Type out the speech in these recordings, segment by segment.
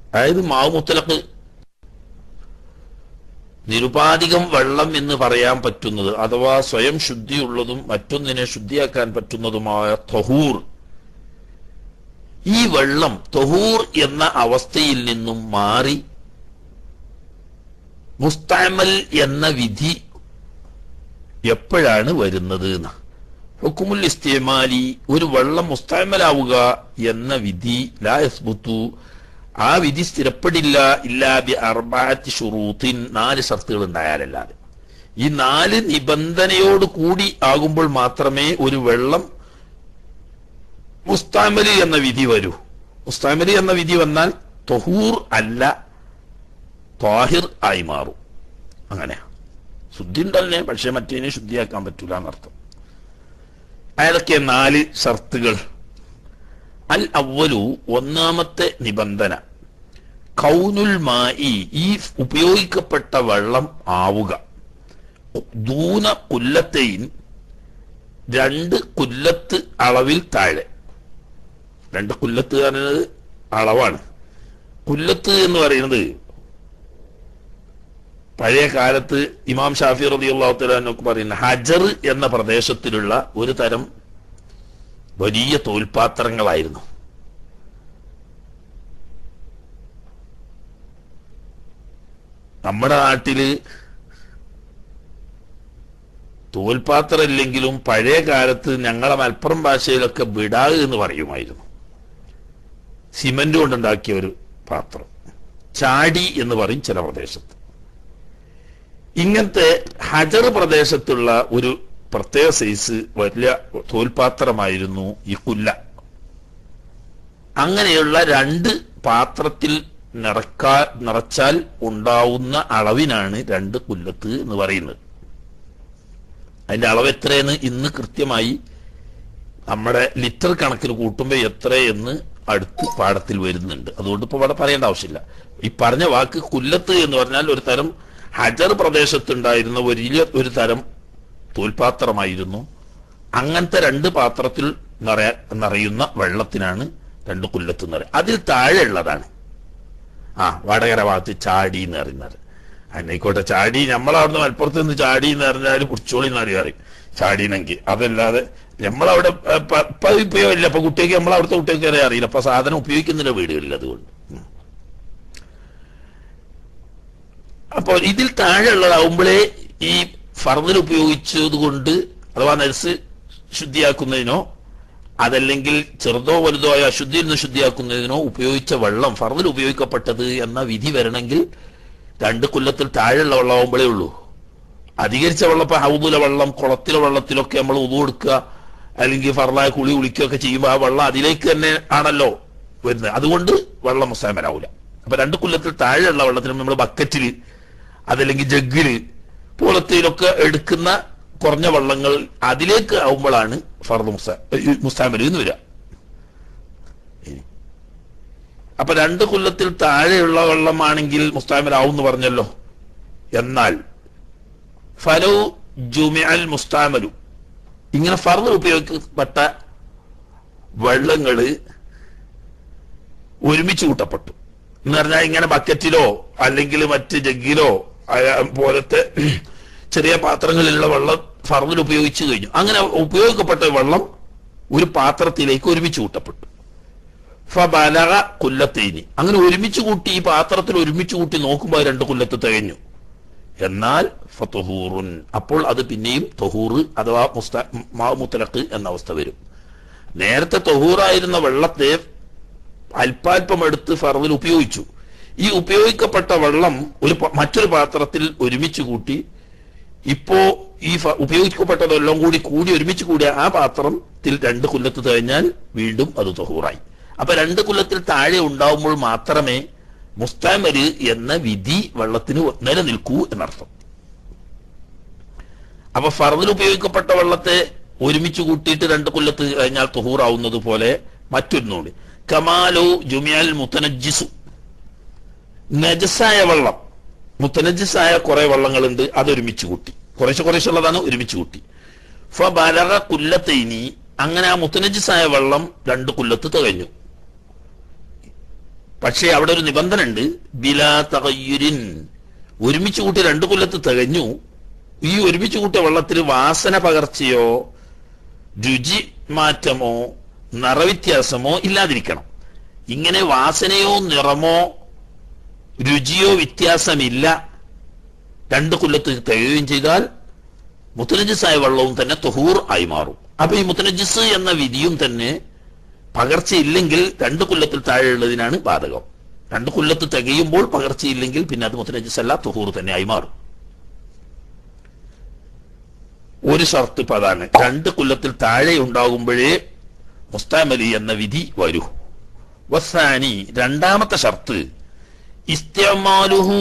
അതായത് മാവ് മുത്തലക്ക് നിരുപാധികം വെള്ളം എന്ന് പറയാൻ പറ്റുന്നത് അഥവാ സ്വയം ശുദ്ധിയുള്ളതും മറ്റൊന്നിനെ ശുദ്ധിയാക്കാൻ പറ്റുന്നതുമായ തൊഹൂർ ഈ വെള്ളം തൊഹൂർ എന്ന അവസ്ഥയിൽ നിന്നും മാറി മുസ്താമൽ എന്ന വിധി എപ്പോഴാണ് വരുന്നത് എന്ന് ഹുക്കുമുൽ ഇസ്തേമാലി ഒരു വെള്ളം മുസ്താമലാവുക എന്ന വിധി ലാ യസ്ബുത്തു ആ വിധി സ്ഥിരപ്പെടില്ല ഇല്ലാബി അർബാത്തി ഷുറൂത്തിൻ നാല് ഷർത്തുകൾ ഉണ്ടായാലല്ലാതെ ഈ നാല് നിബന്ധനയോട് കൂടി ആകുമ്പോൾ മാത്രമേ ഒരു വെള്ളം മുസ്താമലി എന്ന വിധി വരൂ മുസ്താമലി എന്ന വിധി വന്നാൽ തൊഹൂർ അല്ല ത്വാഹിർ ആയി മാറും അങ്ങനെ ശുദ്ധി ഉണ്ടല്ലേ പക്ഷെ മറ്റേനെ ശുദ്ധിയാക്കാൻ പറ്റൂല എന്നർത്ഥം അതൊക്കെ നാല് ഷർത്തുകൾ അൽ അവലു ഒന്നാമത്തെ നിബന്ധന കൗനുൽ മായി ഈ ഉപയോഗിക്കപ്പെട്ട വെള്ളം ആവുക ദൂന കുല്ലത്തെയും രണ്ട് കുല്ലത്ത് അളവിൽ താഴെ രണ്ട് കുല്ലത്ത് പറയുന്നത് അളവാണ് കുല്ലത്ത് എന്ന് പറയുന്നത് പഴയ കാലത്ത് ഇമാം ഷാഫി റബി അള്ളാഹുത്തലാനൊക്കെ പറയുന്ന ഹജർ എന്ന പ്രദേശത്തിലുള്ള ഒരു തരം വലിയ തോൽപാത്രങ്ങളായിരുന്നു നമ്മുടെ നാട്ടില് തോൽപാത്രമില്ലെങ്കിലും പഴയ കാലത്ത് ഞങ്ങളെ മലപ്പുറം ഭാഷയിലൊക്കെ വിടാവ് എന്ന് പറയുമായിരുന്നു സിമന്റ് കൊണ്ടുണ്ടാക്കിയ ഒരു പാത്രം ചാടി എന്ന് പറയും ചില പ്രദേശത്ത് ഇങ്ങനത്തെ ഹജർ പ്രദേശത്തുള്ള ഒരു പ്രത്യേക സൈസ് വലിയ തോൽപാത്രമായിരുന്നു ഈ കുല്ല അങ്ങനെയുള്ള രണ്ട് പാത്രത്തിൽ നിറക്കാ നിറച്ചാൽ ഉണ്ടാവുന്ന അളവിനാണ് രണ്ട് കുല്ലത്ത് എന്ന് പറയുന്നത് അതിന്റെ അളവ് എത്രയെന്ന് ഇന്ന് കൃത്യമായി നമ്മുടെ ലിറ്റർ കണക്കിന് കൂട്ടുമ്പോൾ എത്ര എന്ന് അടുത്ത് പാഠത്തിൽ വരുന്നുണ്ട് അതുകൊണ്ട് ഇപ്പൊ ഇവിടെ പറയേണ്ട ആവശ്യമില്ല ഈ പറഞ്ഞ വാക്ക് കുല്ലത്ത് എന്ന് പറഞ്ഞാൽ ഒരു തരം ഹജർ പ്രദേശത്തുണ്ടായിരുന്ന വലിയ ഒരു തരം തോൽപാത്രമായിരുന്നു അങ്ങനത്തെ രണ്ട് പാത്രത്തിൽ നിറയ നിറയുന്ന വെള്ളത്തിനാണ് രണ്ട് കുല്ലത്ത് എന്ന് പറയുന്നത് അതിൽ താഴെ ഉള്ളതാണ് ആ വടകര ഭാഗത്ത് ചാടി എന്ന് പറയുന്നത് അന്നേക്കോട്ടെ ചാടി നമ്മളവിടുന്ന് മലപ്പുറത്ത് നിന്ന് ചാടി എന്ന് പറഞ്ഞാൽ കുറിച്ചോളി എന്ന് അറിയാം ചാടിനെങ്കിൽ അതല്ലാതെ നമ്മളവിടെ ഇപ്പൊ ഉപയോഗമില്ല ഇപ്പൊ കുട്ടിയൊക്കെ നമ്മളവിടുത്തെ കുട്ടിയൊക്കെ അറിയാം അറിയില്ല അപ്പൊ സാധനം ഉപയോഗിക്കുന്നില്ല വീടുകളിൽ അതുകൊണ്ട് ഉം. അപ്പോൾ ഇതിൽ താഴെയുള്ളതാവുമ്പോഴേ ഈ ഫർദിൽ ഉപയോഗിച്ചത് കൊണ്ട് അഥവാ നഴ്സ് ശുദ്ധിയാക്കുന്നതിനോ അതല്ലെങ്കിൽ ചെറുതോ വലുതോ ആയ അശുദ്ധിയിൽ നിന്ന് ശുദ്ധിയാക്കുന്നതിനോ ഉപയോഗിച്ച വെള്ളം ഫർദിൽ ഉപയോഗിക്കപ്പെട്ടത് എന്ന വിധി വരണമെങ്കിൽ രണ്ട് കൊല്ലത്തിൽ താഴെയുള്ള വെള്ളമാകുമ്പോഴേ ഉള്ളൂ അധികരിച്ച വെള്ളം ഇപ്പൊ ഹൗദിലെ വെള്ളം കുളത്തിലെ വെള്ളത്തിലൊക്കെ നമ്മൾ ഉതു കൊടുക്കുക അല്ലെങ്കിൽ ഫർലായ കുളി കുളിക്കുകയൊക്കെ ചെയ്യുമ്പോൾ ആ വെള്ളം അതിലേക്ക് തന്നെ ആണല്ലോ വരുന്നത് അതുകൊണ്ട് വെള്ളം മുസ്താമരാവൂല അപ്പൊ രണ്ട് കൊല്ലത്തിൽ താഴെയുള്ള വെള്ളത്തിന് നമ്മൾ ബക്കറ്റില് അതല്ലെങ്കിൽ ജഗ്ഗില് പോലത്തിലൊക്കെ എടുക്കുന്ന കുറഞ്ഞ വെള്ളങ്ങൾ അതിലേക്ക് ആവുമ്പോഴാണ് ഫർദ് മുസ്താ മുസ്താമൽ എന്ന് വരിക ഇനി. അപ്പൊ രണ്ട് കൊല്ലത്തിൽ താഴെയുള്ള വെള്ളമാണെങ്കിൽ മുസ്താമലാവും എന്ന് പറഞ്ഞല്ലോ എന്നാൽ ഫലോ ജുമിഅൽ മുസ്താമലു ഇങ്ങനെ ഫർദ് ഉപയോഗിക്കപ്പെട്ട വെള്ളങ്ങള് ഒരുമിച്ച് കൂട്ടപ്പെട്ടു എന്ന് പറഞ്ഞാൽ ഇങ്ങനെ ബക്കറ്റിലോ അല്ലെങ്കിൽ മറ്റ് ജഗ്ഗിലോ അയ- പോലത്തെ ചെറിയ പാത്രങ്ങളിലുള്ള വെള്ളം ഫർദിൽ ഉപയോഗിച്ചു കഴിഞ്ഞു അങ്ങനെ ഉപയോഗിക്കപ്പെട്ട വെള്ളം ഒരു പാത്രത്തിലേക്ക് ഒരുമിച്ച് കൂട്ടപ്പെട്ടു ഫബലക കുല്ലത്തേനി അങ്ങനെ ഒരുമിച്ച് കൂട്ടി ഈ പാത്രത്തിൽ ഒരുമിച്ച് കൂട്ടി നോക്കുമ്പോൾ രണ്ട് കുല്ലത്ത് തികഞ്ഞു എന്നാൽ ഫതുഹൂറുൻ അപ്പോൾ അത് പിന്നെയും തൊഹൂറ് അഥവാ മുസ്ത മാവ് മുത്തലക്ക് എന്ന അവസ്ഥ വരും നേരത്തെ തൊഹൂറായിരുന്ന വെള്ളത്തെ അല്പാൽപം എടുത്ത് ഫർദിൽ ഉപയോഗിച്ചു ഈ ഉപയോഗിക്കപ്പെട്ട വെള്ളം ഒരു പ- മറ്റൊരു പാത്രത്തിൽ ഒരുമിച്ച് കൂട്ടി ഇപ്പോ ഈ ഫ- ഉപയോഗിക്കപ്പെട്ടതെല്ലാം കൂടി കൂടി ഒരുമിച്ച് കൂടിയ ആ പാത്രത്തിൽ രണ്ട് കുല്ലത്ത് കഴിഞ്ഞാൽ വീണ്ടും അത് തൊഹൂറായി അപ്പൊ രണ്ട് കുല്ലത്തിൽ താഴെ ഉണ്ടാവുമ്പോൾ മാത്രമേ മുസ്താമര് എന്ന വിധി വെള്ളത്തിന് നിലനിൽക്കൂ എന്നർത്ഥം അപ്പൊ ഫർദിൽ ഉപയോഗിക്കപ്പെട്ട വെള്ളത്തെ ഒരുമിച്ച് കൂട്ടിയിട്ട് രണ്ട് കൊല്ലത്ത് കഴിഞ്ഞാൽ തുഹൂറാവുന്നത് പോലെ മറ്റൊന്നുകൂടി കമാലു ജുമിയൽ മുത്തനജിസു നജസായ വെള്ളം മുത്തനജിസായ കുറെ വെള്ളങ്ങളുണ്ട് അത് ഒരുമിച്ച് കൂട്ടി കുറേശ്ശെ കുറേശ്ശെ ഉള്ളതാണ് ഒരുമിച്ച് കൂട്ടി ഫലക കുല്ലത്തൈനി അങ്ങനെ ആ മുത്തനജിസായ വെള്ളം രണ്ട് കുല്ലത്ത് തികഞ്ഞു പക്ഷേ അവിടെ ഒരു നിബന്ധന ഉണ്ട് ബിലാ തകയ്യുരിൻ ഒരുമിച്ച് കൂട്ടി രണ്ടു കൊല്ലത്ത് തികഞ്ഞു ഈ ഒരുമിച്ച് കൂട്ടിയ വെള്ളത്തിൽ വാസന പകർച്ചയോ രുചി മാറ്റമോ നിറവ്യത്യാസമോ ഇല്ലാതിരിക്കണം ഇങ്ങനെ വാസനയോ നിറമോ രുചിയോ വ്യത്യാസമില്ല രണ്ട് കൊല്ലത്ത് തികയുകയും ചെയ്താൽ മുത്തനജിസായ വെള്ളവും തന്നെ തൊഹൂർ ആയി മാറും അപ്പൊ ഈ മുത്തനജിസ് എന്ന വിധിയും തന്നെ പകർച്ചയില്ലെങ്കിൽ രണ്ട് കൊല്ലത്തിൽ താഴെയുള്ളതിനാണ് ബാധകം രണ്ട് കൊല്ലത്ത് തികയുമ്പോൾ പകർച്ചയില്ലെങ്കിൽ പിന്നെ അത് മുത്തനജിസ് അല്ല തൊഹൂർ തന്നെ ആയി മാറും ഒരു ഷർത്ത് ഇപ്പൊ അതാണ് രണ്ട് കൊല്ലത്തിൽ താഴെ ഉണ്ടാകുമ്പോഴേ മുസ്താമലി എന്ന വിധി വരൂ വസാനി രണ്ടാമത്തെ ഷർത്ത് ഇസ്തമാലുഹു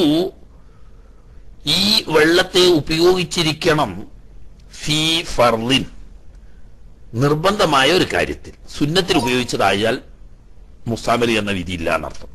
ഈ വെള്ളത്തെ ഉപയോഗിച്ചിരിക്കണം ഫി ഫർലിൻ നിർബന്ധമായ ഒരു കാര്യത്തിൽ സുന്നത്തിൽ ഉപയോഗിച്ചതായാൽ മുസ്താമലി എന്ന വിധി ഇല്ല എന്നർത്ഥം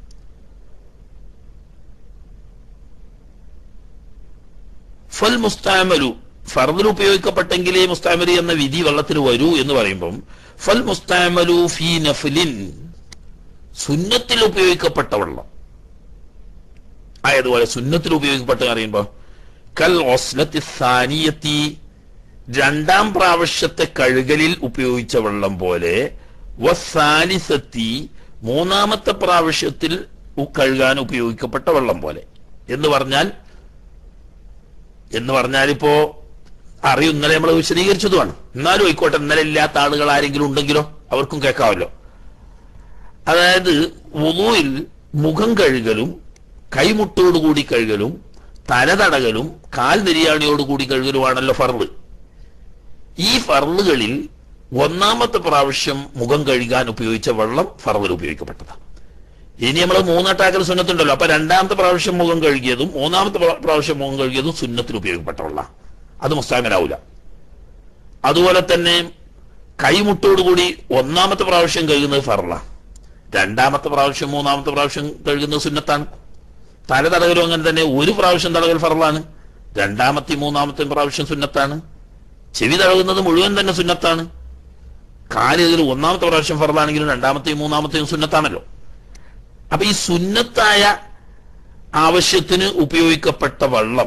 ഫൽ മുസ്താമലു ഫർദിൽ ഉപയോഗിക്കപ്പെട്ടെങ്കിലേ മുസ്താമലി എന്ന വിധി വെള്ളത്തിൽ വരൂ എന്ന് പറയുമ്പം ഫൽ മുസ്താമലു ഫി നഫ്ലിൻ സുന്നത്തിൽ ഉപയോഗിക്കപ്പെട്ട വെള്ളം ആയതുപോലെ സുന്നത്തിൽ ഉപയോഗിക്കപ്പെട്ട അറിയുമ്പോ കൽ ഒസ്ലത്തി സാനിയത്തി രണ്ടാം പ്രാവശ്യത്തെ കഴുകലിൽ ഉപയോഗിച്ച വെള്ളം പോലെ വസാലിസത്തി മൂന്നാമത്തെ പ്രാവശ്യത്തിൽ ഉ- കഴുകാൻ ഉപയോഗിക്കപ്പെട്ട വെള്ളം പോലെ എന്ന് പറഞ്ഞാൽ എന്ന് പറഞ്ഞാൽ ഇപ്പോ അറിയും ഇന്നലെ നമ്മൾ വിശദീകരിച്ചതുമാണ് എന്നാലും ആയിക്കോട്ടെ ഇന്നലെ ഇല്ലാത്ത ആളുകൾ ആരെങ്കിലും ഉണ്ടെങ്കിലോ അവർക്കും കേൾക്കാമല്ലോ അതായത് വുളുവിൽ മുഖം കഴുകലും കൈമുട്ടോടുകൂടി കഴുകലും തലതടകലും കാൽ നെരിയാണിയോടുകൂടി കഴുകലുമാണല്ലോ ഫർള് ഈ ഫർളുകളിൽ ഒന്നാമത്തെ പ്രാവശ്യം മുഖം കഴുകാൻ ഉപയോഗിച്ച വെള്ളം ഫർളിൽ ഉപയോഗിക്കപ്പെട്ടതാണ് ഇനി നമ്മൾ മൂന്നെട്ടാക്കൽ സുന്നത്തുണ്ടല്ലോ അപ്പൊ രണ്ടാമത്തെ പ്രാവശ്യം മുഖം കഴുകിയതും മൂന്നാമത്തെ പ്രാ- പ്രാവശ്യം മുഖം കഴുകിയതും സുന്നത്തിൽ ഉപയോഗപ്പെട്ട വെള്ളം അത് മുസ്താമലാവൂല അതുപോലെ തന്നെ കൈമുട്ടോടുകൂടി ഒന്നാമത്തെ പ്രാവശ്യം കഴുകുന്നത് ഫർള രണ്ടാമത്തെ പ്രാവശ്യം മൂന്നാമത്തെ പ്രാവശ്യം കഴുകുന്നത് സുന്നത്താണ് തല തടകലും അങ്ങനെ തന്നെ ഒരു പ്രാവശ്യം തടകൽ ഫറലാണ് രണ്ടാമത്തെ മൂന്നാമത്തെ പ്രാവശ്യം സുന്നത്താണ് ചെവി തടകുന്നത് മുഴുവൻ തന്നെ സുന്നത്താണ് കാല് ഇതിൽ ഒന്നാമത്തെ പ്രാവശ്യം ഫറലാണെങ്കിലും രണ്ടാമത്തെയും മൂന്നാമത്തെയും സുന്നത്താണല്ലോ അപ്പൊ ഈ സുന്നത്തായ ആവശ്യത്തിന് ഉപയോഗിക്കപ്പെട്ട വെള്ളം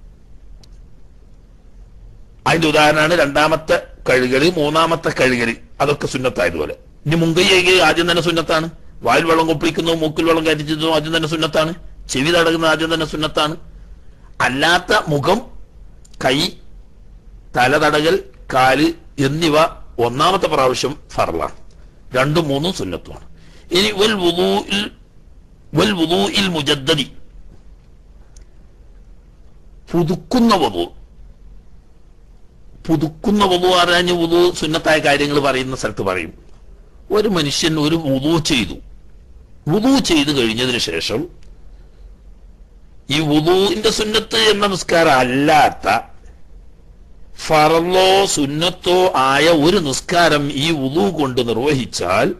അതിന്റെ ഉദാഹരണമാണ് രണ്ടാമത്തെ കഴുകല് മൂന്നാമത്തെ കഴുകല് അതൊക്കെ സുന്നത്തായതുപോലെ ഇനി മുങ്കയ്യേക്ക് ആദ്യം തന്നെ സുന്നത്താണ് വായിൽ വെള്ളം കൊപ്പിളിക്കുന്നു മൂക്കിൽ വെള്ളം കയറ്റിച്ചതും ആദ്യം തന്നെ സുന്നത്താണ് ചെവി തടകുന്നത് ആദ്യം തന്നെ സുന്നത്താണ് അല്ലാത്ത മുഖം കൈ തല തടകൽ കാല് എന്നിവ ഒന്നാമത്തെ പ്രാവശ്യം ഫറലാണ് രണ്ടും മൂന്നും സുന്നത്തുമാണ് ഇനി വൽ വുളൂഇൽ വൽ വുളൂഇൽ മുജദ്ദദി പുതുക്കുന്ന വധു പുതുക്കുന്ന വധു അറിഞ്ഞ് വധു സുന്നത്തായ കാര്യങ്ങൾ പറയുന്ന സ്ഥലത്ത് പറയും ഒരു മനുഷ്യൻ ഒരു വുളു ചെയ്തു വുളു ചെയ്തു കഴിഞ്ഞതിന് ശേഷം ഈ വുളുവിന്റെ സുന്നത്ത് എന്ന നിസ്കാരം അല്ലാത്ത ഫറലോ സുന്നത്തോ ആയ ഒരു നിസ്കാരം ഈ വുളു കൊണ്ട് നിർവഹിച്ചാൽ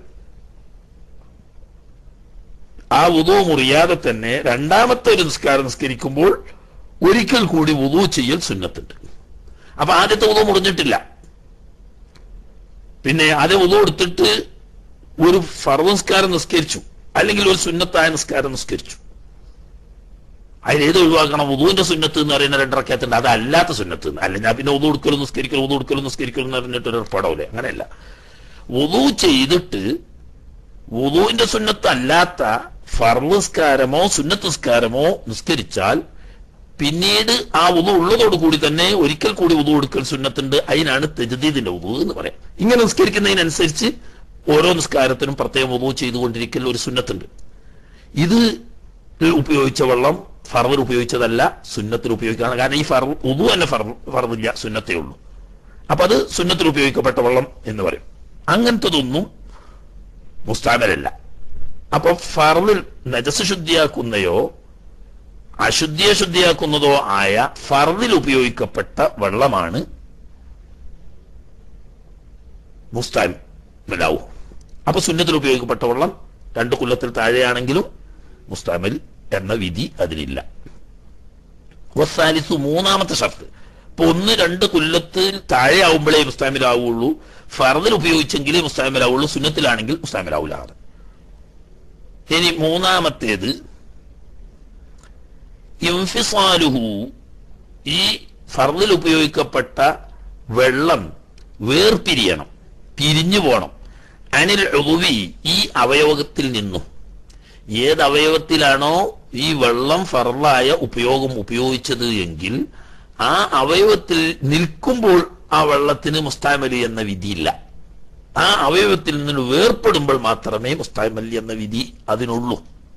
ആ വുളു മുറിയാതെ തന്നെ രണ്ടാമത്തെ ഒരു നിസ്കാരം നിസ്കരിക്കുമ്പോൾ ഒരിക്കൽ കൂടി വുളു ചെയ്യൽ സുന്നത്തുണ്ട് അപ്പൊ ആദ്യത്തെ വുളു മുറിഞ്ഞിട്ടില്ല പിന്നെ അത് വുളു എടുത്തിട്ട് ഒരു ഫർദ് നിസ്കാരം നിസ്കരിച്ചു അല്ലെങ്കിൽ ഒരു സുന്നത്തായ നിസ്കാരം നിസ്കരിച്ചു അതിലേത് ഒഴിവാക്കണം ഉദുവിന്റെ സുന്നത്ത് എന്ന് പറയുന്ന രണ്ടറക്കത്തുണ്ട് അതല്ലാത്ത സുന്നത്ത് എന്ന്. അല്ല ഞാൻ പിന്നെ ഉദു എടുക്കലും നിസ്കരിക്കലും ഉദു എടുക്കലും നിസ്കരിക്കലും എന്ന് പറഞ്ഞിട്ട് ഒരു പടവില്ലേ അങ്ങനെയല്ല ഉദു ചെയ്തിട്ട് ഉദുവിന്റെ സുന്നത്ത് അല്ലാത്ത ഫർനിസ്കാരമോ സുന്നത്ത് നിസ്കാരമോ നിസ്കരിച്ചാൽ പിന്നീട് ആ ഉദു ഉള്ളതോട് കൂടി തന്നെ ഒരിക്കൽ കൂടി ഉദു എടുക്കൽ സുന്നത്തുണ്ട് അതിനാണ് തെജദീദിന്റെ ഉദു എന്ന് പറയാം ഇങ്ങനെ നിസ്കരിക്കുന്നതിനനുസരിച്ച് ഓരോ നിസ്കാരത്തിനും പ്രത്യേകം ഉദു ചെയ്തുകൊണ്ടിരിക്കൽ ഒരു സുന്നത്തുണ്ട് ഇത് ഉപയോഗിച്ച വെള്ളം ഫർവർ ഉപയോഗിച്ചതല്ല സുന്നത്തിൽ ഉപയോഗിക്കുകയാണ് കാരണം ഈ ഫർ ഉദു തന്നെ ഫർ ഫർവില്ല സുന്നത്തേ ഉള്ളൂ അപ്പൊ അത് സുന്നത്തിൽ ഉപയോഗിക്കപ്പെട്ട വെള്ളം എന്ന് പറയും അങ്ങനത്തതൊന്നും മുസ്താമലല്ല അപ്പൊ ഫർവിൽ നജസ് ശുദ്ധിയാക്കുന്നയോ അശുദ്ധിയെ ശുദ്ധിയാക്കുന്നതോ ആയ ഫർദിൽ ഉപയോഗിക്കപ്പെട്ട വെള്ളമാണ് മുസ്താമലാവും അപ്പൊ സുന്നത്തിൽ ഉപയോഗിക്കപ്പെട്ട വെള്ളം രണ്ട് കൊല്ലത്തിൽ താഴെയാണെങ്കിലും മുസ്താമൽ എന്ന വിധി അതിലില്ല വസാലിസു മൂന്നാമത്തെ ഷർത്ത് ഇപ്പൊ ഒന്ന് രണ്ട് കൊല്ലത്തിൽ താഴെ ആവുമ്പോഴേ മുസ്താമിലാവുള്ളൂ ഫർദിൽ ഉപയോഗിച്ചെങ്കിലേ മുസ്താമിലാവുള്ളൂ സുന്നത്തിലാണെങ്കിൽ മുസ്താമിലാവൂലാണ് ഇനി മൂന്നാമത്തേത് ഇംഫിസാലുഹു ഈ ഫർദിൽ ഉപയോഗിക്കപ്പെട്ട വെള്ളം വേർപിരിയണം പിരിഞ്ഞു പോണം അനിൽ ഉവി ഈ അവയവത്തിൽ നിന്നും ഏത് അവയവത്തിലാണോ ഈ വെള്ളം ഫർലായ ഉപയോഗം ഉപയോഗിച്ചത് എങ്കിൽ ആ അവയവത്തിൽ നിൽക്കുമ്പോൾ ആ വെള്ളത്തിന് മുസ്താമലി എന്ന വിധിയില്ല ആ അവയവത്തിൽ നിന്ന് വേർപ്പെടുമ്പോൾ മാത്രമേ മുസ്താമലി എന്ന വിധി അതിനുള്ളൂ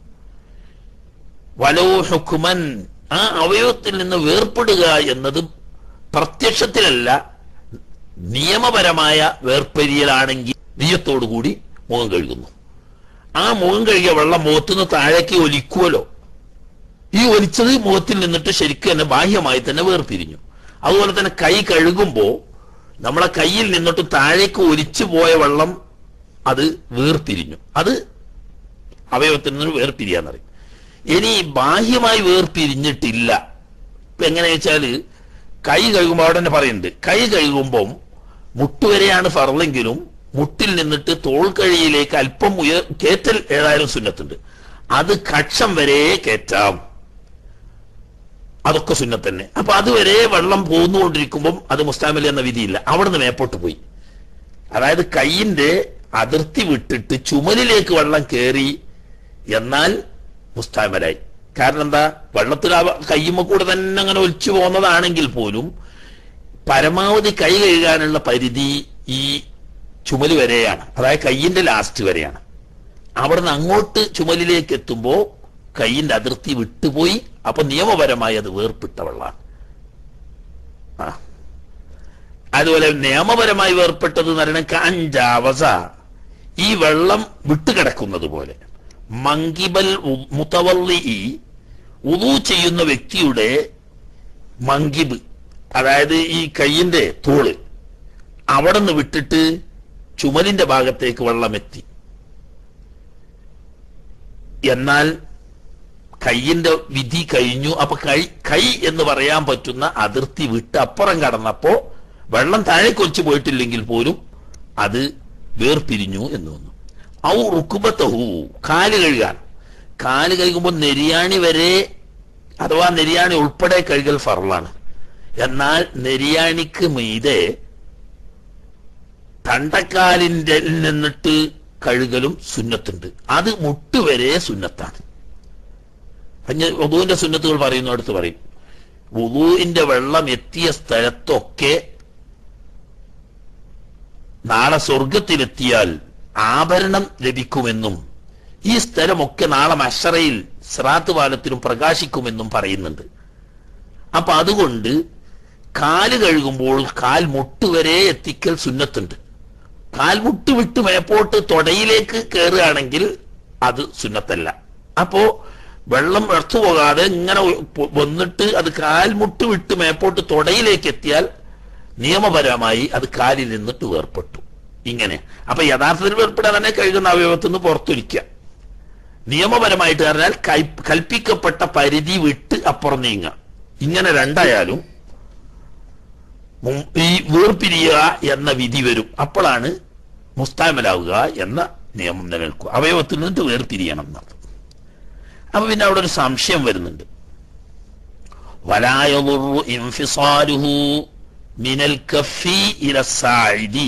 വലോ ഹുക്കുമൻ ആ അവയവത്തിൽ നിന്ന് വേർപ്പെടുക എന്നത് പ്രത്യക്ഷത്തിലല്ല നിയമപരമായ വേർപ്പെരിയലാണെങ്കിൽ നീയത്തോടുകൂടി മുഖം കഴുകുന്നു ആ മുഖം കഴുകിയ വെള്ളം മുഖത്തുനിന്ന് താഴേക്ക് ഒലിക്കുമല്ലോ ഈ ഒലിച്ചത് മുഖത്തിൽ നിന്നിട്ട് ശരിക്കും തന്നെ ബാഹ്യമായി തന്നെ വേർപിരിഞ്ഞു അതുപോലെ തന്നെ കൈ കഴുകുമ്പോ നമ്മളെ കയ്യിൽ നിന്നിട്ട് താഴേക്ക് ഒലിച്ചു പോയ വെള്ളം അത് വേർപിരിഞ്ഞു അത് അവയവത്തിൽ നിന്ന് വേർപിരിയാന്നറിയും ഇനി ബാഹ്യമായി വേർപിരിഞ്ഞിട്ടില്ല ഇപ്പൊ എങ്ങനെയാ വെച്ചാല് കൈ കഴുകുമ്പോൾ അവിടെ തന്നെ പറയുന്നുണ്ട് കൈ കഴുകുമ്പം മുട്ടുവരെയാണ് ഫറലെങ്കിലും മുട്ടിൽ നിന്നിട്ട് തോൾ കഴിയിലേക്ക് അല്പം ഉയർ കേറ്റൽ ഏതായാലും സുന്നത്തുണ്ട് അത് കക്ഷം വരെ കയറ്റാം അതൊക്കെ സുന്നത്ത് തന്നെ അപ്പൊ അതുവരെ വെള്ളം പോന്നുകൊണ്ടിരിക്കുമ്പം അത് മുസ്താമലി എന്ന വിധിയില്ല അവിടുന്ന് മേപ്പോട്ട് പോയി അതായത് കൈയിന്റെ അതിർത്തി വിട്ടിട്ട് ചുമലിലേക്ക് വെള്ളം കയറി എന്നാൽ മുസ്താമലായി കാരണം എന്താ വെള്ളത്തിൽ ആ കയ്യുമ്മ കൂടെ തന്നെ അങ്ങനെ ഒലിച്ചു പോകുന്നതാണെങ്കിൽ പോലും പരമാവധി കൈ കഴുകാനുള്ള പരിധി ഈ ചുമല് വരെയാണ് അതായത് കയ്യിന്റെ ലാസ്റ്റ് വരെയാണ് അവിടുന്ന് അങ്ങോട്ട് ചുമലിലേക്ക് എത്തുമ്പോ കൈയിന്റെ അതിർത്തി വിട്ടുപോയി അപ്പൊ നിയമപരമായി അത് വേർപിട്ട വെള്ളമാണ് ആ അതുപോലെ നിയമപരമായി വേർപ്പെട്ടത് എന്ന് പറയുന്നത് അഞ്ചാവസ ഈ വെള്ളം വിട്ടുകിടക്കുന്നത് പോലെ മങ്കിബൽ ഉ- മുതവല്ലി ഉദു ചെയ്യുന്ന വ്യക്തിയുടെ മങ്കിബ് അതായത് ഈ കയ്യിന്റെ തോള് അവിടെ നിന്ന് വിട്ടിട്ട് ചുമലിന്റെ ഭാഗത്തേക്ക് വെള്ളം എത്തി എന്നാൽ കയ്യിന്റെ വിധി കഴിഞ്ഞു അപ്പൊ കൈ കൈ എന്ന് പറയാൻ പറ്റുന്ന അതിർത്തി വിട്ട് അപ്പുറം കടന്നപ്പോ വെള്ളം താഴേക്ക് ഒലിച്ചു പോയിട്ടില്ലെങ്കിൽ പോലും അത് വേർപിരിഞ്ഞു എന്ന് വന്നു ഔ റുക്കുബത്തഹു കാല് കഴുകാൻ കാല് കഴുകുമ്പോൾ നെരിയാണി വരെ അഥവാ നെരിയാണി ഉൾപ്പെടെ കഴുകൽ ഫറലാണ് എന്നാൽ നെരിയാണിക്ക് മീതെ തണ്ടക്കാലിന്റെ നിന്നിട്ട് കഴുകലും സുന്നത്തുണ്ട് അത് മുട്ടുവരെ സുന്നത്താണ് അഞ്ഞ് വധുവിന്റെ സുന്നത്തുകൾ പറയുന്നു അടുത്ത് പറയും വുളുവിന്റെ വെള്ളം എത്തിയ സ്ഥലത്തൊക്കെ നാളെ സ്വർഗത്തിലെത്തിയാൽ ആഭരണം ലഭിക്കുമെന്നും ഈ സ്ഥലമൊക്കെ നാളെ മഷറയിൽ സ്രാത്ത് പാലത്തിലും പ്രകാശിക്കുമെന്നും പറയുന്നുണ്ട് അപ്പൊ അതുകൊണ്ട് കാല് കഴുകുമ്പോൾ കാൽ മുട്ട് വരെ എത്തിക്കൽ സുന്നത്തുണ്ട് കാൽ മുട്ട് വിട്ട് മേപ്പോട്ട് തൊടയിലേക്ക് കയറുകയാണെങ്കിൽ അത് സുന്നത്തല്ല അപ്പോ വെള്ളം എടുത്തു പോകാതെ ഇങ്ങനെ പൊ- വന്നിട്ട് അത് കാൽമുട്ട് വിട്ട് മേപ്പോട്ട് തൊടയിലേക്ക് എത്തിയാൽ നിയമപരമായി അത് കാലിൽ നിന്നിട്ട് വേർപ്പെട്ടു ഇങ്ങനെ അപ്പൊ യഥാർത്ഥത്തിൽ വേർപ്പെടാൻ തന്നെ കഴുകുന്ന അവയവത്തിൽ നിന്ന് പുറത്തൊലിക്കുക നിയമപരമായിട്ട് പറഞ്ഞാൽ കൈ- കൽപ്പിക്കപ്പെട്ട പരിധി വിട്ട് അപ്പുറം നീങ്ങുക ഇങ്ങനെ രണ്ടായാലും മും- ഈ വേർപിരിയുക എന്ന വിധി വരും അപ്പോഴാണ് മുസ്താമലാവുക എന്ന നിയമം നിലനിൽക്കുക അവയവത്തിൽ നിന്നിട്ട് വേർപിരിയണം എന്നർത്ഥം അപ്പൊ പിന്നെ അവിടെ ഒരു സംശയം വരുന്നുണ്ട് വലായുറു ഇൻഫിസാലുഹു മിനൽ കഫി ഇല സാഇദി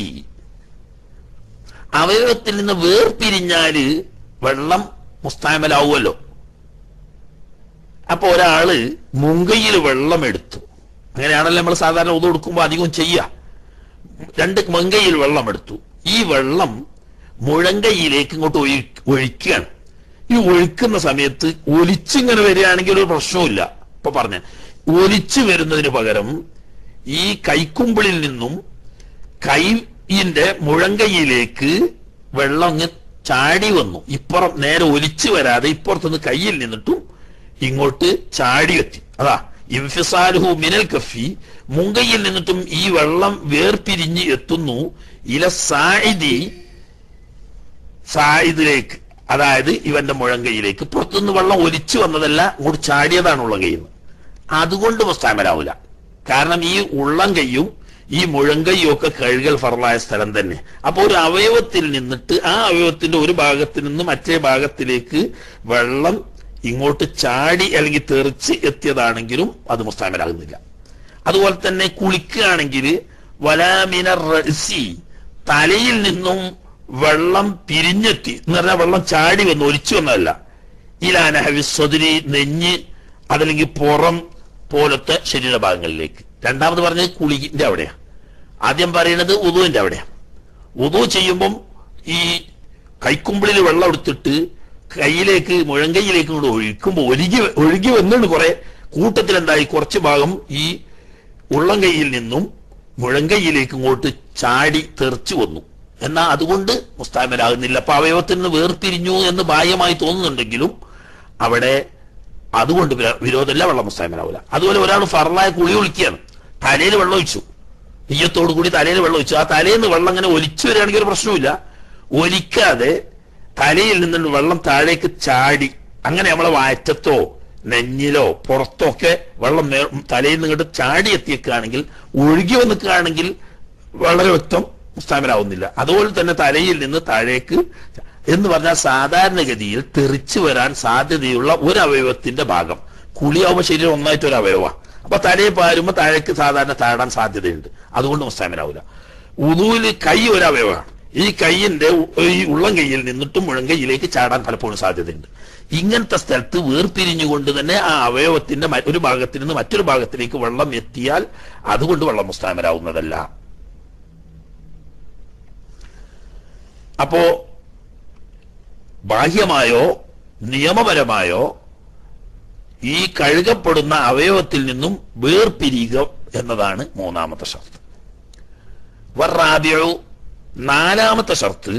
അവയവത്തിൽ നിന്ന് വേർപിരിഞ്ഞാല് വെള്ളം മുസ്താമലാവുമല്ലോ അപ്പൊ ഒരാള് മുങ്കയിൽ വെള്ളം എടുത്തു അങ്ങനെയാണല്ലോ നമ്മൾ സാധാരണ ഉതു കൊടുക്കുമ്പോൾ അധികം ചെയ്യുക രണ്ട് മങ്കയിൽ വെള്ളം എടുത്തു ഈ വെള്ളം മുഴങ്കയിലേക്ക് ഇങ്ങോട്ട് ഒഴി ഒഴിക്കുകയാണ് ഈ ഒഴുക്കുന്ന സമയത്ത് ഒലിച്ചിങ്ങനെ വരികയാണെങ്കിൽ ഒരു പ്രശ്നവുമില്ല ഇപ്പൊ പറഞ്ഞ ഒലിച്ചു വരുന്നതിന് പകരം ഈ കൈക്കുമ്പിളിൽ നിന്നും കൈയിന്റെ മുഴങ്കയിലേക്ക് വെള്ളം അങ്ങ് ചാടി വന്നു ഇപ്പുറം നേരെ ഒലിച്ചു വരാതെ ഇപ്പുറത്തുനിന്ന് കയ്യിൽ നിന്നിട്ടും ഇങ്ങോട്ട് ചാടി എത്തി അതാ ഇൻഫിസാലുഹു മിനൽ കഫി മുങ്കയിൽ നിന്നിട്ടും ഈ വെള്ളം വേർപിരിഞ്ഞ് എത്തുന്നു ഇല സായിദി സായിദിലേക്ക് അതായത് ഇവന്റെ മുഴങ്കയിലേക്ക് പുറത്തുനിന്ന് വെള്ളം ഒലിച്ചു വന്നതല്ല ഇങ്ങോട്ട് ചാടിയതാണ് ഉള്ളം കയ്യിൽ നിന്ന് അതുകൊണ്ട് മുസ്താമലാവൂല കാരണം ഈ ഉള്ളം കൈയും ഈ മുഴങ്കൈയൊക്കെ കഴുകൽ ഫറലായ സ്ഥലം തന്നെ അപ്പൊ ഒരു അവയവത്തിൽ നിന്നിട്ട് ആ അവയവത്തിന്റെ ഒരു ഭാഗത്ത് നിന്ന് മറ്റേ ഭാഗത്തിലേക്ക് വെള്ളം ഇങ്ങോട്ട് ചാടി അല്ലെങ്കിൽ തെറിച്ച് എത്തിയതാണെങ്കിലും അത് മുസ്താമലാകുന്നില്ല അതുപോലെ തന്നെ കുളിക്കുകയാണെങ്കിൽ വലാമിന റസി തലയിൽ നിന്നും വെള്ളം പിരിഞ്ഞെത്തി എന്ന് പറഞ്ഞാൽ വെള്ളം ചാടി വന്ന് ഒലിച്ചു വന്നതല്ല ഇലാനഹവിസ്വതിരി നെഞ്ഞ് അതല്ലെങ്കിൽ പുറം പോലത്തെ ശരീരഭാഗങ്ങളിലേക്ക് രണ്ടാമത് പറഞ്ഞത് കുളിന്റെ അവിടെയാ ആദ്യം പറയുന്നത് ഉദുവിന്റെ അവിടെയാ ഉദു ചെയ്യുമ്പം ഈ കൈക്കുമ്പിളിൽ വെള്ളം എടുത്തിട്ട് കയ്യിലേക്ക് മുഴങ്കൈയിലേക്ക് കൊണ്ട് ഒഴിക്കുമ്പോൾ ഒഴുകി ഒഴുകി വന്നിട്ട് കുറെ കൂട്ടത്തിൽ എന്തായി കുറച്ച് ഭാഗം ഈ ഉള്ളം കൈയിൽ നിന്നും മുഴങ്കൈയിലേക്ക് ഇങ്ങോട്ട് ചാടി തെറിച്ചു വന്നു എന്നാൽ അതുകൊണ്ട് മുസ്താമലാകുന്നില്ല അപ്പൊ അവയവത്തിൽ നിന്ന് വേർപിരിഞ്ഞു എന്ന് ബാഹ്യമായി തോന്നുന്നുണ്ടെങ്കിലും അവിടെ അതുകൊണ്ട് വിര- വിരോധമില്ല വെള്ളം മുസ്താമലാവില്ല അതുപോലെ ഒരാൾ ഫറലായ കുളി ഒളിക്കുകയാണ് തലയിൽ വെള്ളം ഒഴിച്ചു നെയ്യത്തോടു കൂടി തലയിൽ വെള്ളം ഒഴിച്ചു ആ തലയിൽ നിന്ന് വെള്ളം ഇങ്ങനെ ഒലിച്ചു വരികയാണെങ്കിൽ ഒരു പ്രശ്നവുമില്ല ഒലിക്കാതെ തലയിൽ നിന്ന് വെള്ളം താഴേക്ക് ചാടി അങ്ങനെ നമ്മളെ വയറ്റത്തോ നെഞ്ഞിലോ പുറത്തോ ഒക്കെ വെള്ളം മേ- തലയിൽ നിന്ന് ഇങ്ങോട്ട് ചാടി എത്തിയേക്കുകയാണെങ്കിൽ ഒഴുകി വന്നിക്കുകയാണെങ്കിൽ വളരെ വ്യക്തം മുസ്താമലാവുന്നില്ല അതുപോലെ തന്നെ തലയിൽ നിന്ന് താഴേക്ക് എന്ന് പറഞ്ഞാൽ സാധാരണഗതിയിൽ തെറിച്ചു വരാൻ സാധ്യതയുള്ള ഒരു അവയവത്തിന്റെ ഭാഗം കുളിയാവുമ്പോൾ ശരീരം ഒന്നായിട്ട് ഒരു അവയവ അപ്പൊ തലയിൽ പാരുമ്പോൾ താഴേക്ക് സാധാരണ താഴാൻ സാധ്യതയുണ്ട് അതുകൊണ്ട് മുസ്താമലാവില്ല ഉദുവിൽ കൈ ഒരു അവയവമാണ് ഈ കൈയിന്റെ ഉ- ഈ ഉള്ളം കൈയിൽ നിന്നിട്ടും മുഴങ്കൈയിലേക്ക് ചാടാൻ പലപ്പോഴും സാധ്യതയുണ്ട് ഇങ്ങനത്തെ സ്ഥലത്ത് വേർപിരിഞ്ഞുകൊണ്ട് തന്നെ ആ അവയവത്തിന്റെ മ- ഒരു ഭാഗത്തിൽ നിന്ന് മറ്റൊരു ഭാഗത്തിലേക്ക് വെള്ളം എത്തിയാൽ അതുകൊണ്ട് വെള്ളം മുസ്താമരാവുന്നതല്ല അപ്പോ ബാഹ്യമായോ നിയമപരമായോ ഈ കഴുകപ്പെടുന്ന അവയവത്തിൽ നിന്നും വേർപിരിയുക എന്നതാണ് മൂന്നാമത്തെ ഷർത്ത് വറാബിയു നാലാമത്തെ ഷർത്ത്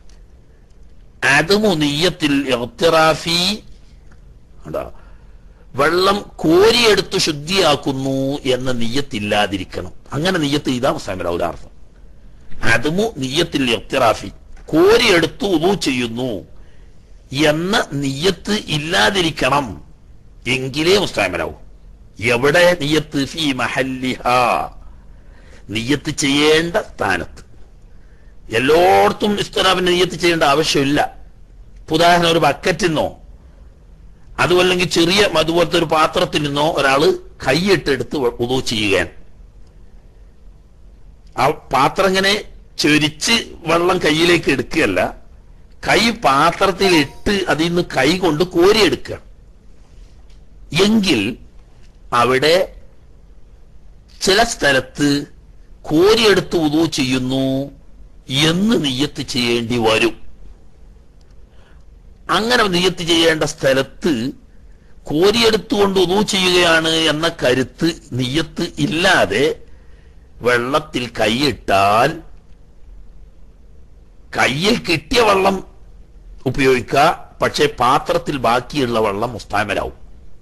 അതുമു നീയത്തിൽ ഇഖ്തിറാഫി കണ്ടോ? വെള്ളം കോരിയെടുത്ത് ശുദ്ധിയാക്കുന്നു എന്ന നീയത്തില്ലാതിരിക്കണം അങ്ങനെ നീയത്ത് ഇതാ മുസ്ലാമിലെ അർത്ഥം അതുമു നീയത്തിൽ ഇഖ്തിറാഫി കോരിയെടുത്ത് ഉദു ചെയ്യുന്നു എന്ന നീയത്ത് ഇല്ലാതിരിക്കണം എങ്കിലേ മുസ്താമലാവും എവിടെ നീയത്ത് ഫി മഹല്ലിഹ നീയത്ത് ചെയ്യേണ്ട സ്ഥാനത്ത് എല്ലായിടത്തും ഇസ്തറാബിന് നീയത്ത് ചെയ്യേണ്ട ആവശ്യമില്ല ഇപ്പൊ ഉദാഹരണം ഒരു ബക്കറ്റിൽ നിന്നോ അതുമല്ലെങ്കിൽ ചെറിയ അതുപോലത്തെ ഒരു പാത്രത്തിൽ നിന്നോ ഒരാള് കൈയിട്ടെടുത്ത് ഉദു ചെയ്യുകയാണ് ആ പാത്രം ഇങ്ങനെ ചൊരിച്ച് വെള്ളം കയ്യിലേക്ക് എടുക്കുകയല്ല കൈ പാത്രത്തിൽ ഇട്ട് അതിൽ നിന്ന് കൈ കൊണ്ട് കോരിയെടുക്കുക എങ്കിൽ അവിടെ ചില സ്ഥലത്ത് കോരിയെടുത്ത് ഉദു ചെയ്യുന്നു എന്ന് നിയ്യത്ത് ചെയ്യേണ്ടി വരും അങ്ങനെ നിയ്യത്ത് ചെയ്യേണ്ട സ്ഥലത്ത് കോരിയെടുത്തുകൊണ്ട് ഉദു ചെയ്യുകയാണ് എന്ന കരുത്ത് നിയ്യത്ത് ഇല്ലാതെ വെള്ളത്തിൽ കൈയിട്ടാൽ കയ്യിൽ കിട്ടിയ വെള്ളം ഉപയോഗിക്കുക പക്ഷെ പാത്രത്തിൽ ബാക്കിയുള്ള വെള്ളം മുസ്താമലാവും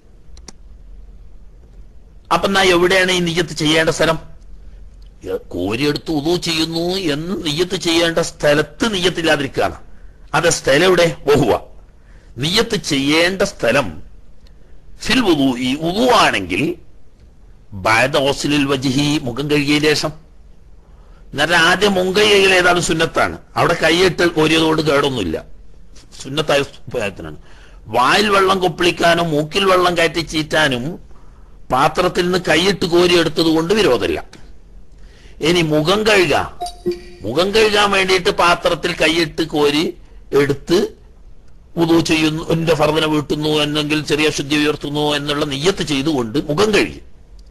അപ്പൊ എന്നാ എവിടെയാണ് ഈ നിയ്യത്ത് ചെയ്യേണ്ട സ്ഥലം ഏ, കോരിയെടുത്ത് ഉദു ചെയ്യുന്നു എന്ന് നിയ്യത്ത് ചെയ്യേണ്ട സ്ഥലത്ത് നിയ്യത്തില്ലാതിരിക്കുകയാണ് അത് സ്ഥലം എവിടെ ബഹുവ നിയ്യത്ത് ചെയ്യേണ്ട സ്ഥലം ഫിൽ ഉദു ഈ ഉദു ആണെങ്കിൽ ബാദ ഓസിലിൽ വജിഹി മുഖം കഴുകിയ ശേഷം എന്നാൽ ആദ്യം മുങ്കയ്യയിൽ ഏതാണ്ട് സുന്നത്താണ് അവിടെ കൈയിട്ട് കോരിയതുകൊണ്ട് കേടൊന്നുമില്ല സുന്നത്തായ ഉപയോഗത്തിനാണ് വായിൽ വെള്ളം കൊപ്പിളിക്കാനും മൂക്കിൽ വെള്ളം കയറ്റി ചീറ്റാനും പാത്രത്തിൽ നിന്ന് കൈയിട്ട് കോരി എടുത്തത് കൊണ്ട് വിരോധമില്ല ഇനി മുഖം കഴുക മുഖം കഴുകാൻ വേണ്ടിയിട്ട് പാത്രത്തിൽ കൈയിട്ട് കോരി എടുത്ത് ഉദു ചെയ്യുന്നു എന്റെ ഫർദിനെ വീട്ടുന്നു എന്നെങ്കിൽ ചെറിയ ശുദ്ധി ഉയർത്തുന്നു എന്നുള്ള നിയ്യത്ത് ചെയ്തുകൊണ്ട് മുഖം കഴുകി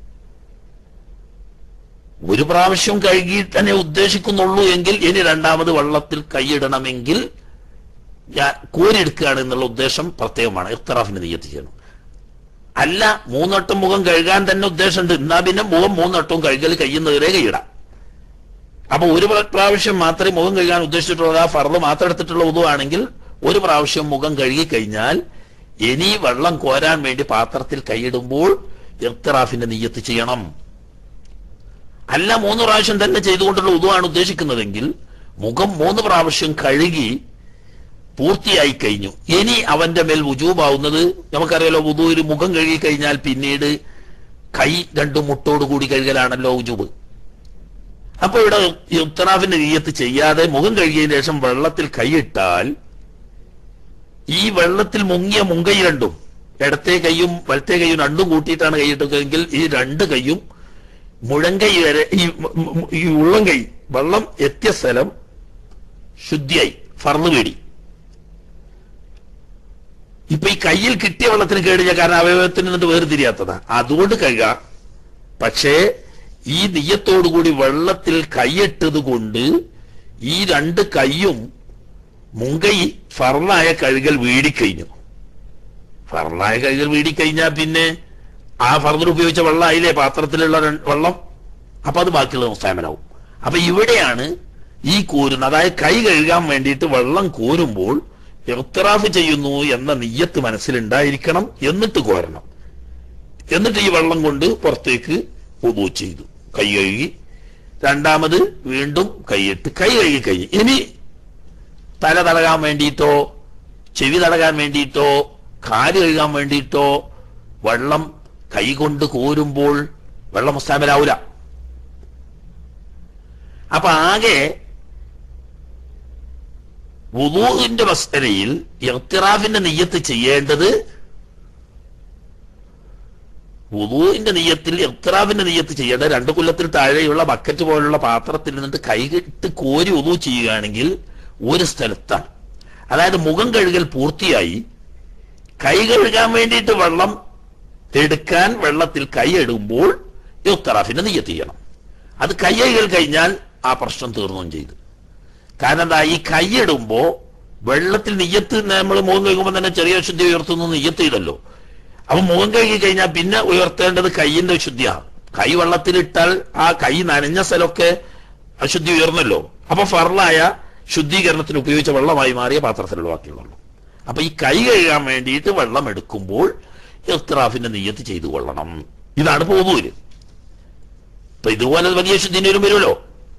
ഒരു പ്രാവശ്യം കഴുകി തന്നെ ഉദ്ദേശിക്കുന്നുള്ളൂ എങ്കിൽ ഇനി രണ്ടാമത് വെള്ളത്തിൽ കൈയിടണമെങ്കിൽ ഞാൻ കോരിയെടുക്കുകയാണ് എന്നുള്ള ഉദ്ദേശം പ്രത്യേകമാണ് ഇഖ്തറാഫിന് നിയ്യത്ത് ചെയ്യണം അല്ല മൂന്നോട്ടം മുഖം കഴുകാൻ തന്നെ ഉദ്ദേശമുണ്ട് എന്നാ പിന്നെ മുഖം മൂന്നോട്ടവും കഴുകൽ കഴിയുന്നവരെ കൈയിടാം അപ്പൊ ഒരു പ്ര- പ്രാവശ്യം മാത്രമേ മുഖം കഴുകാൻ ഉദ്ദേശിച്ചിട്ടുള്ള ആ ഫർദ് മാത്രം എടുത്തിട്ടുള്ള ഉദുവാണെങ്കിൽ ഒരു പ്രാവശ്യം മുഖം കഴുകി കഴിഞ്ഞാൽ ഇനി വെള്ളം കോരാൻ വേണ്ടി പാത്രത്തിൽ കൈയിടുമ്പോൾ ഇഖ്തറാഫിന്റെ നിയ്യത്ത് ചെയ്യണം അല്ല മൂന്ന് പ്രാവശ്യം തന്നെ ചെയ്തുകൊണ്ടുള്ള ഉദുവാണ് ഉദ്ദേശിക്കുന്നതെങ്കിൽ മുഖം മൂന്ന് പ്രാവശ്യം കഴുകി പൂർത്തിയായി കഴിഞ്ഞു ഇനി അവന്റെ മേൽ വുജൂബാവുന്നത് നമുക്കറിയാലോ വുദൂര് മുഖം കഴുകി കഴിഞ്ഞാൽ പിന്നീട് കൈ രണ്ടു മുട്ടോട് കൂടി കഴുകലാണല്ലോ വുജൂബ് അപ്പൊ ഇവിടെ ഇഫ്തറാഫിന്റെ നീയത്ത് ചെയ്യാതെ മുഖം കഴുകിയതിനു ശേഷം വെള്ളത്തിൽ കൈയിട്ടാൽ ഈ വെള്ളത്തിൽ മുങ്ങിയ മുങ്കൈ രണ്ടും ഇടത്തെ കൈയും വലത്തെ കൈയും രണ്ടും കൂട്ടിയിട്ടാണ് കൈയിട്ടതെങ്കിൽ ഈ രണ്ട് കൈയും മുഴങ്കൈ വരെ ഈ മ- മ- ഈ ഉള്ളം കൈ വെള്ളം എത്തിയ സ്ഥലം ശുദ്ധിയായി ഫർന്ന് പേടി ഇപ്പൊ ഈ കയ്യിൽ കിട്ടിയ വെള്ളത്തിന് കേടില്ല കാരണം അവയവത്തിന് നിന്നിട്ട് വേർതിരിയാത്തതാ അതുകൊണ്ട് കഴുകാം പക്ഷേ ഈ നെയ്യത്തോടുകൂടി വെള്ളത്തിൽ കൈയിട്ടത് കൊണ്ട് ഈ രണ്ട് കൈയും മുങ്കൈ ഫർണായ കഴുകൽ വീടിക്കഴിഞ്ഞു ഫർണായ കഴുകൽ വീടിക്കഴിഞ്ഞാൽ പിന്നെ ആ ഫർദർ ഉപയോഗിച്ച വെള്ളമായില്ലേ പാത്രത്തിലുള്ള ര- വെള്ളം അപ്പൊ അത് ബാക്കിയുള്ള മുസ്താമനാവും അപ്പൊ ഇവിടെയാണ് ഈ കോരുന്നത് അതായത് കൈ കഴുകാൻ വേണ്ടിയിട്ട് വെള്ളം കോരുമ്പോൾ ഇഖ്തിറാഫ് ചെയ്യുന്നു എന്ന നെയ്യത്ത് മനസ്സിലുണ്ടായിരിക്കണം എന്നിട്ട് കോരണം എന്നിട്ട് ഈ വെള്ളം കൊണ്ട് പുറത്തേക്ക് ഉദു ചെയ്തു കൈ കഴുകി രണ്ടാമത് വീണ്ടും കൈയിട്ട് കൈ കഴുകി കൈ ഇനി തല തടകാൻ വേണ്ടിയിട്ടോ ചെവി തടകാൻ വേണ്ടിയിട്ടോ കാല് കഴുകാൻ വേണ്ടിയിട്ടോ വെള്ളം കൈകൊണ്ട് കോരുമ്പോൾ വെള്ളം മുസ്താമലാവൂല അപ്പൊ ആകെ വുദൂഹിന്റെ മസ്തരയിൽ ഇർത്തിറാഫിന്റെ നെയ്യത്ത് ചെയ്യേണ്ടത് വുദൂഹിന്റെ നെയ്യത്തിൽ ഇർത്തിറാഫിന്റെ നെയ്യത്ത് ചെയ്യേണ്ടത് രണ്ട് കൊല്ലത്തിൽ താഴെയുള്ള ബക്കറ്റ് പോലുള്ള പാത്രത്തിൽ നിന്നിട്ട് കൈകിട്ട് കോരി ഉദു ചെയ്യുകയാണെങ്കിൽ ഒരു സ്ഥലത്താണ് അതായത് മുഖം കഴുകൽ പൂർത്തിയായി കൈ കഴുകാൻ വേണ്ടിയിട്ട് വെള്ളം എടുക്കാൻ വെള്ളത്തിൽ കൈ ഇടുമ്പോൾ ഇർത്തറാഫിന്റെ നെയ്യത്ത് ചെയ്യണം അത് കൈ കഴുകൽ കഴിഞ്ഞാൽ ആ പ്രശ്നം തീർന്നുകയും ചെയ്തു കാരണം എന്താ ഈ കൈയിടുമ്പോ വെള്ളത്തിൽ നെയ്യത്ത് നമ്മൾ മുഖം കഴുകുമ്പോൾ തന്നെ ചെറിയ ശുദ്ധി ഉയർത്തുന്നു നെയ്യത്ത് ചെയ്തല്ലോ അപ്പൊ മുഖം കഴുകി കഴിഞ്ഞാൽ പിന്നെ ഉയർത്തേണ്ടത് കൈയിന്റെ ശുദ്ധിയാണ് കൈ വെള്ളത്തിലിട്ടാൽ ആ കൈ നനഞ്ഞ സ്ഥലമൊക്കെ അശുദ്ധി ഉയർന്നല്ലോ അപ്പൊ ഫറലായ ശുദ്ധീകരണത്തിന് ഉപയോഗിച്ച വെള്ളമായി മാറിയ പാത്രത്തിലുള്ള ബാക്കിയുള്ളൂ അപ്പൊ ഈ കൈ കഴുകാൻ വേണ്ടിയിട്ട് വെള്ളം എടുക്കുമ്പോൾ ഇഖ്തിറാഫിന്റെ നെയ്യത്ത് ചെയ്തു കൊള്ളണം ഇതാണ് പോകൂര് ഇപ്പൊ ഇതുപോലെ വലിയ ശുദ്ധിന്റെ ഒരു വരുമല്ലോ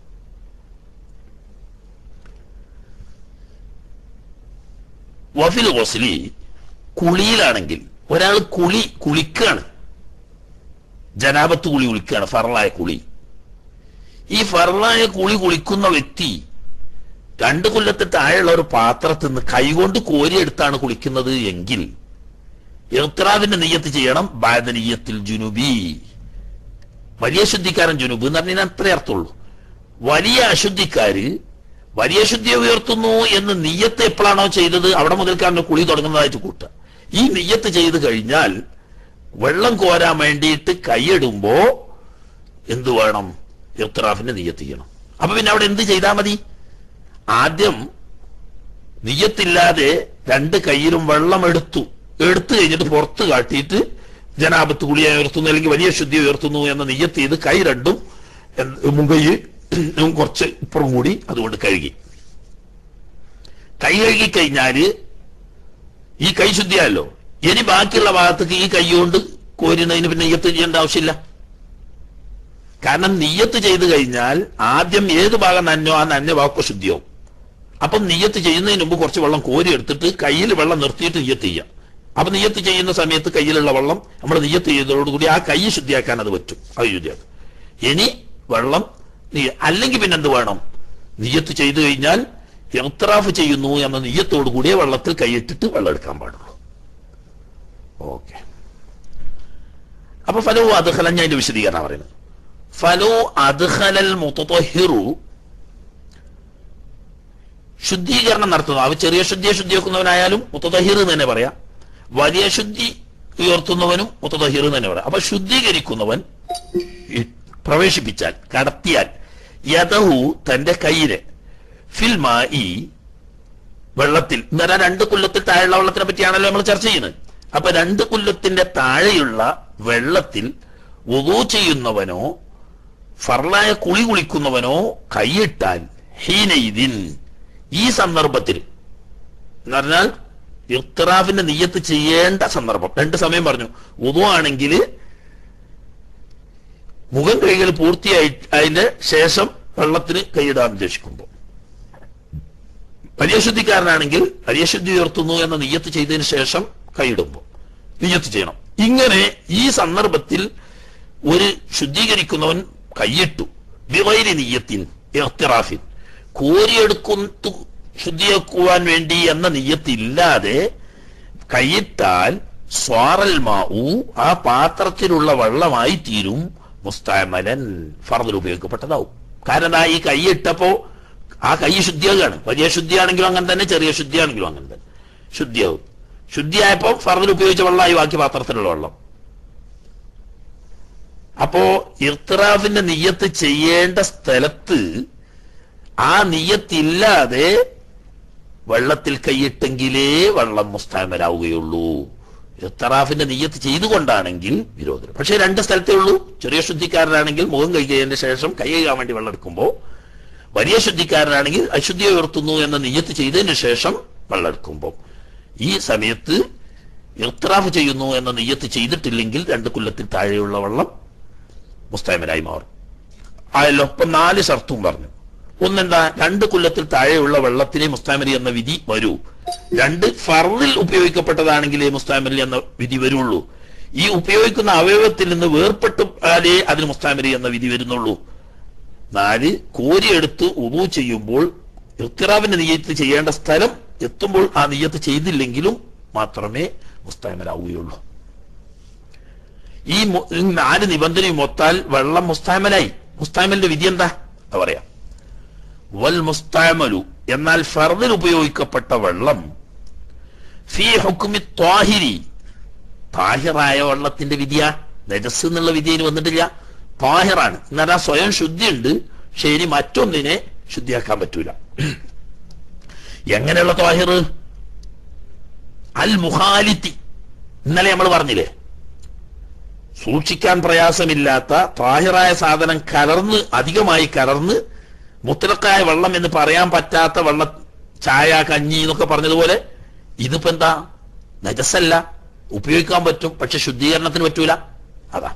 വഫിൽ വസ്ലി കുളിയിലാണെങ്കിൽ ഒരാൾ കുളി കുളിക്കാണ് ജനാപത്ത് കുളി കുളിക്കാണ് ഫറലായ കുളി ഈ ഫറലായ കുളി കുളിക്കുന്ന വ്യക്തി രണ്ട് കൊല്ലത്തെ താഴെയുള്ള ഒരു പാത്രത്തിൽ നിന്ന് കൈകൊണ്ട് കോരിയെടുത്താണ് കുളിക്കുന്നത് എങ്കിൽ ഇർത്തിറാവിന്റെ നെയ്യത്ത് ചെയ്യണം ബാദനീയത്തിൽ ജുനുബി വലിയ ശുദ്ധിക്കാരൻ ജുനുബ് എന്ന് പറഞ്ഞാൽ അത്രേ അർത്ഥമുള്ളൂ വലിയ അശുദ്ധിക്കാര് വലിയ ശുദ്ധിയെ ഉയർത്തുന്നു എന്ന് നെയ്യത്ത് എപ്പോഴാണോ ചെയ്തത് അവിടെ മുതൽക്കാരന് കുളി തുടങ്ങുന്നതായിട്ട് കൂട്ടുക ഈ നെയ്യത്ത് ചെയ്ത് കഴിഞ്ഞാൽ വെള്ളം കോരാൻ വേണ്ടിയിട്ട് കൈയിടുമ്പോ എന്തു വേണം ഇർത്തിറാഫിന്റെ നെയ്യത്ത് ചെയ്യണം അപ്പൊ പിന്നെ അവിടെ എന്ത് ചെയ്താൽ മതി ആദ്യം നെയ്യത്തില്ലാതെ രണ്ട് കയ്യിലും വെള്ളം എടുത്തു എടുത്തു കഴിഞ്ഞിട്ട് പുറത്ത് കാട്ടിയിട്ട് ജനാപത്ത് കുളിയെ ഉയർത്തുന്നു അല്ലെങ്കിൽ വലിയ ശുദ്ധി ഉയർത്തുന്നു എന്ന നെയ്യത്ത് ചെയ്ത് കൈ രണ്ടും എന്ത് മുങ്കൈ കുറച്ച് ഇപ്പുറം കൂടി അതുകൊണ്ട് കഴുകി കൈ കഴുകി കഴിഞ്ഞാല് ഈ കൈ ശുദ്ധിയായല്ലോ ഇനി ബാക്കിയുള്ള ഭാഗത്തേക്ക് ഈ കൈ കൊണ്ട് കോരുന്നതിന് പിന്നെ നെയ്യത്ത് ചെയ്യേണ്ട ആവശ്യമില്ല കാരണം നെയ്യത്ത് ചെയ്ത് കഴിഞ്ഞാൽ ആദ്യം ഏത് ഭാഗം നന്നോ ആ നന്ന വാക്കോ ശുദ്ധിയാവും അപ്പം നെയ്യത്ത് ചെയ്യുന്നതിന് മുമ്പ് കുറച്ച് വെള്ളം കോരി എടുത്തിട്ട് കയ്യിൽ വെള്ളം നിർത്തിയിട്ട് നെയ്യത്ത് ചെയ്യാം അപ്പൊ നെയ്യത്ത് ചെയ്യുന്ന സമയത്ത് കയ്യിലുള്ള വെള്ളം നമ്മൾ നെയ്യത്ത് ചെയ്തതോടുകൂടി ആ കൈ ശുദ്ധിയാക്കാൻ അത് പറ്റും അത് ശുദ്ധിയാക്കും ഇനി വെള്ളം നെയ്യ് അല്ലെങ്കിൽ പിന്നെ എന്ത് വേണം നെയ്യത്ത് ചെയ്തു കഴിഞ്ഞാൽ എത്രാഫ് ചെയ്യുന്നു എന്ന നെയ്യത്തോടു കൂടിയ വെള്ളത്തിൽ കൈയിട്ടിട്ട് വെള്ളം എടുക്കാൻ പാടുള്ളൂ ഓക്കെ അപ്പൊ ഫലോ അദ്ഹലൻ ഞാൻ അതിന്റെ വിശദീകരണം പറയുന്നത് ഫലോ അദ്ഹലൽ മുത്തഹിറു ശുദ്ധീകരണം നടത്തുന്നു അവ ചെറിയ ശുദ്ധിയെ ശുദ്ധിയാക്കുന്നവനായാലും മുത്തഹിർ എന്ന് തന്നെ പറയാം വലിയ ശുദ്ധി ഉയർത്തുന്നവനും മുത്തഹിർ എന്ന് തന്നെ പറയാം അപ്പൊ ശുദ്ധീകരിക്കുന്നവൻ ഈ പ്രവേശിപ്പിച്ചാൽ കടത്തിയാൽ യഥഹു തന്റെ കയ്യില് ഫിൽമാ ഈ വെള്ളത്തിൽ എന്ന് പറഞ്ഞാൽ രണ്ട് കുല്ലത്തിൽ താഴെയുള്ള വെള്ളത്തിനെ പറ്റിയാണല്ലോ നമ്മൾ ചർച്ച ചെയ്യുന്നത് അപ്പൊ രണ്ട് കുല്ലത്തിന്റെ താഴെയുള്ള വെള്ളത്തിൽ ഉദു ചെയ്യുന്നവനോ ഫർലായ കുളി കുളിക്കുന്നവനോ കൈയിട്ടാൽ ഹീനയിദിൻ ഈ സന്ദർഭത്തിൽ എന്ന് പറഞ്ഞാൽ ഇർത്തിറാഫിന്റെ നീയത്ത് ചെയ്യേണ്ട സന്ദർഭം രണ്ട് സമയം പറഞ്ഞു ഉദു ആണെങ്കിൽ മുഖം കൈകൾ പൂർത്തിയായി അതിന്റെ ശേഷം വെള്ളത്തിന് കൈയിടാൻ ഉദ്ദേശിക്കുമ്പോൾ വലിയ ശുദ്ധിക്കാരനാണെങ്കിൽ വലിയ ശുദ്ധി ഉയർത്തുന്നു എന്ന നിയ്യത്ത് ചെയ്തതിന് ശേഷം കൈയിടുമ്പോൾ നിയ്യത്ത് ചെയ്യണം ഇങ്ങനെ ഈ സന്ദർഭത്തിൽ ഒരു ശുദ്ധീകരിക്കുന്നവൻ കൈയിട്ടു ബിഗൈരി നിയ്യത്തിൻ ഇഖ്തിറാഫിൻ കോരിയെടുക്കുന്നു ശുദ്ധിയാക്കുവാൻ വേണ്ടി എന്ന നിയ്യത്തില്ലാതെ കയ്യിട്ടാൽ സ്വാറൽ മാവു ആ പാത്രത്തിലുള്ള വെള്ളമായി തീരും മുസ്താമലൻ ഫർദിൽ ഉപയോഗിക്കപ്പെട്ടതാവും കാരണം ദാ ഈ കൈയിട്ടപ്പോ ആ കൈ ശുദ്ധിയാകാണ് വലിയ ശുദ്ധിയാണെങ്കിലും അങ്ങനെ തന്നെ ചെറിയ ശുദ്ധിയാണെങ്കിലും അങ്ങനെ തന്നെ ശുദ്ധിയാവും ശുദ്ധിയായപ്പോ ഫർദിൽ ഉപയോഗിച്ച വെള്ളമായി ബാക്കി പാത്രത്തിലുള്ള വെള്ളം അപ്പോ ഇർത്തിറാഫിന്റെ നിയ്യത്ത് ചെയ്യേണ്ട സ്ഥലത്ത് ആ നിയ്യത്തില്ലാതെ വെള്ളത്തിൽ കൈയിട്ടെങ്കിലേ വെള്ളം മുസ്താമലാവുകയുള്ളൂ ഇർത്തറാഫിന്റെ നിയ്യത്ത് ചെയ്തുകൊണ്ടാണെങ്കിൽ വിരോധനം പക്ഷേ രണ്ട് സ്ഥലത്തേ ഉള്ളൂ ചെറിയ ശുദ്ധിക്കാരനാണെങ്കിൽ മുഖം കഴുകിയതിന് ശേഷം കൈ കഴുകാൻ വേണ്ടി വെള്ളം എടുക്കുമ്പോൾ വലിയ ശുദ്ധിക്കാരനാണെങ്കിൽ അശുദ്ധി ഉയർത്തുന്നു എന്ന നിയ്യത്ത് ചെയ്തതിന് ശേഷം വെള്ളം എടുക്കുമ്പോൾ ഈ സമയത്ത് ഇർത്തറാഫ് ചെയ്യുന്നു എന്ന നിയ്യത്ത് ചെയ്തിട്ടില്ലെങ്കിൽ രണ്ട് കൊല്ലത്തിൽ താഴെയുള്ള വെള്ളം മുസ്താമലായി മാറും ആയല്ലോ ഇപ്പൊ നാല് ഷർത്തും പറഞ്ഞു ഒന്നെന്താ രണ്ട് കൊല്ലത്തിൽ താഴെയുള്ള വെള്ളത്തിനെ മുസ്താമലി എന്ന വിധി വരൂ രണ്ട് ഫർദിൽ ഉപയോഗിക്കപ്പെട്ടതാണെങ്കിലേ മുസ്താമലി എന്ന വിധി വരുള്ളൂ ഈ ഉപയോഗിക്കുന്ന അവയവത്തിൽ നിന്ന് വേർപ്പെട്ടാലേ അതിന് മുസ്താമലി എന്ന വിധി വരുന്നുള്ളൂ നാല് കോരിയെടുത്ത് ഉദു ചെയ്യുമ്പോൾ ഇർത്തിറാവിന്റെ നിയ്യത്ത് ചെയ്യേണ്ട സ്ഥലം എത്തുമ്പോൾ ആ നിയ്യത്ത് ചെയ്തില്ലെങ്കിലും മാത്രമേ മുസ്താമലാവുകയുള്ളൂ ഈ മു- ഈ നാല് നിബന്ധനയും മൊത്താൽ വെള്ളം മുസ്താമലായി മുസ്താമലിന്റെ വിധി എന്താ അത് പറയാം വൽ മുസ്താമലു എന്നാൽ ഫർദിൽ ഉപയോഗിക്കപ്പെട്ട വെള്ളം ഫി ഹുക്കുമി ത്വാഹിരി താഹിറായ വെള്ളത്തിന്റെ വിധിയ നജസ് എന്നുള്ള വിധി ഇനി വന്നിട്ടില്ല താഹിറാണ് എന്നാൽ ആ സ്വയം ശുദ്ധിയുണ്ട് പക്ഷെ ഇനി മറ്റൊന്നിനെ ശുദ്ധിയാക്കാൻ പറ്റൂല എങ്ങനെയുള്ള ത്വാഹിർ അൽ മുഹാലിത്തി ഇന്നലെ നമ്മൾ പറഞ്ഞില്ലേ സൂക്ഷിക്കാൻ പ്രയാസമില്ലാത്ത താഹിറായ സാധനം കലർന്ന് അധികമായി കലർന്ന് മുത്തലക്കായ വെള്ളം എന്ന് പറയാൻ പറ്റാത്ത വെള്ള ചായ കഞ്ഞി എന്നൊക്കെ പറഞ്ഞതുപോലെ ഇതിപ്പോ എന്താ നജസല്ല ഉപയോഗിക്കാൻ പറ്റും പക്ഷെ ശുദ്ധീകരണത്തിന് പറ്റൂല അതാ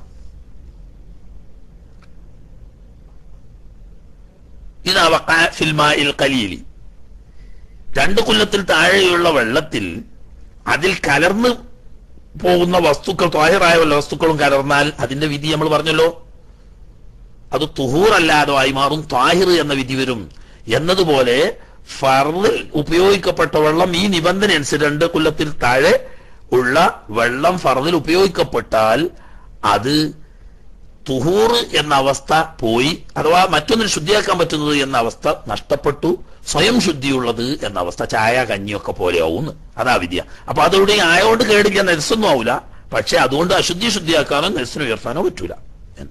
ഇത് ഫിൽമായിൽ കലീലി രണ്ട് കൊല്ലത്തിൽ താഴെയുള്ള വെള്ളത്തിൽ അതിൽ കലർന്ന് പോകുന്ന വസ്തുക്കൾ ത്വാഹിറായ വല്ല വസ്തുക്കളും കലർന്നാൽ അതിന്റെ വിധി നമ്മൾ പറഞ്ഞല്ലോ അത് തുഹൂറല്ലാതെ ആയി മാറും ത്വാഹിർ എന്ന വിധി വരും എന്നതുപോലെ ഫർദിൽ ഉപയോഗിക്കപ്പെട്ട വെള്ളം ഈ നിബന്ധന അനുസരിച്ച് രണ്ട് കൊല്ലത്തിൽ താഴെ ഉള്ള വെള്ളം ഫർദിൽ ഉപയോഗിക്കപ്പെട്ടാൽ അത് തുഹൂർ എന്ന അവസ്ഥ പോയി അഥവാ മറ്റൊന്നിന് ശുദ്ധിയാക്കാൻ പറ്റുന്നത് എന്ന അവസ്ഥ നഷ്ടപ്പെട്ടു സ്വയം ശുദ്ധിയുള്ളത് എന്ന അവസ്ഥ ചായ കഞ്ഞിയൊക്കെ പോലെയാവും അതാ വിദ്യ അപ്പൊ അതോടെ ആയോണ്ട് കേടില്ല നെരസൊന്നും ആവില്ല പക്ഷെ അതുകൊണ്ട് അശുദ്ധി ശുദ്ധിയാക്കാനോ നെരസിന് ഉയർത്താനോ പറ്റൂല എന്ന്.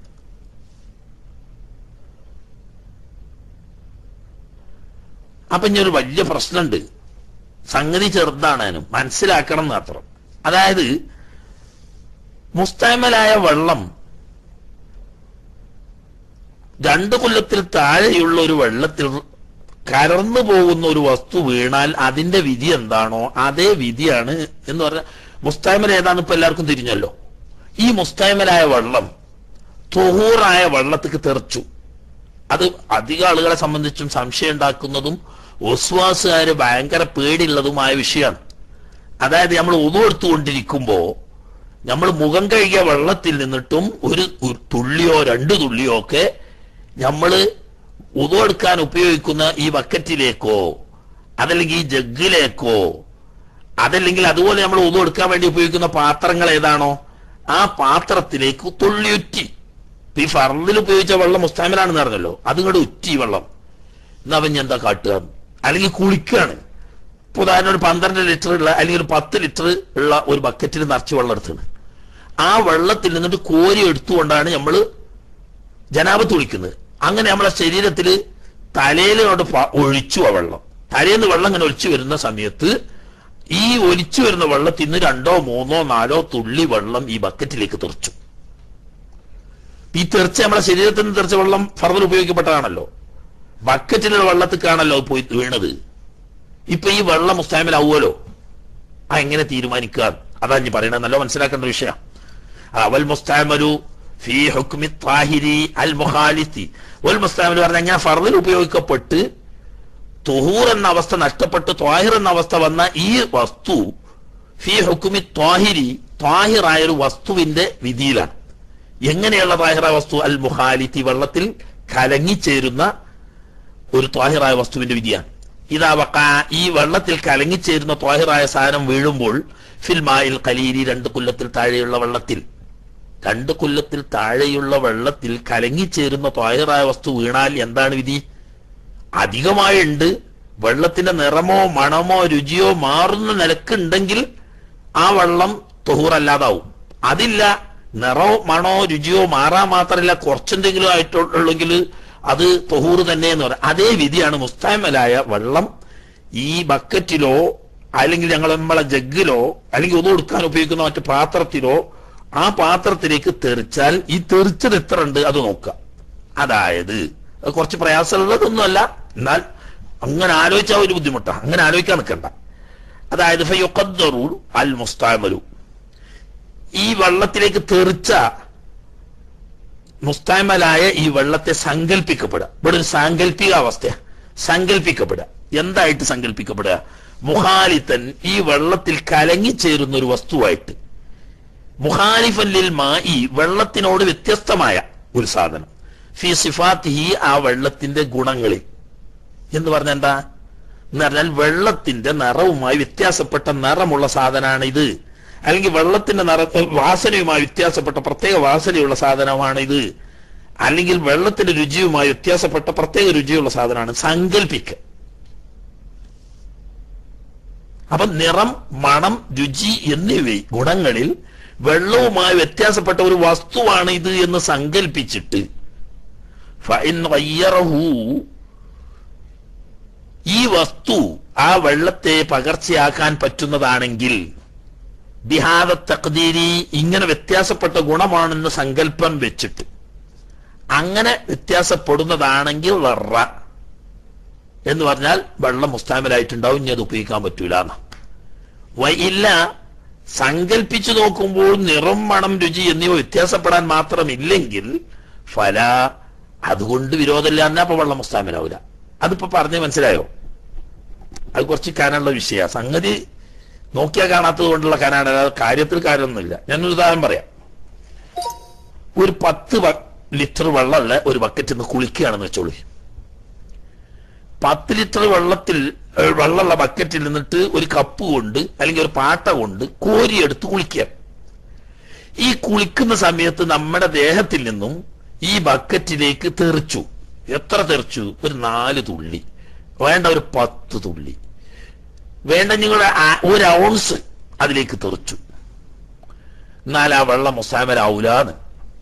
അപ്പൊ ഇനി ഒരു വലിയ പ്രശ്നമുണ്ട് സംഗതി ചെറുതാണേനും മനസ്സിലാക്കണം മാത്രം അതായത് മുസ്താമലായ വെള്ളം രണ്ട് കൊല്ലത്തിൽ താഴെയുള്ള ഒരു വെള്ളത്തിൽ കലർന്നു പോകുന്ന ഒരു വസ്തു വീണാൽ അതിന്റെ വിധി എന്താണോ അതേ വിധിയാണ് എന്ന് പറഞ്ഞാൽ മുസ്താമൽ ഏതാന്ന് ഇപ്പൊ എല്ലാവർക്കും തിരിഞ്ഞല്ലോ ഈ മുസ്താമലായ വെള്ളം തൊഹൂറായ വെള്ളത്തിക്ക് തെറിച്ചു അത് അധിക ആളുകളെ സംബന്ധിച്ചും സംശയം ഉണ്ടാക്കുന്നതും ഒസ്വാസുകാര് ഭയങ്കര പേടിയുള്ളതുമായ വിഷയമാണ് അതായത് നമ്മൾ ഉതുകൊടുത്തുകൊണ്ടിരിക്കുമ്പോ നമ്മൾ മുഖം കഴുകിയ വെള്ളത്തിൽ നിന്നിട്ടും ഒരു ഒരു തുള്ളിയോ രണ്ട് തുള്ളിയോ ഒക്കെ നമ്മള് ഉതുവെടുക്കാൻ ഉപയോഗിക്കുന്ന ഈ ബക്കറ്റിലേക്കോ അതല്ലെങ്കിൽ ഈ ജഗ്ഗിലേക്കോ അതല്ലെങ്കിൽ അതുപോലെ നമ്മൾ ഉതുവെടുക്കാൻ വേണ്ടി ഉപയോഗിക്കുന്ന പാത്രങ്ങൾ ഏതാണോ ആ പാത്രത്തിലേക്ക് തുള്ളിയുറ്റി ഇപ്പൊ ഈ ഫർദിൽ ഉപയോഗിച്ച വെള്ളം മുസ്താമിലാണെന്ന് പറഞ്ഞല്ലോ അതിങ്ങോട്ട് ഉറ്റി വെള്ളം എന്നാ അവൻ എന്താ കാട്ടുക അല്ലെങ്കിൽ കുളിക്കുകയാണ് ഇപ്പൊ ഉദാഹരണം ഒരു പന്ത്രണ്ട് ലിറ്റർ ഉള്ള അല്ലെങ്കിൽ ഒരു പത്ത് ലിറ്റർ ഉള്ള ഒരു ബക്കറ്റിൽ നിറച്ച് വെള്ളം എടുത്തത് ആ വെള്ളത്തിൽ നിന്നിട്ട് കോരി എടുത്തുകൊണ്ടാണ് നമ്മൾ ജനാപത്ത് കുളിക്കുന്നത് അങ്ങനെ നമ്മളെ ശരീരത്തിൽ തലയിലോട്ട് പ- ഒഴിച്ചു ആ വെള്ളം തലേന്ന് വെള്ളം ഇങ്ങനെ ഒലിച്ചു വരുന്ന സമയത്ത് ഈ ഒലിച്ചു വരുന്ന വെള്ളത്തിൽ നിന്ന് രണ്ടോ മൂന്നോ നാലോ തുള്ളി വെള്ളം ഈ ബക്കറ്റിലേക്ക് തെറിച്ചു ഈ തെറിച്ച നമ്മളെ ശരീരത്തിൽ നിന്ന് തെറിച്ച വെള്ളം ഫർദർ ഉപയോഗിക്കപ്പെട്ടതാണല്ലോ ബക്കറ്റിലുള്ള വെള്ളത്തിക്കാണല്ലോ അത് പോയി വീണത് ഇപ്പൊ ഈ വെള്ളം മുസ്താമിലാവുമല്ലോ ആ എങ്ങനെ തീരുമാനിക്കുക അതാ ഞാൻ പറയണത് നല്ല മനസ്സിലാക്കേണ്ട വിഷയം അവൽ മുസ്താമലു ഫി ഹുക്മി താഹിരി അൽ മുഹാലിത്തി വൽ മുസ്താമലു പറഞ്ഞാൽ ഞാൻ ഫർദിൽ ഉപയോഗിക്കപ്പെട്ട് തുഹൂർ എന്ന അവസ്ഥ നഷ്ടപ്പെട്ട് ത്വാഹിർ എന്ന അവസ്ഥ വന്ന ഈ വസ്തു ഫി ഹുക്കുമി ത്വാഹിരി ത്വാഹിറായ ഒരു വസ്തുവിന്റെ വിധിയിലാണ് എങ്ങനെയുള്ള താഹിറ വസ്തു അൽ മുഹാലിത്തി വെള്ളത്തിൽ കലങ്ങിച്ചേരുന്ന ഒരു ത്വാഹിറായ വസ്തുവിന്റെ വിധിയാണ് ഇതാ വക്ക ഈ വെള്ളത്തിൽ കലങ്ങിച്ചേരുന്ന ത്വാഹിറായ സാധനം വീഴുമ്പോൾ ഫിൽമായിൽ കലീരി രണ്ട് കൊല്ലത്തിൽ താഴെയുള്ള വെള്ളത്തിൽ രണ്ട് കൊല്ലത്തിൽ താഴെയുള്ള വെള്ളത്തിൽ കലങ്ങിച്ചേരുന്ന ത്വാഹിറായ വസ്തു വീണാൽ എന്താണ് വിധി അധികമായുണ്ട് വെള്ളത്തിന്റെ നിറമോ മണമോ രുചിയോ മാറുന്ന നിലക്കുണ്ടെങ്കിൽ ആ വെള്ളം തൊഹൂറല്ലാതാവും അതില്ല നിറോ മണോ രുചിയോ മാറാൻ മാത്രമല്ല കുറച്ചെന്തെങ്കിലും ആയിട്ടുള്ളെങ്കിൽ അത് തൊഹൂറ് തന്നെ എന്ന് പറയാം അതേ വിധിയാണ് മുസ്താമലായ വെള്ളം ഈ ബക്കറ്റിലോ അല്ലെങ്കിൽ ഞങ്ങൾ നമ്മളെ ജഗ്ഗിലോ അല്ലെങ്കിൽ ഒതു കൊടുക്കാൻ ഉപയോഗിക്കുന്ന മറ്റു പാത്രത്തിലോ ആ പാത്രത്തിലേക്ക് തെറിച്ചാൽ ഈ തെറിച്ചത് എത്ര ഉണ്ട് അത് നോക്കുക അതായത് അത് കുറച്ച് പ്രയാസമുള്ളതൊന്നുമല്ല എന്നാൽ അങ്ങനെ ആലോചിച്ചാൽ ഒരു ബുദ്ധിമുട്ടാണ് അങ്ങനെ ആലോചിക്കാൻ നിൽക്കണ്ട അതായത് ഫയുഖദ്ദറു അൽ മുസ്താമലു ഈ വെള്ളത്തിലേക്ക് തെറിച്ച മുസ്താമലായ ഈ വെള്ളത്തെ സങ്കല്പിക്കപ്പെടുക ഇവിടെ ഒരു സാങ്കല്പിക അവസ്ഥ സങ്കല്പിക്കപ്പെടുക എന്തായിട്ട് സങ്കല്പിക്കപ്പെടുക മുഹാലിത്തൻ ഈ വെള്ളത്തിൽ കലങ്ങിച്ചേരുന്ന ഒരു വസ്തുവായിട്ട് മുഹാലിഫല്ലിൽ മായി വെള്ളത്തിനോട് വ്യത്യസ്തമായ ഒരു സാധനം ഫി സിഫാത്തിഹി ആ വെള്ളത്തിന്റെ ഗുണങ്ങളിൽ എന്ന് പറഞ്ഞ എന്താ എന്ന് പറഞ്ഞാൽ വെള്ളത്തിന്റെ നിറവുമായി വ്യത്യാസപ്പെട്ട നിറമുള്ള സാധനമാണ് ഇത് അല്ലെങ്കിൽ വെള്ളത്തിന്റെ നിറ വാസനയുമായി വ്യത്യാസപ്പെട്ട പ്രത്യേക വാസനയുള്ള സാധനമാണ് ഇത് അല്ലെങ്കിൽ വെള്ളത്തിന്റെ രുചിയുമായി വ്യത്യാസപ്പെട്ട പ്രത്യേക രുചിയുള്ള സാധനമാണ് സങ്കല്പിക്കുക അപ്പൊ നിറം മണം രുചി എന്നിവ ഗുണങ്ങളിൽ വെള്ളവുമായി വ്യത്യാസപ്പെട്ട ഒരു വസ്തുവാണ് ഇത് എന്ന് സങ്കല്പിച്ചിട്ട് ഫഇൻ ഗയ്യറഹു ഈ വസ്തു ആ വെള്ളത്തെ പകർച്ചയാക്കാൻ പറ്റുന്നതാണെങ്കിൽ ബിഹാദ തഖ്ദീരി ഇങ്ങനെ വ്യത്യാസപ്പെട്ട ഗുണമാണെന്ന് സങ്കല്പം വെച്ചിട്ട് അങ്ങനെ വ്യത്യാസപ്പെടുന്നതാണെങ്കിൽ വർറ എന്ന് പറഞ്ഞാൽ വെള്ളം മുസ്താമലായിട്ടുണ്ടാവും ഇനി അത് ഉപയോഗിക്കാൻ പറ്റൂല വൈ ഇല്ല സങ്കല്പിച്ചു നോക്കുമ്പോൾ നിറം മണം രുചി എന്നിവ വ്യത്യാസപ്പെടാൻ മാത്രമില്ലെങ്കിൽ ഫല അതുകൊണ്ട് വിരോധമില്ല എന്നാ അപ്പൊ വെള്ളം മുസ്താമലാവൂല അതിപ്പോ പറഞ്ഞ് മനസ്സിലായോ അത് കുറച്ച് കാനുള്ള വിഷയ സംഗതി നോക്കിയാൽ കാണാത്തത് കൊണ്ടുള്ള കാനാണ് അല്ലാതെ കാര്യത്തിൽ കാര്യമൊന്നുമില്ല ഞാനൊരു ഉദാഹരണം പറയാം ഒരു പത്ത് ബ- ലിറ്റർ വെള്ളമുള്ള ഒരു ബക്കറ്റിൽ നിന്ന് കുളിക്കുകയാണെന്ന് വെച്ചോളൂ പത്ത് ലിറ്റർ വെള്ളത്തിൽ ഏ, വെള്ളമുള്ള ബക്കറ്റിൽ നിന്നിട്ട് ഒരു കപ്പ് കൊണ്ട് അല്ലെങ്കിൽ ഒരു പാട്ട കൊണ്ട് കോരിയെടുത്ത് കുളിക്കുക ഈ കുളിക്കുന്ന സമയത്ത് നമ്മുടെ ദേഹത്തിൽ നിന്നും ഈ ബക്കറ്റിലേക്ക് തെറിച്ചു എത്ര തെറിച്ചു ഒരു നാല് തുള്ളി വേണ്ട ഒരു പത്ത് തുള്ളി വേണ്ട നിങ്ങളുടെ ആ- ഒരു ഔൺസ് അതിലേക്ക് തെറിച്ചു എന്നാൽ ആ വെള്ളം മുസാമരാവൂലാന്ന്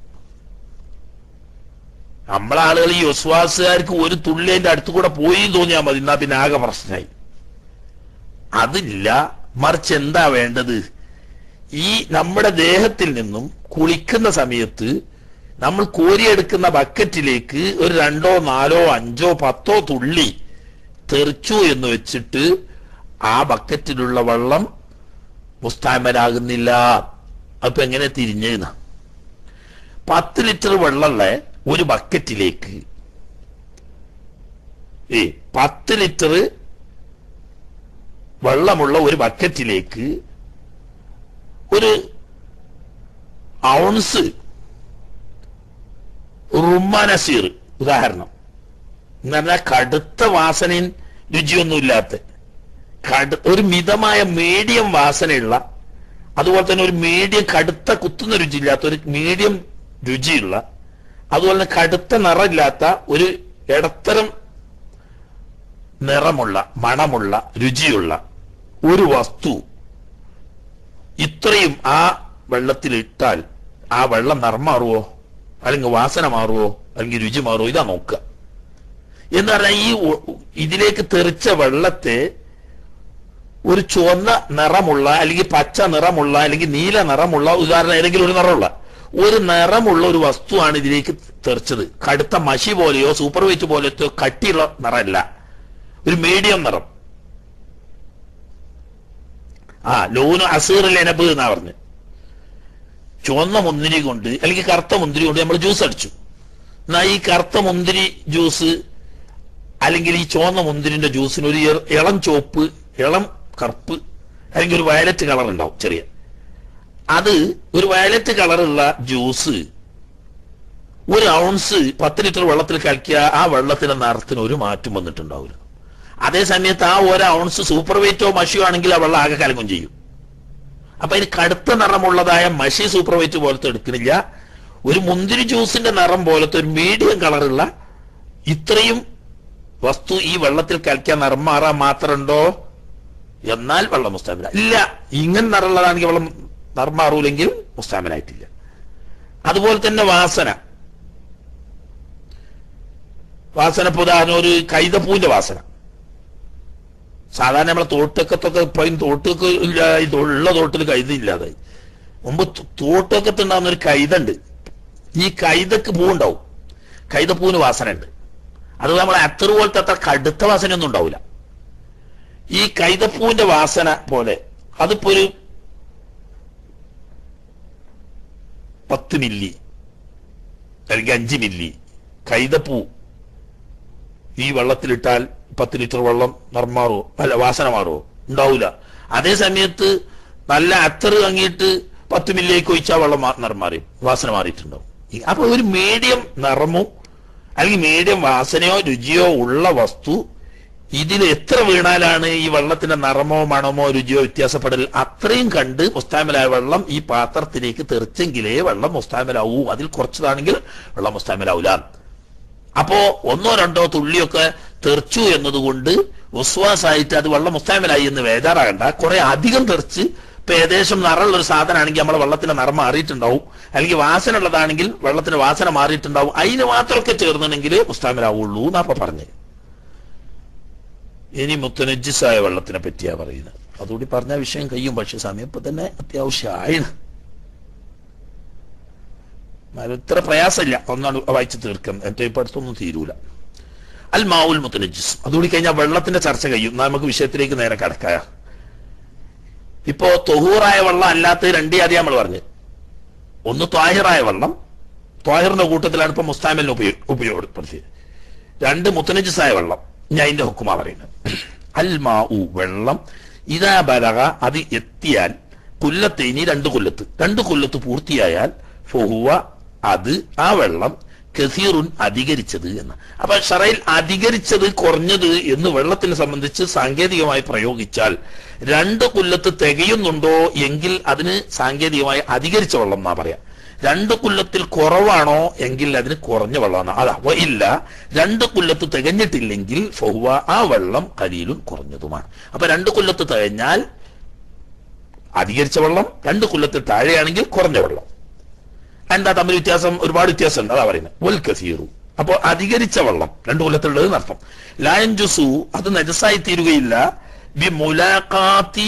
നമ്മളാളുകൾ ഈ വിശ്വാസുകാർക്ക് ഒരു തുള്ളി അതിന്റെ അടുത്ത് കൂടെ പോയി തോന്നിയാൽ മതി എന്നാ പിന്നെ ആകെ പ്രശ്നമായി അതില്ല മറിച്ച് എന്താ വേണ്ടത് ഈ നമ്മുടെ ദേഹത്തിൽ നിന്നും കുളിക്കുന്ന സമയത്ത് നമ്മൾ കോരിയെടുക്കുന്ന ബക്കറ്റിലേക്ക് ഒരു രണ്ടോ നാലോ അഞ്ചോ പത്തോ തുള്ളി തെറിച്ചു എന്ന് വെച്ചിട്ട് ആ ബക്കറ്റിലുള്ള വെള്ളം മുസ്താമരാകുന്നില്ല അപ്പൊ എങ്ങനെ തിരിഞ്ഞെന്ന പത്ത് ലിറ്റർ വെള്ളമുള്ള ഒരു ബക്കറ്റിലേക്ക് ഏ പത്ത് ലിറ്റർ വെള്ളമുള്ള ഒരു ബക്കറ്റിലേക്ക് ഒരു ഔൺസ് റുമാനസീർ ഉദാഹരണം എന്ന് പറഞ്ഞാൽ കടുത്ത വാസനയും രുചിയൊന്നുമില്ലാത്ത കടു ഒരു മിതമായ മീഡിയം വാസനയുള്ള അതുപോലെ തന്നെ ഒരു മീഡിയം കടുത്ത കുത്തുന്ന രുചിയില്ലാത്ത ഒരു മീഡിയം രുചിയുള്ള അതുപോലെ തന്നെ കടുത്ത നിറമില്ലാത്ത ഒരു ഇടത്തരം നിറമുള്ള മണമുള്ള രുചിയുള്ള ഒരു വസ്തു ഇത്രയും ആ വെള്ളത്തിൽ ഇട്ടാൽ ആ വെള്ളം നിറം മാറുവോ അല്ലെങ്കിൽ വാസന മാറുവോ അല്ലെങ്കിൽ രുചി മാറുവോ ഇതാ നോക്കുക എന്ന് പറഞ്ഞാൽ ഈ ഒ- ഇതിലേക്ക് തെറിച്ച വെള്ളത്തെ ഒരു ചുവന്ന നിറമുള്ള അല്ലെങ്കിൽ പച്ച നിറമുള്ള അല്ലെങ്കിൽ നീല നിറമുള്ള ഉദാഹരണം ഏതെങ്കിലും ഒരു നിറമുള്ള ഒരു നിറമുള്ള ഒരു വസ്തുവാണ് ഇതിലേക്ക് തെറിച്ചത് കടുത്ത മഷി പോലെയോ സൂപ്പർ വെയിറ്റ് പോലത്തെ കട്ടിയുള്ള നിറമല്ല ഒരു മീഡിയം നിറം ആ ലോന് അസീറിൽ എനബ് എന്നാ പറഞ്ഞു ചുവന്ന മുന്തിരി കൊണ്ട് അല്ലെങ്കിൽ കറുത്ത മുന്തിരി കൊണ്ട് നമ്മൾ ജ്യൂസ് അടിച്ചു എന്നാ ഈ കറുത്ത മുന്തിരി ജ്യൂസ് അല്ലെങ്കിൽ ഈ ചുവന്ന മുന്തിരിന്റെ ജ്യൂസിന് ഒരു ഇള- ഇളം ചുവപ്പ് ഇളം കറുപ്പ് അല്ലെങ്കിൽ ഒരു വയലറ്റ് കളർ ഉണ്ടാവും ചെറിയ അത് ഒരു വയലറ്റ് കളറുള്ള ജ്യൂസ് ഒരു ഔൺസ് പത്ത് ലിറ്റർ വെള്ളത്തിൽ കലക്കിയ ആ വെള്ളത്തിന്റെ നിറത്തിന് ഒരു മാറ്റം വന്നിട്ടുണ്ടാവില്ല അതേ സമയത്ത് ആ ഒരു ഔൺസ് സൂപ്പർ വെയിറ്റോ മഷിയോ ആണെങ്കിൽ ആ വെള്ളം ആകെ കലങ്ങും ചെയ്യും അപ്പൊ അതിന് കടുത്ത നിറമുള്ളതായ മഷി സൂപ്പർ വെയിറ്റ് പോലത്തെ എടുക്കുന്നില്ല ഒരു മുന്തിരി ജ്യൂസിന്റെ നിറം പോലത്തെ ഒരു മീഡിയം കളറുള്ള ഇത്രയും വസ്തു ഈ വെള്ളത്തിൽ കലക്കാൻ നിറം മാറാൻ മാത്രമുണ്ടോ എന്നാൽ വെള്ളം മുസ്താമില ഇല്ല ഇങ്ങനെ നിറമുള്ളതാണെങ്കിൽ വെള്ളം നിറം മാറൂലെങ്കിൽ മുസ്താമിലായിട്ടില്ല അതുപോലെ തന്നെ വാസന വാസന ഇപ്പൊ ഉദാഹരണം ഒരു കൈതപ്പൂവിന്റെ വാസന സാധാരണ നമ്മളെ തോട്ടക്കത്തൊക്കെ ഇപ്പൊ ഈ തോട്ടൊക്കെ ഇല്ല ഈ തോ- ഉള്ള തോട്ടിൽ കൈത ഇല്ലാതായി മുമ്പ് തോ- തോട്ടക്കത്ത് ഉണ്ടാകുന്ന ഒരു കൈത ഉണ്ട് ഈ കൈതക്ക് പൂവുണ്ടാവും കൈതപ്പൂവിന് വാസന ഉണ്ട് അത് നമ്മളെ അത്തറ് പോലത്തെ അത്ര കടുത്ത വാസനയൊന്നും ഉണ്ടാവില്ല ഈ കൈതപ്പൂവിന്റെ വാസന പോലെ അതിപ്പോ ഒരു പത്ത് മില്ലി അല്ലെങ്കിൽ അഞ്ച് മില്ലി കൈതപ്പൂ ഈ വെള്ളത്തിലിട്ടാൽ പത്ത് ലിറ്റർ വെള്ളം നിറം മാറുമോ അല്ല വാസന മാറുമോ ഉണ്ടാവൂല അതേ സമയത്ത് നല്ല അത്തറ് തങ്ങിയിട്ട് പത്ത് മില്ലിലേക്ക് ഒഴിച്ചാൽ വെള്ളം മാ- നിറം മാറി വാസന മാറിയിട്ടുണ്ടാവും ഈ- അപ്പൊ ഒരു മീഡിയം നിറമോ അല്ലെങ്കിൽ മീഡിയം വാസനയോ രുചിയോ ഉള്ള വസ്തു ഇതിൽ എത്ര വീണാലാണ് ഈ വെള്ളത്തിന്റെ നിറമോ മണമോ രുചിയോ വ്യത്യാസപ്പെടൽ അത്രയും കണ്ട് മുസ്താമലായ വെള്ളം ഈ പാത്രത്തിലേക്ക് തെറിച്ചെങ്കിലേ വെള്ളം മുസ്താമലാവൂ അതിൽ കുറച്ചതാണെങ്കിൽ വെള്ളം മുസ്താമലാവൂല അപ്പോ ഒന്നോ രണ്ടോ തുള്ളിയൊക്കെ തെറിച്ചു എന്നതുകൊണ്ട് വിശ്വാസമായിട്ട് അത് വെള്ളം മുസ്താമലായി എന്ന് വേജാറാകണ്ട കുറെ അധികം തെറിച്ച് ഇപ്പൊ ഏകദേശം നിറമുള്ള ഒരു സാധനമാണെങ്കിൽ നമ്മളെ വെള്ളത്തിന്റെ നിറം മാറിയിട്ടുണ്ടാവും അല്ലെങ്കിൽ വാസന ഉള്ളതാണെങ്കിൽ വെള്ളത്തിന്റെ വാസന മാറിയിട്ടുണ്ടാവും അതിന് മാത്രമൊക്കെ ചേർന്നുണ്ടെങ്കിൽ മുസ്താമലാവുള്ളൂ എന്നാ അപ്പൊ പറഞ്ഞത് ഇനി മുത്തനജിസായ വെള്ളത്തിനെ പറ്റിയാ പറയുന്നത് അതുകൂടി പറഞ്ഞ വിഷയം കഴിയും പക്ഷെ സമയം ഇപ്പൊ തന്നെ അത്യാവശ്യമായിണ് എന്നാലും ഇത്ര പ്രയാസമില്ല ഒന്നാണ് വായിച്ചു തീർക്കാം എന്റെ ഇപ്പൊ അടുത്തൊന്നും തീരൂല അൽ മാവുൽ മുത്തനജിസ് അതുകൂടി കഴിഞ്ഞാൽ വെള്ളത്തിന്റെ ചർച്ച കഴിയും എന്നാ നമുക്ക് വിഷയത്തിലേക്ക് നേരെ കടക്കായ ഇപ്പോ തൊഹൂറായ വെള്ളം അല്ലാത്ത രണ്ടേ ആദ്യം നമ്മൾ പറഞ്ഞു ഒന്ന് ത്വാഹിറായ വെള്ളം ത്വാഹിറിന്റെ കൂട്ടത്തിലാണ് ഇപ്പൊ മുസ്താമലിന് ഉപയോഗ ഉപയോഗപ്പെടുത്തിയത് രണ്ട് മുത്തനജിസായ വെള്ളം ഞാൻ അതിന്റെ ഹുക്കുമാ പറയുന്നത് അൽ മാഉ വെള്ളം ഇതാ ബലക അത് എത്തിയാൽ കുല്ലത്തേനി രണ്ട് കൊല്ലത്ത് രണ്ട് കൊല്ലത്ത് പൂർത്തിയായാൽ ഫൊഹുവ അത് ആ വെള്ളം കസീറുൻ അധികരിച്ചത് എന്ന് അപ്പൊ ഷറയിൽ അധികരിച്ചത് കുറഞ്ഞത് എന്ന് വെള്ളത്തിനെ സംബന്ധിച്ച് സാങ്കേതികമായി പ്രയോഗിച്ചാൽ രണ്ട് കൊല്ലത്ത് തികയുന്നുണ്ടോ എങ്കിൽ അതിന് സാങ്കേതികമായി അധികരിച്ച വെള്ളം എന്നാ പറയാം രണ്ട് കുല്ലത്തിൽ കുറവാണോ എങ്കിൽ അതിന് കുറഞ്ഞ വെള്ളമാണ് അതാ വ ഇല്ല രണ്ട് കുല്ലത്ത് തികഞ്ഞിട്ടില്ലെങ്കിൽ ഫഹുവ ആ വെള്ളം കലിയിലും കുറഞ്ഞതുമാണ് അപ്പൊ രണ്ട് കുല്ലത്ത് തികഞ്ഞാൽ അധികരിച്ച വെള്ളം രണ്ട് കുല്ലത്തിൽ താഴെയാണെങ്കിൽ കുറഞ്ഞ വെള്ളം എന്താ തമ്മിൽ വ്യത്യാസം ഒരുപാട് വ്യത്യാസമുണ്ട് അതാ പറയുന്നത് വൽ കസീറു അപ്പോൾ അധികരിച്ച വെള്ളം രണ്ട് കൊല്ലത്തുള്ളത് എന്നർത്ഥം ലായൻജുസു അത് നജസായി തീരുകയില്ല ബി മുലാഖാത്തി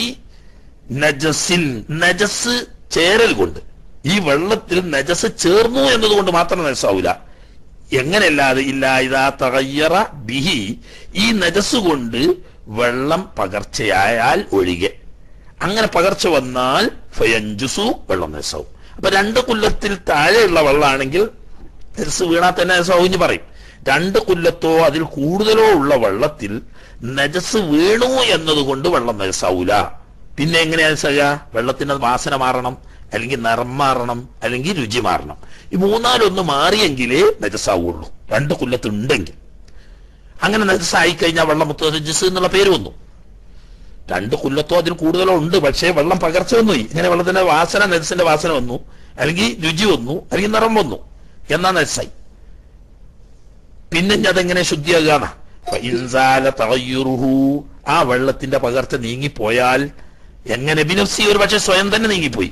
നജസിൽ നജസ് ചേരൽ കൊണ്ട് ഈ വെള്ളത്തിൽ നജസ് ചേർന്നു എന്നതുകൊണ്ട് മാത്രം നജസാവൂല എങ്ങനെയല്ലാതെ ഇല്ല ഇതാ തകയ്യറ ബിഹി ഈ നജസ് കൊണ്ട് വെള്ളം പകർച്ചയായാൽ ഒഴികെ അങ്ങനെ പകർച്ച വന്നാൽ ഫയഞ്ചുസു വെള്ളം നജസാവും അപ്പൊ രണ്ട് കുല്ലത്തിൽ താഴെയുള്ള വെള്ളമാണെങ്കിൽ നജസ് വീണാൽ തന്നെ നജസാവും എന്ന് പറയും രണ്ട് കുല്ലത്തോ അതിൽ കൂടുതലോ ഉള്ള വെള്ളത്തിൽ നജസ് വീണു എന്നതുകൊണ്ട് വെള്ളം നജസാവൂല പിന്നെ എങ്ങനെയാ നജസാകുക വെള്ളത്തിന്റെ വാസന മാറണം അല്ലെങ്കിൽ നിറം മാറണം അല്ലെങ്കിൽ രുചി മാറണം ഈ മൂന്നാലൊന്ന് മാറിയെങ്കിലേ നജസാവുള്ളൂ രണ്ട് കുല്ലത്തുണ്ടെങ്കിൽ അങ്ങനെ നജസായി കഴിഞ്ഞാൽ വെള്ളം മുത്ത നജസ് എന്നുള്ള പേര് വന്നു രണ്ട് കുല്ലത്തോ അതിൽ കൂടുതലോ ഉണ്ട് പക്ഷേ വെള്ളം പകർച്ച വന്നു ഇങ്ങനെ വെള്ളത്തിന്റെ വാസന നജസിന്റെ വാസന വന്നു അല്ലെങ്കിൽ രുചി വന്നു അല്ലെങ്കിൽ നിറം വന്നു എന്നാ നജസായി പിന്നെ ഇനി അതെങ്ങനെ ശുദ്ധിയാകാണ് ഫഇൻസാല തഗയ്യുറുഹു ആ വെള്ളത്തിന്റെ പകർച്ച നീങ്ങിപ്പോയാൽ എങ്ങനെ ബിനഫ്സി ഒരു പക്ഷെ സ്വയം തന്നെ നീങ്ങിപ്പോയി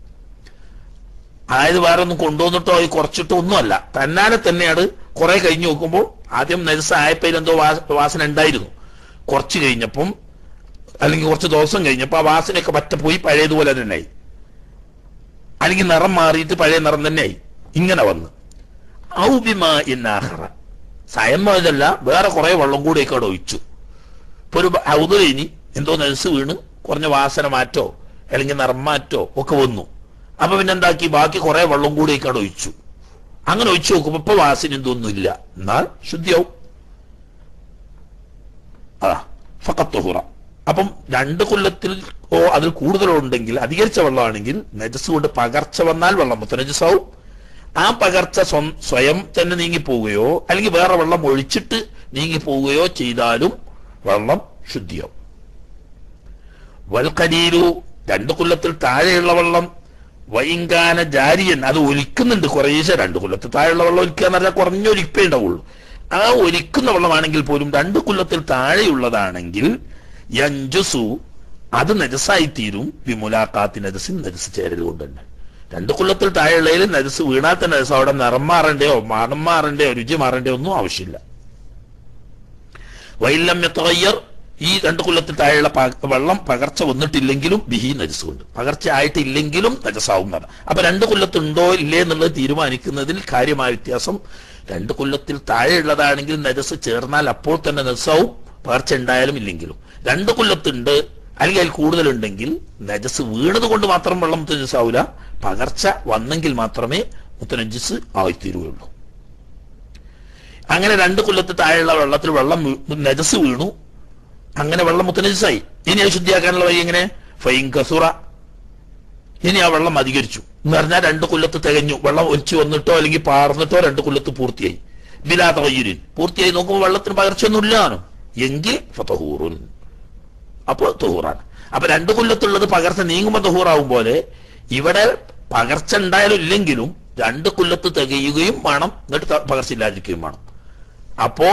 അതായത് വേറെ ഒന്നും കൊണ്ടുവന്നിട്ടോ ഈ കുറച്ചിട്ടോ ഒന്നുമല്ല തന്നാലെ തന്നെയാണ് കുറെ കഴിഞ്ഞ് നോക്കുമ്പോൾ ആദ്യം നജസ ആയപ്പയിൽ എന്തോ വാ- വാസന ഉണ്ടായിരുന്നു കുറച്ച് കഴിഞ്ഞപ്പം അല്ലെങ്കിൽ കുറച്ച് ദിവസം കഴിഞ്ഞപ്പോൾ ആ വാസനയൊക്കെ പറ്റ പോയി പഴയതുപോലെ തന്നെയായി അല്ലെങ്കിൽ നിറം മാറിയിട്ട് പഴയ നിറം തന്നെയായി ഇങ്ങനെ വന്ന് ഔബിമ ഇന്നാഹറ സയന്മതല്ല വേറെ കുറെ വെള്ളം കൂടിയൊക്കെ അവിടെ ഒഴിച്ചു ഇപ്പൊ ഒരു ഔദുലിനി എന്തോ നെൽസ് വീണ് കുറഞ്ഞ വാസന മാറ്റോ അല്ലെങ്കിൽ നിറം മാറ്റോ ഒക്കെ വന്നു അപ്പൊ പിന്നെ എന്താക്കി ബാക്കി കുറെ വെള്ളം കൂടിയൊക്കെ അവിടെ ഒഴിച്ചു അങ്ങനെ ഒഴിച്ചു നോക്കുമ്പോ ഇപ്പൊ വാസന എന്തൊന്നും ഇല്ല എന്നാൽ ശുദ്ധിയാവും അതാ ഫക്കത്തുഹുറ അപ്പം രണ്ട് കൊല്ലത്തിൽ ഓ അതിൽ കൂടുതലോ ഉണ്ടെങ്കിൽ അധികരിച്ച വെള്ളമാണെങ്കിൽ നജസ് കൊണ്ട് പകർച്ച വന്നാൽ വെള്ളം മുത്തനജസാവും ആ പകർച്ച സ്വം- സ്വയം തന്നെ നീങ്ങിപ്പോവുകയോ അല്ലെങ്കിൽ വേറെ വെള്ളം ഒഴിച്ചിട്ട് നീങ്ങിപ്പോവുകയോ ചെയ്താലും വെള്ളം ശുദ്ധിയാവും വൽക്കരീരു രണ്ടു കൊല്ലത്തിൽ താഴെയുള്ള വെള്ളം വൈങ്കാന ജാരിയൻ അത് ഒലിക്കുന്നുണ്ട് കുറേശ്ശെ രണ്ടു കൊല്ലത്തിൽ താഴെയുള്ള വെള്ളം ഒലിക്കുക എന്ന് പറഞ്ഞാൽ കുറഞ്ഞ ഒലിപ്പേ ഉണ്ടാവുള്ളൂ ആ ഒലിക്കുന്ന വെള്ളമാണെങ്കിൽ പോലും രണ്ടു കൊല്ലത്തിൽ താഴെയുള്ളതാണെങ്കിൽ യഞ്ചുസു അത് നജസായി തീരും വിമുലാക്കാത്തി നജസിൻ നജസ് ചേരൽ കൊണ്ട് തന്നെ രണ്ടു കൊല്ലത്തിൽ താഴെയുള്ളതിൽ നജസ് വീണാൽ തന്നെ നജസ് അവിടെ നിറം മാറേണ്ടയോ മണം മാറേണ്ടയോ രുചി മാറേണ്ടയോ ഒന്നും ആവശ്യമില്ല വൈലം എത്തയ്യർ ഈ രണ്ടു കൊല്ലത്തിൽ താഴെയുള്ള പ- വെള്ളം പകർച്ച വന്നിട്ടില്ലെങ്കിലും ബിഹി നജസ് കൊണ്ട് പകർച്ച ആയിട്ടില്ലെങ്കിലും നജസാവും എന്നാണ് അപ്പൊ രണ്ടു കൊല്ലത്തുണ്ടോ ഇല്ലേ എന്നുള്ളത് തീരുമാനിക്കുന്നതിൽ കാര്യമായ വ്യത്യാസം രണ്ടു കൊല്ലത്തിൽ താഴെയുള്ളതാണെങ്കിൽ നജസ് ചേർന്നാൽ അപ്പോൾ തന്നെ നജസാവും പകർച്ച ഉണ്ടായാലും ഇല്ലെങ്കിലും രണ്ടു കൊല്ലത്തുണ്ട് അല്ലെങ്കിൽ അതിൽ കൂടുതലുണ്ടെങ്കിൽ നജസ് വീണത് കൊണ്ട് മാത്രം വെള്ളം മുത്തനജസാവൂല പകർച്ച വന്നെങ്കിൽ മാത്രമേ മുത്തനജസ് ആയിത്തീരുകയുള്ളൂ അങ്ങനെ രണ്ട് കൊല്ലത്ത് താഴെയുള്ള വെള്ളത്തിൽ വെള്ളം വീ- നജസ് വീണു അങ്ങനെ വെള്ളം മുത്തനജസായി ഇനി അത് ശുദ്ധിയാക്കാനുള്ള വഴി എങ്ങനെ ഫൈൻ കസുറ ഇനി ആ വെള്ളം അധികരിച്ചു എന്ന് പറഞ്ഞാൽ രണ്ട് കൊല്ലത്ത് തികഞ്ഞു വെള്ളം ഒലിച്ചു വന്നിട്ടോ അല്ലെങ്കിൽ പാർന്നിട്ടോ രണ്ട് കൊല്ലത്ത് പൂർത്തിയായി ബിലാ തയ്യുരിൻ പൂർത്തിയായി നോക്കുമ്പോൾ വെള്ളത്തിന് പകർച്ചയൊന്നുമില്ലാണോ എങ്കിൽ ഫതഹൂറുൻ അപ്പോൾ തുഹൂറാണ് അപ്പൊ രണ്ട് കൊല്ലത്തുള്ളത് പകർച്ച നീങ്ങുമ്പോൾ തുഹൂറാവും പോലെ ഇവിടെ പകർച്ച ഉണ്ടായാലും ഇല്ലെങ്കിലും രണ്ട് കൊല്ലത്ത് തികയുകയും വേണം എന്നിട്ട് ത- പകർച്ച ഇല്ലാതിരിക്കുകയും വേണം അപ്പോ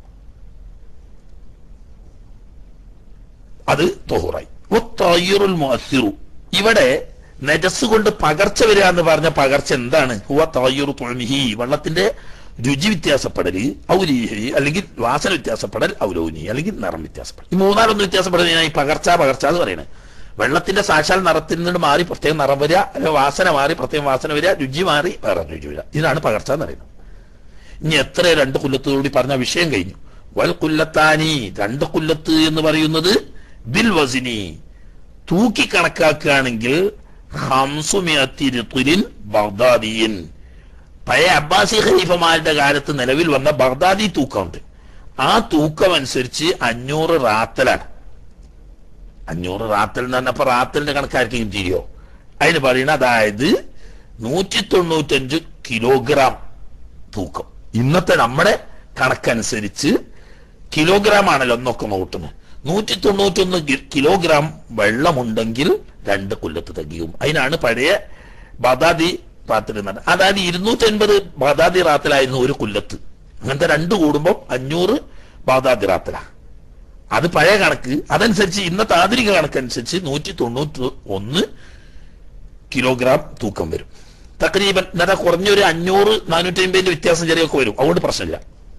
അത് തൊഹൂറായി തയ്യുറുൽ മുഅസ്സിറു ഇവിടെ നജസ് കൊണ്ട് പകർച്ച വരിക എന്ന് പറഞ്ഞ പകർച്ച എന്താണ് ഹുവ തയ്യുറു തുഴമിഹി വെള്ളത്തിന്റെ രുചി വ്യത്യാസപ്പെടല് ഔരീഹി അല്ലെങ്കിൽ വാസന വ്യത്യാസപ്പെടൽ ഔലൗനി അല്ലെങ്കിൽ നിറം വ്യത്യാസപ്പെടൽ ഈ മൂന്നാലൊന്നും വ്യത്യാസപ്പെടുന്നതിനായി പകർച്ച പകർച്ച എന്ന് പറയുന്നത് വെള്ളത്തിന്റെ സാക്ഷാൽ നിറത്തിൽ നിന്ന് മാറി പ്രത്യേകം നിറം വരിക അല്ലെങ്കിൽ വാസന മാറി പ്രത്യേകം വാസന വരിക രുചി മാറി വേറെ രുചി വരിക ഇതാണ് പകർച്ച എന്ന് പറയുന്നത് ഇനി എത്ര രണ്ട് കുല്ലത്തോടുകൂടി പറഞ്ഞ വിഷയം കഴിഞ്ഞു വൽ കുല്ലത്താനി രണ്ട് കുല്ലത്ത് എന്ന് പറയുന്നത് ബിൽ വസിനി തൂക്കി കണക്കാക്കുകയാണെങ്കിൽ ഹംസുമിയത്തിരുത്തുലിൻ ബഗ്ദാദിയൻ പഴയ അബ്ബാസി ഖലീഫമാരുടെ കാലത്ത് നിലവിൽ വന്ന ബഗ്ദാദി തൂക്കമുണ്ട് ആ തൂക്കം അനുസരിച്ച് അഞ്ഞൂറ് റാത്തലാണ് അഞ്ഞൂറ് റാത്തൽ എന്ന് പറഞ്ഞപ്പോ റാത്തലിന്റെ കണക്കാർക്കെങ്കിലും തിരിയോ അതിന് പറയുന്നത് അതായത് നൂറ്റി തൊണ്ണൂറ്റഞ്ച് കിലോഗ്രാം തൂക്കം ഇന്നത്തെ നമ്മുടെ കണക്കനുസരിച്ച് കിലോഗ്രാം ആണല്ലോ ഒന്നൊക്കെ നോട്ടുന്നത് നൂറ്റി തൊണ്ണൂറ്റൊന്ന് ഗി- കിലോഗ്രാം വെള്ളമുണ്ടെങ്കിൽ രണ്ട് കൊല്ലത്ത് തികയും അതിനാണ് പഴയ ബദാദി റാത്തിൽ എന്ന് പറഞ്ഞത് അതായത് ഇരുന്നൂറ്റി അൻപത് ബദാദി റാത്തിലായിരുന്നു ഒരു കൊല്ലത്ത് അങ്ങനത്തെ രണ്ട് കൂടുമ്പോൾ അഞ്ഞൂറ് ബദാദി റാത്തിലാ അത് പഴയ കണക്ക് അതനുസരിച്ച് ഇന്നത്തെ ആധുനിക കണക്കനുസരിച്ച് നൂറ്റി തൊണ്ണൂറ്റി ഒന്ന് കിലോഗ്രാം തൂക്കം വരും തക്രീബൻ എന്നിട്ട് കുറഞ്ഞൊരു അഞ്ഞൂറ് നാനൂറ്റി അമ്പതിന്റെ വ്യത്യാസം ചെറിയൊക്കെ വരും അതുകൊണ്ട് പ്രശ്നമില്ല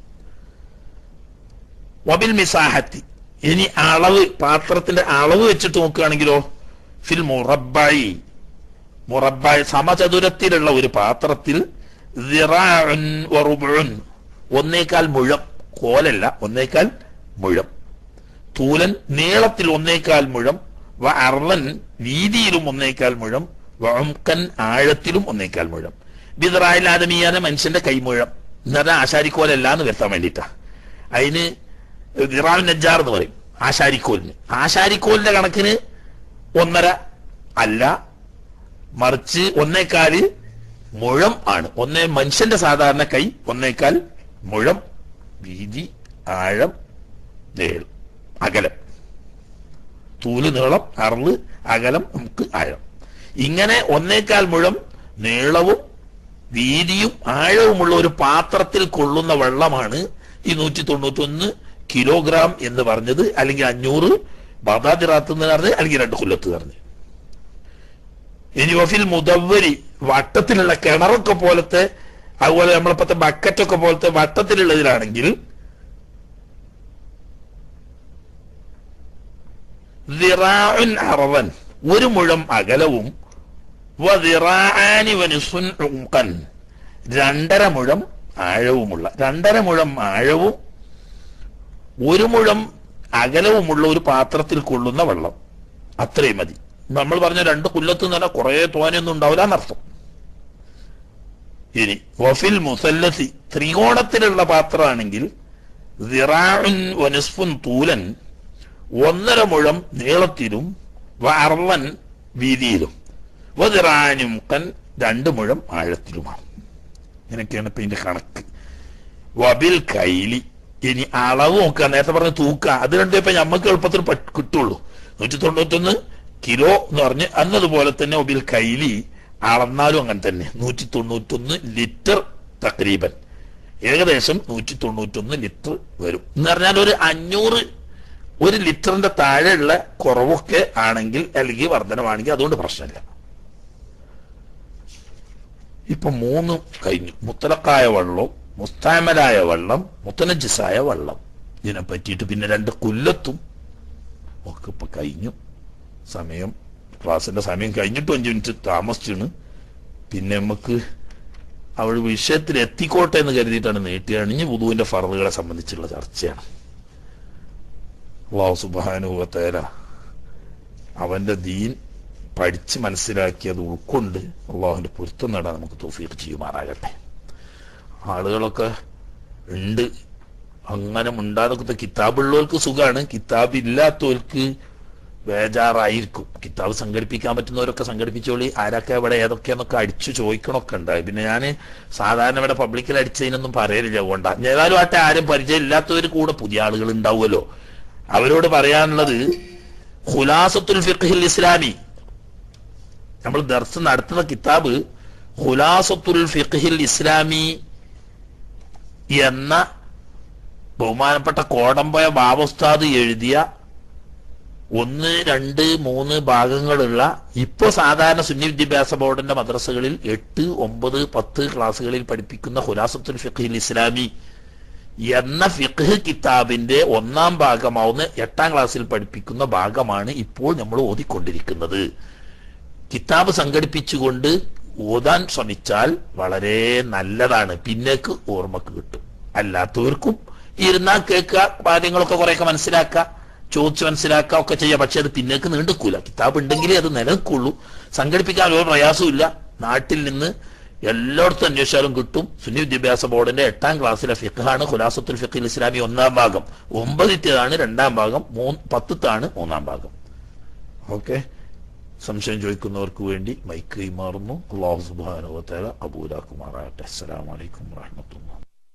വബിൽ മിസാഹത്തി ഇനി അളവ് പാത്രത്തിന്റെ അളവ് വെച്ചിട്ട് നോക്കുകയാണെങ്കിലോ ഫിൽ മുറബായി മുറബായി സമചതുരത്തിലുള്ള ഒരു പാത്രത്തിൽ ദിറാഉൻ വറുബുൻ ഒന്നേക്കാൽ മുഴം കോലല്ല ഒന്നേക്കാൽ മുഴം തൂലൻ നീളത്തിൽ ഒന്നേക്കാൽ മുഴം വ അർലൻ വീതിയിലും ഒന്നേക്കാൽ മുഴം വംകൻ ആഴത്തിലും ഒന്നേക്കാൽ മുഴം ബിദറായിൽ ആദമീയാന മനുഷ്യന്റെ കൈമുഴം എന്നത് ആശാരിക്കോലല്ല എന്ന് വരുത്താൻ വേണ്ടിയിട്ടാ അതിന് ദിറാൽ നജ്ജാർ എന്ന് പറയും ആശാരിക്കോലിന് ആശാരിക്കോലിന്റെ കണക്കിന് ഒന്നര അല്ല മറിച്ച് ഒന്നേക്കാല് മുഴം ആണ് ഒന്നേ മനുഷ്യന്റെ സാധാരണ കൈ ഒന്നേക്കാൽ മുഴം വീതി ആഴം നീളം അകലം തൂല് നീളം അറള് അകലം നമുക്ക് ആഴം ഇങ്ങനെ ഒന്നേക്കാൽ മുഴം നീളവും വീതിയും ആഴവുമുള്ള ഒരു പാത്രത്തിൽ കൊള്ളുന്ന വെള്ളമാണ് ഈ നൂറ്റി തൊണ്ണൂറ്റി ഒന്ന് കിലോഗ്രാം എന്ന് പറഞ്ഞത് അല്ലെങ്കിൽ അഞ്ഞൂറ് ബദാദി റാത്ത് എന്ന് പറഞ്ഞത് അല്ലെങ്കിൽ രണ്ട് കൊല്ലത്ത് പറഞ്ഞത് ഇനി വഫിൽ മുദവരി വട്ടത്തിലുള്ള കിണറൊക്കെ പോലത്തെ അതുപോലെ നമ്മളിപ്പത്തെ ബക്കറ്റൊക്കെ പോലത്തെ വട്ടത്തിലുള്ളതിലാണെങ്കിൽ ദിറാഉൻ അറവൻ ഒരു മുഴം അകലവും വദിറാആനി വനിസ്ഫുൻ ഉംഖൻ രണ്ടര മുഴം ആഴവുമുള്ള രണ്ടര മുഴം ആഴവും ഒരു മുഴം അകലവുമുള്ള ഒരു പാത്രത്തിൽ കൊള്ളുന്ന വെള്ളം അത്രയും മതി നമ്മൾ പറഞ്ഞ രണ്ട് കുല്ലത്ത് എന്ന് പറഞ്ഞാൽ കുറെ തോനെയൊന്നും ഉണ്ടാവില്ല എന്നർത്ഥം ഇനി വഫിൽ മുസല്ലസി ത്രികോണത്തിലുള്ള പാത്രമാണെങ്കിൽ ദിറാഉൻ വനിസ്ഫുൻ തൂലൻ ഒന്നര മുഴം നീളത്തിലും വറവൻ വീതിയിലും വതിറാനും കൻ രണ്ട് മുഴം ആഴത്തിലുമാണ് ഇങ്ങനെയൊക്കെയാണ് ഇപ്പൊ ഇതിന്റെ കണക്ക് വബിൽ കൈലി ഇനി അളവ് നോക്കുക നേരത്തെ പറഞ്ഞ തൂക്ക അത് രണ്ടും ഇപ്പൊ ഞമ്മക്ക് എളുപ്പത്തിൽ പറ്റ് കിട്ടുള്ളൂ നൂറ്റി തൊണ്ണൂറ്റൊന്ന് കിലോ എന്ന് പറഞ്ഞ് അന്നതുപോലെ തന്നെ ഒബിൽ കൈലി അളന്നാലും അങ്ങനെ തന്നെ നൂറ്റി തൊണ്ണൂറ്റൊന്ന് ലിറ്റർ തക്രീബൻ ഏകദേശം നൂറ്റി തൊണ്ണൂറ്റൊന്ന് ലിറ്റർ വരും എന്ന് പറഞ്ഞാൽ ഒരു അഞ്ഞൂറ് ഒരു ലിറ്ററിന്റെ താഴെയുള്ള കുറവൊക്കെ ആണെങ്കിൽ അല്ലെങ്കിൽ വർധനമാണെങ്കിൽ അതുകൊണ്ട് പ്രശ്നമില്ല ഇപ്പൊ മൂന്ന് കഴിഞ്ഞു മുത്തലക്കായ വെള്ളം മുസ്താമലായ വെള്ളം മുത്തനജിസായ വെള്ളം ഇതിനെ പറ്റിയിട്ട് പിന്നെ രണ്ട് കുല്ലത്തും ഒക്കെ ഇപ്പൊ കഴിഞ്ഞു സമയം ക്ലാസിന്റെ സമയം കഴിഞ്ഞിട്ട് അഞ്ചു മിനിറ്റ് താമസിച്ചാണ് പിന്നെ നമുക്ക് അവൾ വിഷയത്തിൽ എത്തിക്കോട്ടെ എന്ന് കരുതിയിട്ടാണ് നീട്ടിയാണ് ഇനി വുധുവിന്റെ ഫറലുകളെ സംബന്ധിച്ചുള്ള ചർച്ചയാണ് അള്ളാഹു സുബാനുഭവത്തേര അവന്റെ ദീൻ പഠിച്ച് മനസ്സിലാക്കിയത് ഉൾക്കൊണ്ട് അള്ളാഹുവിന്റെ പൊരുത്തം നേടാൻ നമുക്ക് തോഫീക്ക് ചെയ്യുമാറാകട്ടെ ആളുകളൊക്കെ ഉണ്ട് അങ്ങനെ ഉണ്ടാകുന്ന കിതാബുള്ളവർക്ക് സുഖാണ് കിതാബ് ഇല്ലാത്തവർക്ക് ബേജാറായിരിക്കും കിതാബ് സംഘടിപ്പിക്കാൻ പറ്റുന്നവരൊക്കെ സംഘടിപ്പിച്ചോളി ആരൊക്കെ ഇവിടെ ഏതൊക്കെയെന്നൊക്കെ അടിച്ചു ചോദിക്കണമൊക്കെ ഉണ്ടായി പിന്നെ ഞാൻ സാധാരണ ഇവിടെ പബ്ലിക്കിൽ അടിച്ചതിനൊന്നും പറയലില്ല അതുകൊണ്ടാണ് ഏതായാലും ആട്ടെ ആരും പരിചയം ഇല്ലാത്തവർ കൂടെ പുതിയ ആളുകൾ ഉണ്ടാവുമല്ലോ അവരോട് പറയാനുള്ളത് ഖുലാസത്തുൽ ഫിഖ്ഹിൽ ഇസ്ലാമി നമ്മൾ ദർസ് നടത്തുന്ന കിതാബ് ഖുലാസത്തുൽ ഫിഖ്ഹിൽ ഇസ്ലാമി എന്ന ബഹുമാനപ്പെട്ട കോടമ്പയ ബാബുസ്താദ് എഴുതിയ ഒന്ന് രണ്ട് മൂന്ന് ഭാഗങ്ങളുള്ള ഇപ്പോ സാധാരണ സുന്നി വിദ്യാഭ്യാസ ബോർഡിന്റെ മദ്രസകളിൽ എട്ട് ഒമ്പത് പത്ത് ക്ലാസ്സുകളിൽ പഠിപ്പിക്കുന്ന ഖുലാസത്തുൽ ഫിഖ്ഹിൽ ഇസ്ലാമി എന്ന ഫിഖ് കിതാബിന്റെ ഒന്നാം ഭാഗമാവുന്ന എട്ടാം ക്ലാസ്സിൽ പഠിപ്പിക്കുന്ന ഭാഗമാണ് ഇപ്പോൾ നമ്മൾ ഓതിക്കൊണ്ടിരിക്കുന്നത് കിതാബ് സംഘടിപ്പിച്ചുകൊണ്ട് ഓതാൻ ശ്രമിച്ചാൽ വളരെ നല്ലതാണ് പിന്നേക്ക് ഓർമ്മക്ക് കിട്ടും അല്ലാത്തവർക്കും ഇരുന്നാൽ കേൾക്കുക കാര്യങ്ങളൊക്കെ കുറെയൊക്കെ മനസ്സിലാക്കുക ചോദിച്ച് മനസ്സിലാക്കുക ഒക്കെ ചെയ്യാം പക്ഷെ അത് പിന്നേക്ക് നീണ്ടുക്കൂല കിതാബ് ഉണ്ടെങ്കിലേ അത് നിലനിൽക്കുള്ളൂ സംഘടിപ്പിക്കാൻ ഒരു പ്രയാസവും ഇല്ല നാട്ടിൽ നിന്ന് എല്ലായിടത്തും അന്വേഷിച്ചാലും കിട്ടും സുന്നി വിദ്യാഭ്യാസ ബോർഡിന്റെ എട്ടാം ക്ലാസ്സിലെ ഫിഖാണ് ഖുലാസത്തുൽ ഫിഖിൽ ഇസ്ലാമി ഒന്നാം ഭാഗം ഒമ്പതിറ്റതാണ് രണ്ടാം ഭാഗം മൂന്ന് പത്തത്താണ് മൂന്നാം ഭാഗം ഓക്കെ സംശയം ചോദിക്കുന്നവർക്ക് വേണ്ടി മൈക്ക് കൈമാറുന്നു അള്ളാഹു സുബാനുവത്തേല അബൂലാക്കുമാറാകട്ടെ അസ്സലാം വലൈക്കും വാഹമത്തുള്ള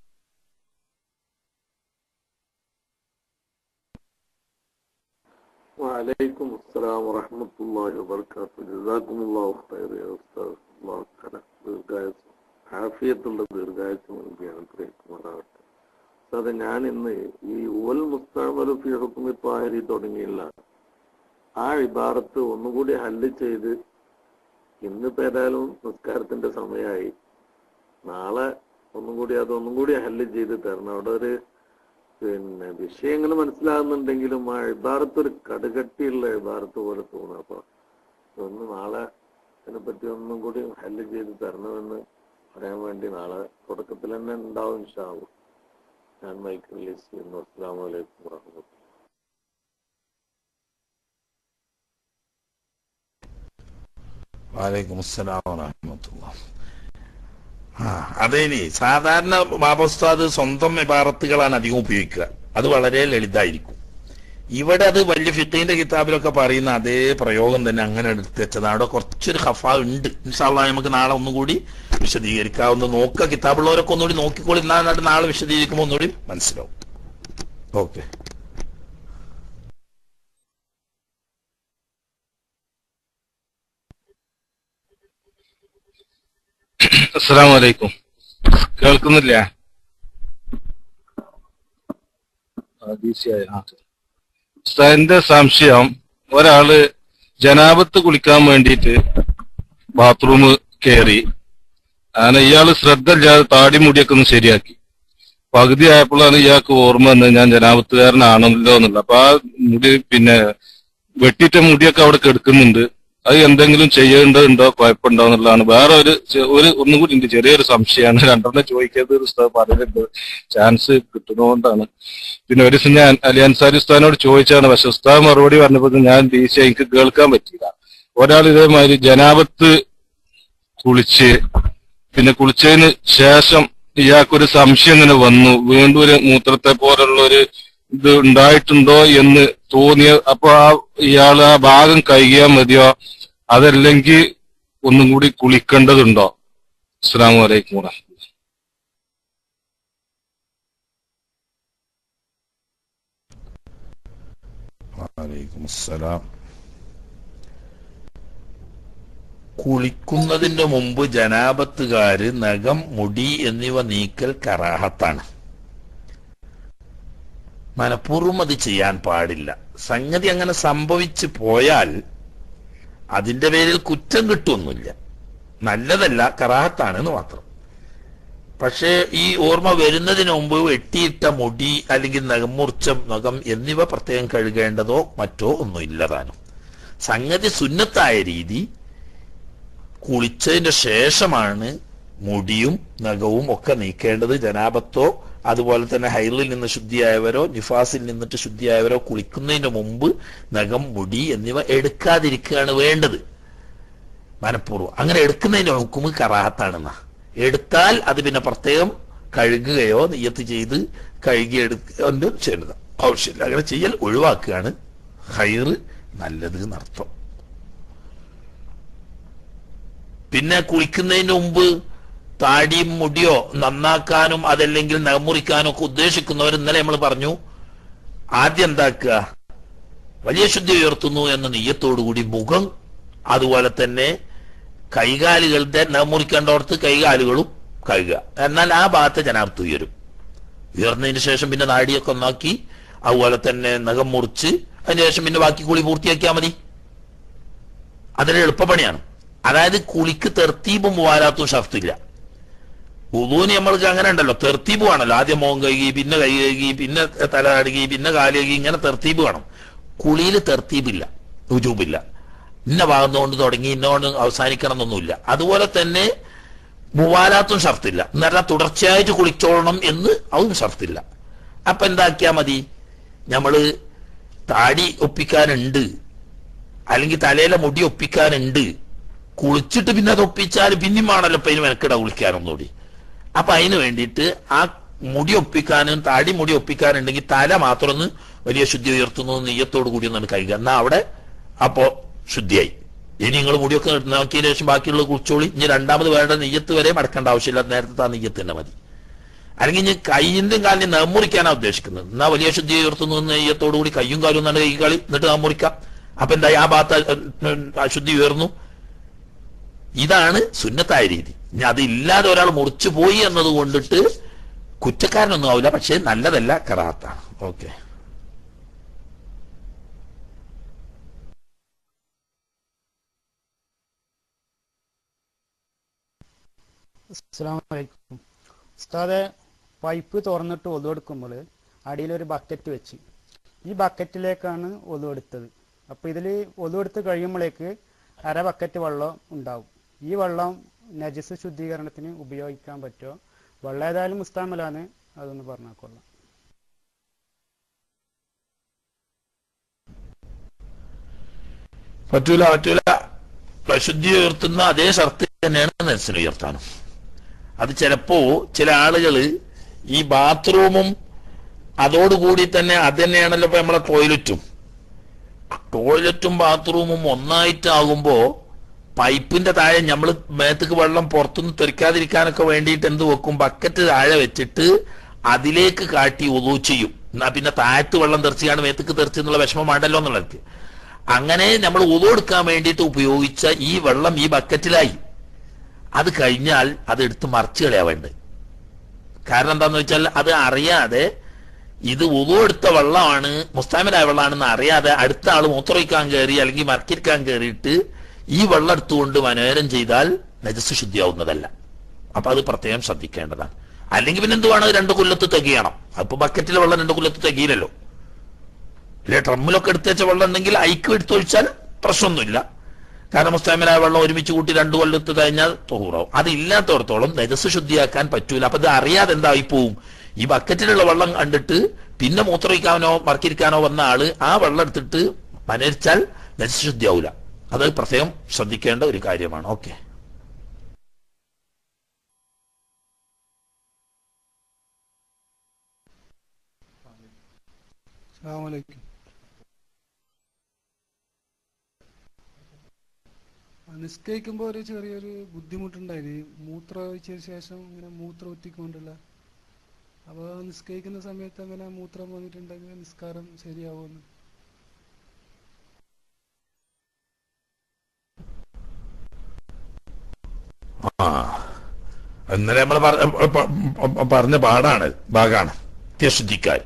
وعليكم السلام ورحمة الله وبركاته جزاكم الله خير يا أستاذ الله تعالى ദീർഘായുസ് ആഫിയത്തുള്ള ദീർഘായുസ് നൽകിയാണ് പ്രയത്നമാറാവട്ടെ സാറെ ഞാൻ ഇന്ന് ഈ ഉവൽ മുസ്താമൽ ഫി ഹുക്കുമി താഹരി തുടങ്ങിയുള്ള ആ ഇബാറത്ത് ഒന്നുകൂടി ഹല്ല് ചെയ്ത് ഇന്നിപ്പോ ഏതായാലും നിസ്കാരത്തിന്റെ സമയമായി നാളെ ഒന്നും കൂടി അത് ഒന്നും കൂടി ഹല്ല് ചെയ്ത് തരണം അവിടെ ഒരു പിന്നെ വിഷയങ്ങൾ മനസ്സിലാകുന്നുണ്ടെങ്കിലും ആ ഇബാറത്ത് ഒരു കടുകട്ടിയുള്ള ഇബാറത്ത് പോലെ തോന്നുന്നു അപ്പൊ ഒന്ന് നാളെ ഇതിനെപ്പറ്റി ഒന്നും കൂടി ഹല്ല് ചെയ്ത് തരണമെന്ന് പറയാൻ വേണ്ടി നാളെ തുടക്കത്തിൽ തന്നെ ഉണ്ടാവും ഇൻഷാവും ഞാൻ മൈക്ക് റിലീസ് ചെയ്യുന്നു അസ്സാം വലൈക്കും വാഹമത്തുള്ള വാലൈക്കും അസ്സലാം വറഹമത്തുള്ള ആ അതേനി സാധാരണ ബാബുസ്താദ് സ്വന്തം ഇബാറത്തുകളാണ് അധികം ഉപയോഗിക്കുക അത് വളരെ ലളിതായിരിക്കും ഇവിടെ അത് വലിയ ഫിത്തീന്റെ കിതാബിലൊക്കെ പറയുന്ന അതേ പ്രയോഗം തന്നെ അങ്ങനെ എടുത്ത് വെച്ചതാണ് അവിടെ കുറച്ചൊരു ഹഫ ഉണ്ട് ഇൻഷാല്ല നമുക്ക് നാളെ ഒന്നുകൂടി വിശദീകരിക്കാവുന്ന നോക്കുക കിതാബുള്ളവരൊക്കെ ഒന്നുകൂടി നോക്കിക്കോളി എന്നാൽ നാളെ വിശദീകരിക്കുമ്പോൾ ഒന്നുകൂടി മനസ്സിലാവും ഓക്കെ അസ്സലാമു അലൈക്കും കേൾക്കുന്നില്ല എന്റെ സംശയം ഒരാള് ജനാപത്ത് കുളിക്കാൻ വേണ്ടിയിട്ട് ബാത്റൂം കയറി അങ്ങനെ ഇയാള് ശ്രദ്ധ ഇല്ലാതെ താടി മുടിയൊക്കെ ഒന്ന് ശരിയാക്കി പകുതി ആയപ്പോഴാണ് ഇയാൾക്ക് ഓർമ്മ വന്നത് ഞാൻ ജനാപത്തുകാരനാണല്ലോ എന്നുള്ളത് അപ്പൊ ആ മുടി പിന്നെ വെട്ടിയിട്ട മുടിയൊക്കെ അവിടെ കെടുക്കുന്നുണ്ട് അത് എന്തെങ്കിലും ചെയ്യേണ്ടതുണ്ടോ കുഴപ്പമുണ്ടോ എന്നുള്ളതാണ് വേറെ ഒരു ചെ- ഒരു ഒന്നും കൂടി ഉണ്ട് ചെറിയൊരു സംശയമാണ് രണ്ടെണ്ണം ചോദിക്കാത്ത ഒരു ഉസ്താദ് പറയുന്നുണ്ട് ചാൻസ് കിട്ടുന്നതുകൊണ്ടാണ് പിന്നെ ഒരു ദിവസം ഞാൻ അലി അൻസാരി ഉസ്താദിനോട് ചോദിച്ചാണ് പക്ഷെ ഉസ്താദ് മറുപടി പറഞ്ഞപ്പോൾ ഞാൻ ഡി സി എനിക്ക് കേൾക്കാൻ പറ്റിയില്ല ഒരാൾ ഇതേമാതിരി ജനാപത്ത് കുളിച്ച് പിന്നെ കുളിച്ചതിന് ശേഷം ഇയാൾക്കൊരു സംശയം ഇങ്ങനെ വന്നു വീണ്ടും ഒരു മൂത്രത്തെ പോലുള്ള ഒരു ഇത് ഉണ്ടായിട്ടുണ്ടോ എന്ന് തോന്നിയ അപ്പൊ ആ ഇയാൾ ആ ഭാഗം കഴുകിയാൽ മതിയോ അതല്ലെങ്കിൽ ഒന്നും കൂടി കുളിക്കേണ്ടതുണ്ടോ അസ്സാം വലൈക്കും വറഹ്മത്തുള്ളാഹി വലൈക്കും അസ്സലാം കുളിക്കുന്നതിന് മുമ്പ് ജനാപത്തുകാര് നഖം മുടി എന്നിവ നീക്കൽ കറാഹത്താണ് മനഃപൂർവ്വം അത് ചെയ്യാൻ പാടില്ല സംഗതി അങ്ങനെ സംഭവിച്ചു പോയാൽ അതിന്റെ പേരിൽ കുറ്റം കിട്ടുമൊന്നുമില്ല നല്ലതല്ല കറാഹത്താണെന്ന് മാത്രം പക്ഷേ ഈ ഓർമ്മ വരുന്നതിന് മുമ്പ് വെട്ടിയിട്ട മുടി അല്ലെങ്കിൽ നഖമുറിച്ച നഖം എന്നിവ പ്രത്യേകം കഴുകേണ്ടതോ മറ്റോ ഒന്നും ഇല്ലതാനും സംഗതി സുന്നത്തായ രീതി കുളിച്ചതിന്റെ ശേഷമാണ് മുടിയും നഖവും ഒക്കെ നീക്കേണ്ടത് ജനാപത്തോ അതുപോലെ തന്നെ ഹൈറിൽ നിന്ന് ശുദ്ധിയായവരോ നിഫാസിൽ നിന്നിട്ട് ശുദ്ധിയായവരോ കുളിക്കുന്നതിന് മുമ്പ് നഖം മുടി എന്നിവ എടുക്കാതിരിക്കുകയാണ് വേണ്ടത് മനഃപൂർവ്വം അങ്ങനെ എടുക്കുന്നതിന്റെ ഹുക്കുമ് കറാഹത്താണെന്നാ എടുത്താൽ അത് പിന്നെ പ്രത്യേകം കഴുകുകയോ നെയ്യത്ത് ചെയ്ത് കഴുകി എടുക്കുക ചെയ്യുന്നത് ആവശ്യമില്ല അങ്ങനെ ചെയ്യൽ ഒഴിവാക്കുകയാണ് ഹൈറ് നല്ലത് എന്നർത്ഥം പിന്നെ കുളിക്കുന്നതിന് മുമ്പ് താടിയും മുടിയോ നന്നാക്കാനും അതല്ലെങ്കിൽ നഖമുറിക്കാനും ഒക്കെ ഉദ്ദേശിക്കുന്നവർ ഇന്നലെ നമ്മൾ പറഞ്ഞു ആദ്യം എന്താക്കുക വലിയ ശുദ്ധി ഉയർത്തുന്നു എന്ന നെയ്യത്തോടുകൂടി മുഖം അതുപോലെ തന്നെ കൈകാലുകളുടെ നഖമുറിക്കേണ്ടോടത്ത് കൈകാലുകളും കഴുകുക എന്നാൽ ആ ഭാഗത്തെ ജനാബ്ദം ഉയരും ഉയർന്നതിന് ശേഷം പിന്നെ നാടിയൊക്കെ ഒന്നാക്കി അതുപോലെ തന്നെ നഖം മുറിച്ച് അതിനുശേഷം പിന്നെ ബാക്കി കുളി പൂർത്തിയാക്കിയാൽ മതി അതൊരു എളുപ്പപ്പണിയാണ് അതായത് കുളിക്ക് തെർത്തീബും വാരാത്തും ഷർത്തില്ല ഉദൂന് നമ്മൾക്ക് അങ്ങനെ ഉണ്ടല്ലോ തെർത്തീബ് വേണമല്ലോ ആദ്യം മോൻ കഴുകി പിന്നെ കൈ കഴുകി പിന്നെ തല കഴുകി പിന്നെ കാല് കഴുകി ഇങ്ങനെ തെർത്തീബ് വേണം കുളിയിൽ തെർത്തീബില്ല രുജൂബില്ല ഇന്ന ഭാഗത്തുകൊണ്ട് തുടങ്ങി ഇന്നോണ്ട് അവസാനിക്കണം എന്നൊന്നുമില്ല അതുപോലെ തന്നെ മുവാലാത്തും ഷർത്തില്ല എന്നല്ല തുടർച്ചയായിട്ട് കുളിച്ചോളണം എന്ന് അതും ഷർത്തില്ല അപ്പൊ എന്താക്കിയാ മതി നമ്മള് താടി ഒപ്പിക്കാനുണ്ട് അല്ലെങ്കിൽ തലയിലെ മുടി ഒപ്പിക്കാനുണ്ട് കുളിച്ചിട്ട് പിന്നെ അത് ഒപ്പിച്ചാൽ പിന്നെയും വേണമല്ലോ ഇപ്പൊ ഇതിന് മെനക്കിട കുളിക്കാനൊന്നുകൂടി അപ്പൊ അതിന് വേണ്ടിയിട്ട് ആ മുടി ഒപ്പിക്കാനും താടി മുടി ഒപ്പിക്കാനുണ്ടെങ്കിൽ തല മാത്രം ഒന്ന് വലിയ ശുദ്ധി ഉയർത്തുന്നു നെയ്യത്തോട് കൂടി ഒന്നാണ് കഴുകുക എന്നാ അവിടെ അപ്പോ ശുദ്ധിയായി ഇനി നിങ്ങൾ മുടിയൊക്കെ നോക്കിയതിനു ശേഷം ബാക്കിയുള്ള കുളിച്ചോളി ഇനി രണ്ടാമത് വേണ്ട നെയ്യത്ത് വരെ മടക്കേണ്ട ആവശ്യമില്ല നേരത്തെ ആ നെയ്യത്ത് തന്നെ മതി അല്ലെങ്കിൽ ഇനി കൈയിന്റെയും കാലിനും നെമ്മുറിക്കാനാണ് ഉദ്ദേശിക്കുന്നത് എന്നാ വലിയ ശുദ്ധി ഉയർത്തുന്നു നെയ്യത്തോടു കൂടി കയ്യും കാലും എന്നാണ് കൈ കളി എന്നിട്ട് നെമ്മുറിക്കാം അപ്പൊ എന്താ ആ ഭാഗത്ത് അശുദ്ധി ഉയർന്നു ഇതാണ് സുന്നത്തായ രീതി ഇനി അതില്ലാതെ ഒരാൾ മുറിച്ചു പോയി എന്നത് കൊണ്ടിട്ട് കുറ്റക്കാരനൊന്നും ആവില്ല പക്ഷെ നല്ലതല്ല കറാത്താണ് ഓക്കെ അസ്സലാമലൈക്കും ഉസ്താദെ പൈപ്പ് തുറന്നിട്ട് ഒതുവെടുക്കുമ്പോൾ അടിയിലൊരു ബക്കറ്റ് വെച്ച് ഈ ബക്കറ്റിലേക്കാണ് ഒതുവെടുത്തത് അപ്പോൾ ഇതിൽ ഒതുവെടുത്ത് കഴിയുമ്പോഴേക്ക് അര ബക്കറ്റ് വെള്ളം ഉണ്ടാവും ഈ വെള്ളം നജസ് ശുദ്ധീകരണത്തിന് ഉപയോഗിക്കാൻ പറ്റുമോ വെള്ളം ഏതായാലും മുസ്താമലാണ് അതൊന്ന് പറഞ്ഞാൽ കൊള്ളാം പറ്റൂല പറ്റൂല അശുദ്ധി ഉയർത്തുന്ന അതേ ഷർത്ത് തന്നെയാണ് നെൽസിന് ഉയർത്താനും അത് ചിലപ്പോ ചില ആളുകള് ഈ ബാത്റൂമും അതോടുകൂടി തന്നെ അത് തന്നെയാണല്ലോ ഇപ്പൊ നമ്മളെ ടോയ്ലറ്റും ടോയ്ലറ്റും ബാത്റൂമും ഒന്നായിട്ടാകുമ്പോ പൈപ്പിന്റെ താഴെ നമ്മൾ മേത്തേക്ക് വെള്ളം പുറത്തുനിന്ന് തെറിക്കാതിരിക്കാനൊക്കെ വേണ്ടിയിട്ട് എന്ത് വെക്കും ബക്കറ്റ് താഴെ വെച്ചിട്ട് അതിലേക്ക് കാട്ടി ഒതു ചെയ്യും എന്നാ പിന്നെ താഴത്ത് വെള്ളം തെറിച്ചാണ് മേത്തേക്ക് തെറിച്ച് എന്നുള്ള വിഷമം വേണ്ടല്ലോ എന്നുള്ളത് അങ്ങനെ നമ്മൾ ഒതു എടുക്കാൻ വേണ്ടിയിട്ട് ഉപയോഗിച്ച ഈ വെള്ളം ഈ ബക്കറ്റിലായി അത് കഴിഞ്ഞാൽ അത് എടുത്ത് മറിച്ച് കളയാ വേണ്ടത് കാരണം എന്താന്ന് വെച്ചാൽ അത് അറിയാതെ ഇത് ഉതു എടുത്ത വെള്ളമാണ് മുസ്താമിലായ വെള്ളമാണെന്ന് അറിയാതെ അടുത്ത ആൾ മൂത്രമൊഴിക്കാൻ കയറി അല്ലെങ്കിൽ മറക്കിരിക്കാൻ കയറിയിട്ട് ഈ വെള്ളം എടുത്തുകൊണ്ട് മനോരം ചെയ്താൽ നജസ് ശുദ്ധിയാവുന്നതല്ല അപ്പൊ അത് പ്രത്യേകം ശ്രദ്ധിക്കേണ്ടതാണ് അല്ലെങ്കിൽ പിന്നെ എന്തുവാണ് രണ്ട് കൊല്ലത്ത് തികയണം അപ്പൊ ബക്കറ്റിലെ വെള്ളം രണ്ട് കൊല്ലത്ത് തികയില്ലല്ലോ അല്ലെ ഡ്രമ്മിലൊക്കെ എടുത്ത് വെച്ച വെള്ളം ഉണ്ടെങ്കിൽ ഐക്ക് എടുത്തൊഴിച്ചാൽ പ്രശ്നമൊന്നുമില്ല കാരണം മുസ്താമിലായ വെള്ളം ഒരുമിച്ച് കൂട്ടി രണ്ടു കൊല്ലത്ത് കഴിഞ്ഞാൽ തോറാവും അതില്ലാത്തടത്തോളം നജസ് ശുദ്ധിയാക്കാൻ പറ്റൂല അപ്പൊ ഇത് അറിയാതെ എന്തായി പോവും ഈ ബക്കറ്റിലുള്ള വെള്ളം കണ്ടിട്ട് പിന്നെ മൂത്രയിക്കാനോ മറക്കിരിക്കാനോ വന്ന ആള് ആ വെള്ളം എടുത്തിട്ട് മനരിച്ചാൽ നജസ് ശുദ്ധിയാവൂല അത് പ്രത്യേകം ശ്രദ്ധിക്കേണ്ട ഒരു കാര്യമാണ് ഓക്കെ അസ്സാമലൈക്കും നിസ്കരിക്കുമ്പോൾ ഒരു ചെറിയൊരു ബുദ്ധിമുട്ടുണ്ടായിരുന്നു മൂത്രം ഒഴിച്ചതിന് ശേഷം ഇങ്ങനെ മൂത്രം ഒറ്റിക്കൊണ്ടുള്ള അപ്പോൾ നിസ്കരിക്കുന്ന സമയത്ത് അങ്ങനെ മൂത്രം വന്നിട്ടുണ്ടെങ്കിൽ നിസ്കാരം ശരിയാവുമെന്ന് ഇന്നലെ നമ്മൾ പറഞ്ഞ പാടാണ് ഭാഗമാണ് നിത്യശുദ്ധിക്കാർ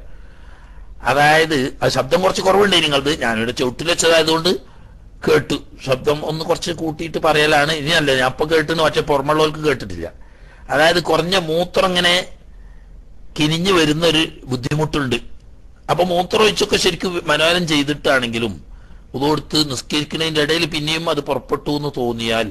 അതായത് ആ ശബ്ദം കുറച്ച് കുറവുണ്ട് നിങ്ങളത് ഞാനിവിടെ ചവിട്ടിൽ വെച്ചതായതുകൊണ്ട് കേട്ടു ശബ്ദം ഒന്ന് കുറച്ച് കൂട്ടിയിട്ട് പറയലാണ് ഇനി അല്ല ഞാൻ അപ്പൊ കേട്ടിന് പക്ഷെ പുറമുള്ളവർക്ക് കേട്ടിട്ടില്ല അതായത് കുറഞ്ഞ മൂത്രം ഇങ്ങനെ കിനിഞ്ഞു വരുന്ന ഒരു ബുദ്ധിമുട്ടുണ്ട് അപ്പൊ മൂത്രം ഒഴിച്ചൊക്കെ ശരിക്കും മനോഹരം ചെയ്തിട്ടാണെങ്കിലും ഉതോടുത്ത് നിസ്കരിക്കുന്നതിന്റെ ഇടയിൽ പിന്നെയും അത് പുറപ്പെട്ടു എന്ന് തോന്നിയാൽ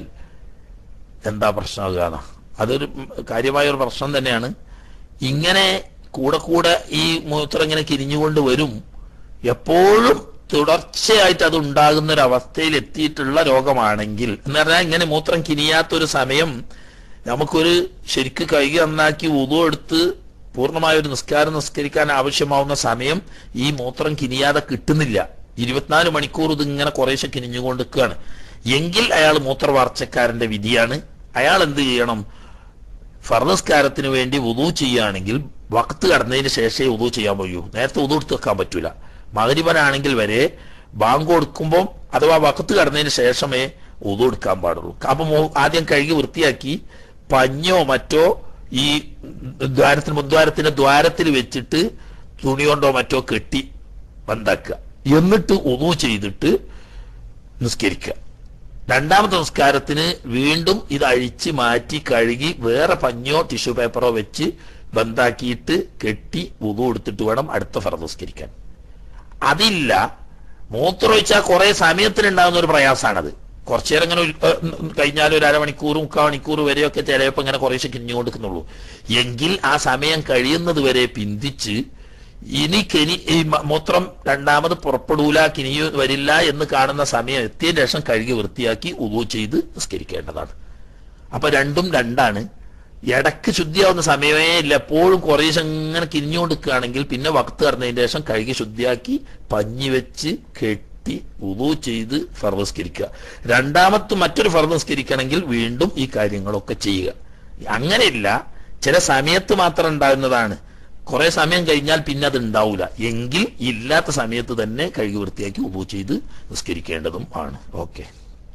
എന്താ പ്രശ്നമാകുക അതൊരു കാര്യമായ ഒരു പ്രശ്നം തന്നെയാണ് ഇങ്ങനെ കൂടെ കൂടെ ഈ മൂത്രം ഇങ്ങനെ കിരിഞ്ഞുകൊണ്ട് വരും എപ്പോഴും തുടർച്ചയായിട്ട് അത് ഉണ്ടാകുന്ന ഒരു അവസ്ഥയിൽ എത്തിയിട്ടുള്ള രോഗമാണെങ്കിൽ എന്ന് പറഞ്ഞാൽ ഇങ്ങനെ മൂത്രം കിനിയാത്തൊരു സമയം നമുക്കൊരു ശരിക്ക് കൈ നന്നാക്കി ഉതു എടുത്ത് പൂർണ്ണമായ ഒരു നിസ്കാരം നിസ്കരിക്കാൻ ആവശ്യമാവുന്ന സമയം ഈ മൂത്രം കിനിയാതെ കിട്ടുന്നില്ല ഇരുപത്തിനാല് മണിക്കൂർ ഇത് ഇങ്ങനെ കുറേശ്ശെ കിനിഞ്ഞുകൊണ്ട് നിൽക്കുകയാണ് എങ്കിൽ അയാൾ മൂത്രവാർച്ചക്കാരന്റെ വിധിയാണ് അയാൾ എന്ത് ചെയ്യണം ഫർദസ്കാരത്തിന് വേണ്ടി ഉദു ചെയ്യുകയാണെങ്കിൽ വക്ത് കടന്നതിന് ശേഷമേ ഉദു ചെയ്യാൻ കഴിയൂ നേരത്തെ ഉദു എടുത്ത് വെക്കാൻ പറ്റൂല മകരിബനാണെങ്കിൽ വരെ ബാങ്ക് കൊടുക്കുമ്പോൾ അഥവാ വക്കത്ത് കടന്നതിന് ശേഷമേ ഉദു എടുക്കാൻ പാടുള്ളൂ അപ്പൊ മോ- ആദ്യം കഴുകി വൃത്തിയാക്കി പഞ്ഞോ മറ്റോ ഈ ദ്വാരത്തിന് മുദ്വാരത്തിന്റെ ദ്വാരത്തിൽ വെച്ചിട്ട് തുണി കൊണ്ടോ മറ്റോ കെട്ടി ബന്ധാക്കുക എന്നിട്ട് ഉദു ചെയ്തിട്ട് നിസ്കരിക്കുക രണ്ടാമത്തെ നിസ്കാരത്തിന് വീണ്ടും ഇത് അഴിച്ച് മാറ്റി കഴുകി വേറെ പഞ്ഞോ ടിഷ്യൂ പേപ്പറോ വെച്ച് ബന്ധാക്കിയിട്ട് കെട്ടി ഉതു എടുത്തിട്ട് വേണം അടുത്ത ഫറ നിസ്കരിക്കാൻ അതില്ല മൂത്രമൊഴിച്ചാൽ കുറെ സമയത്തിനുണ്ടാകുന്ന ഒരു പ്രയാസമാണത് കുറച്ചു നേരം ഇങ്ങനെ ഒരു, ഏഹ്, കഴിഞ്ഞാൽ ഒരു അരമണിക്കൂർ മുക്കാൽ മണിക്കൂർ വരെയൊക്കെ ചിലപ്പോൾ ഇങ്ങനെ കുറേശ്ശെ കിഞ്ഞു കൊടുക്കുന്നുള്ളൂ എങ്കിൽ ആ സമയം കഴിയുന്നത് വരെ പിന്തിച്ച് ഇനി കെനി ഈ മ- മൂത്രം രണ്ടാമത് പുറപ്പെടൂല കിനിയു വരില്ല എന്ന് കാണുന്ന സമയം എത്തിയതിനു ശേഷം കഴുകി വൃത്തിയാക്കി ഉദു ചെയ്ത് നിസ്കരിക്കേണ്ടതാണ് അപ്പൊ രണ്ടും രണ്ടാണ് ഇടക്ക് ശുദ്ധിയാവുന്ന സമയമേ ഇല്ല എപ്പോഴും കുറേശ്ശെ ഇങ്ങനെ കിരിഞ്ഞുകൊടുക്കുകയാണെങ്കിൽ പിന്നെ വക്ത് കടന്നതിന് ശേഷം കഴുകി ശുദ്ധിയാക്കി പഞ്ഞി വെച്ച് കെട്ടി ഉദു ചെയ്ത് ഫർദസ്കരിക്കുക രണ്ടാമത്തെ മറ്റൊരു ഫർദസ്കരിക്കണമെങ്കിൽ വീണ്ടും ഈ കാര്യങ്ങളൊക്കെ ചെയ്യുക അങ്ങനെയില്ല ചില സമയത്ത് മാത്രം ഉണ്ടാകുന്നതാണ് കുറെ സമയം കഴിഞ്ഞാൽ പിന്നെ അത് ഉണ്ടാവൂല എങ്കിൽ ഇല്ലാത്ത സമയത്ത് തന്നെ കഴുകി വൃത്തിയാക്കി ഉദു ചെയ്ത് നിസ്കരിക്കേണ്ടതും ആണ് ഓക്കെ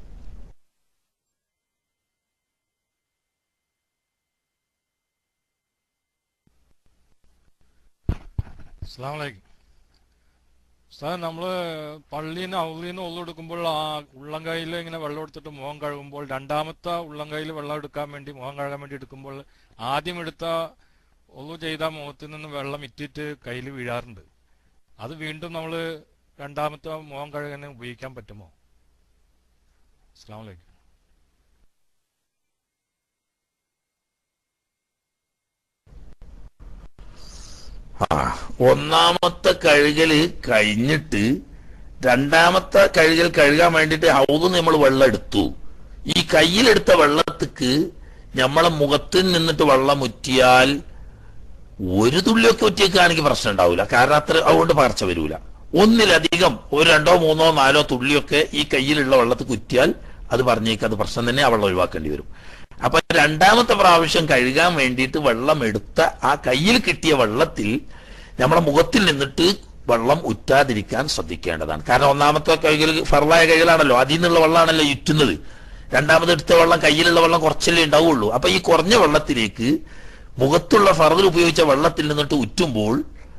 അസ്ലാമലൈക്കും സാർ നമ്മള് പള്ളീന്ന് ഔളീന്ന് ഉള്ള എടുക്കുമ്പോൾ ആ ഉള്ളം കൈയിൽ ഇങ്ങനെ വെള്ളം എടുത്തിട്ട് മുഖം കഴുകുമ്പോൾ രണ്ടാമത്തെ ഉള്ളം കൈയിൽ വെള്ളം എടുക്കാൻ വേണ്ടി മുഖം കഴുകാൻ വേണ്ടി എടുക്കുമ്പോൾ ആദ്യം എടുത്ത ഒളു ചെയ്ത മുഖത്തിൽ നിന്ന് വെള്ളം ഇറ്റിട്ട് കയ്യിൽ വീഴാറുണ്ട് അത് വീണ്ടും നമ്മൾ രണ്ടാമത്തെ മുഖം കഴുകാൻ ഉപയോഗിക്കാൻ പറ്റുമോ അസ്ലാമലൈക്കും ആ ഒന്നാമത്തെ കഴുകല് കഴിഞ്ഞിട്ട് രണ്ടാമത്തെ കഴുകൽ കഴുകാൻ വേണ്ടിയിട്ട് ഹൗദ് നമ്മൾ വെള്ളം എടുത്തു ഈ കയ്യിലെടുത്ത വെള്ളത്തിക്ക് നമ്മളെ മുഖത്തിൽ നിന്നിട്ട് വെള്ളം ഉറ്റിയാൽ ഒരു തുള്ളിയൊക്കെ ഉറ്റിയേക്കാണെങ്കിൽ പ്രശ്നം ഉണ്ടാവില്ല കാരണം അത്ര അതുകൊണ്ട് പകർച്ച വരൂല ഒന്നിലധികം ഒരു രണ്ടോ മൂന്നോ നാലോ തുള്ളിയൊക്കെ ഈ കയ്യിലുള്ള വെള്ളത്തിൽ കുറ്റിയാൽ അത് പറഞ്ഞേക്ക് അത് പ്രശ്നം തന്നെ ആ വെള്ളം ഒഴിവാക്കേണ്ടി വരും അപ്പൊ രണ്ടാമത്തെ പ്രാവശ്യം കഴുകാൻ വേണ്ടിയിട്ട് വെള്ളം എടുത്ത ആ കയ്യിൽ കിട്ടിയ വെള്ളത്തിൽ നമ്മളെ മുഖത്തിൽ നിന്നിട്ട് വെള്ളം ഉറ്റാതിരിക്കാൻ ശ്രദ്ധിക്കേണ്ടതാണ് കാരണം ഒന്നാമത്തെ കൈകൾ ഫറലായ കൈകളാണല്ലോ അതിൽ നിന്നുള്ള വെള്ളമാണല്ലോ ഇറ്റുന്നത് രണ്ടാമത് എടുത്ത വെള്ളം കയ്യിലുള്ള വെള്ളം കുറച്ചല്ലേ ഉണ്ടാവുള്ളൂ അപ്പൊ ഈ കുറഞ്ഞ വെള്ളത്തിലേക്ക് മുഖത്തുള്ള ഫറതിൽ ഉപയോഗിച്ച വെള്ളത്തിൽ നിന്നിട്ട് ഉറ്റുമ്പോൾ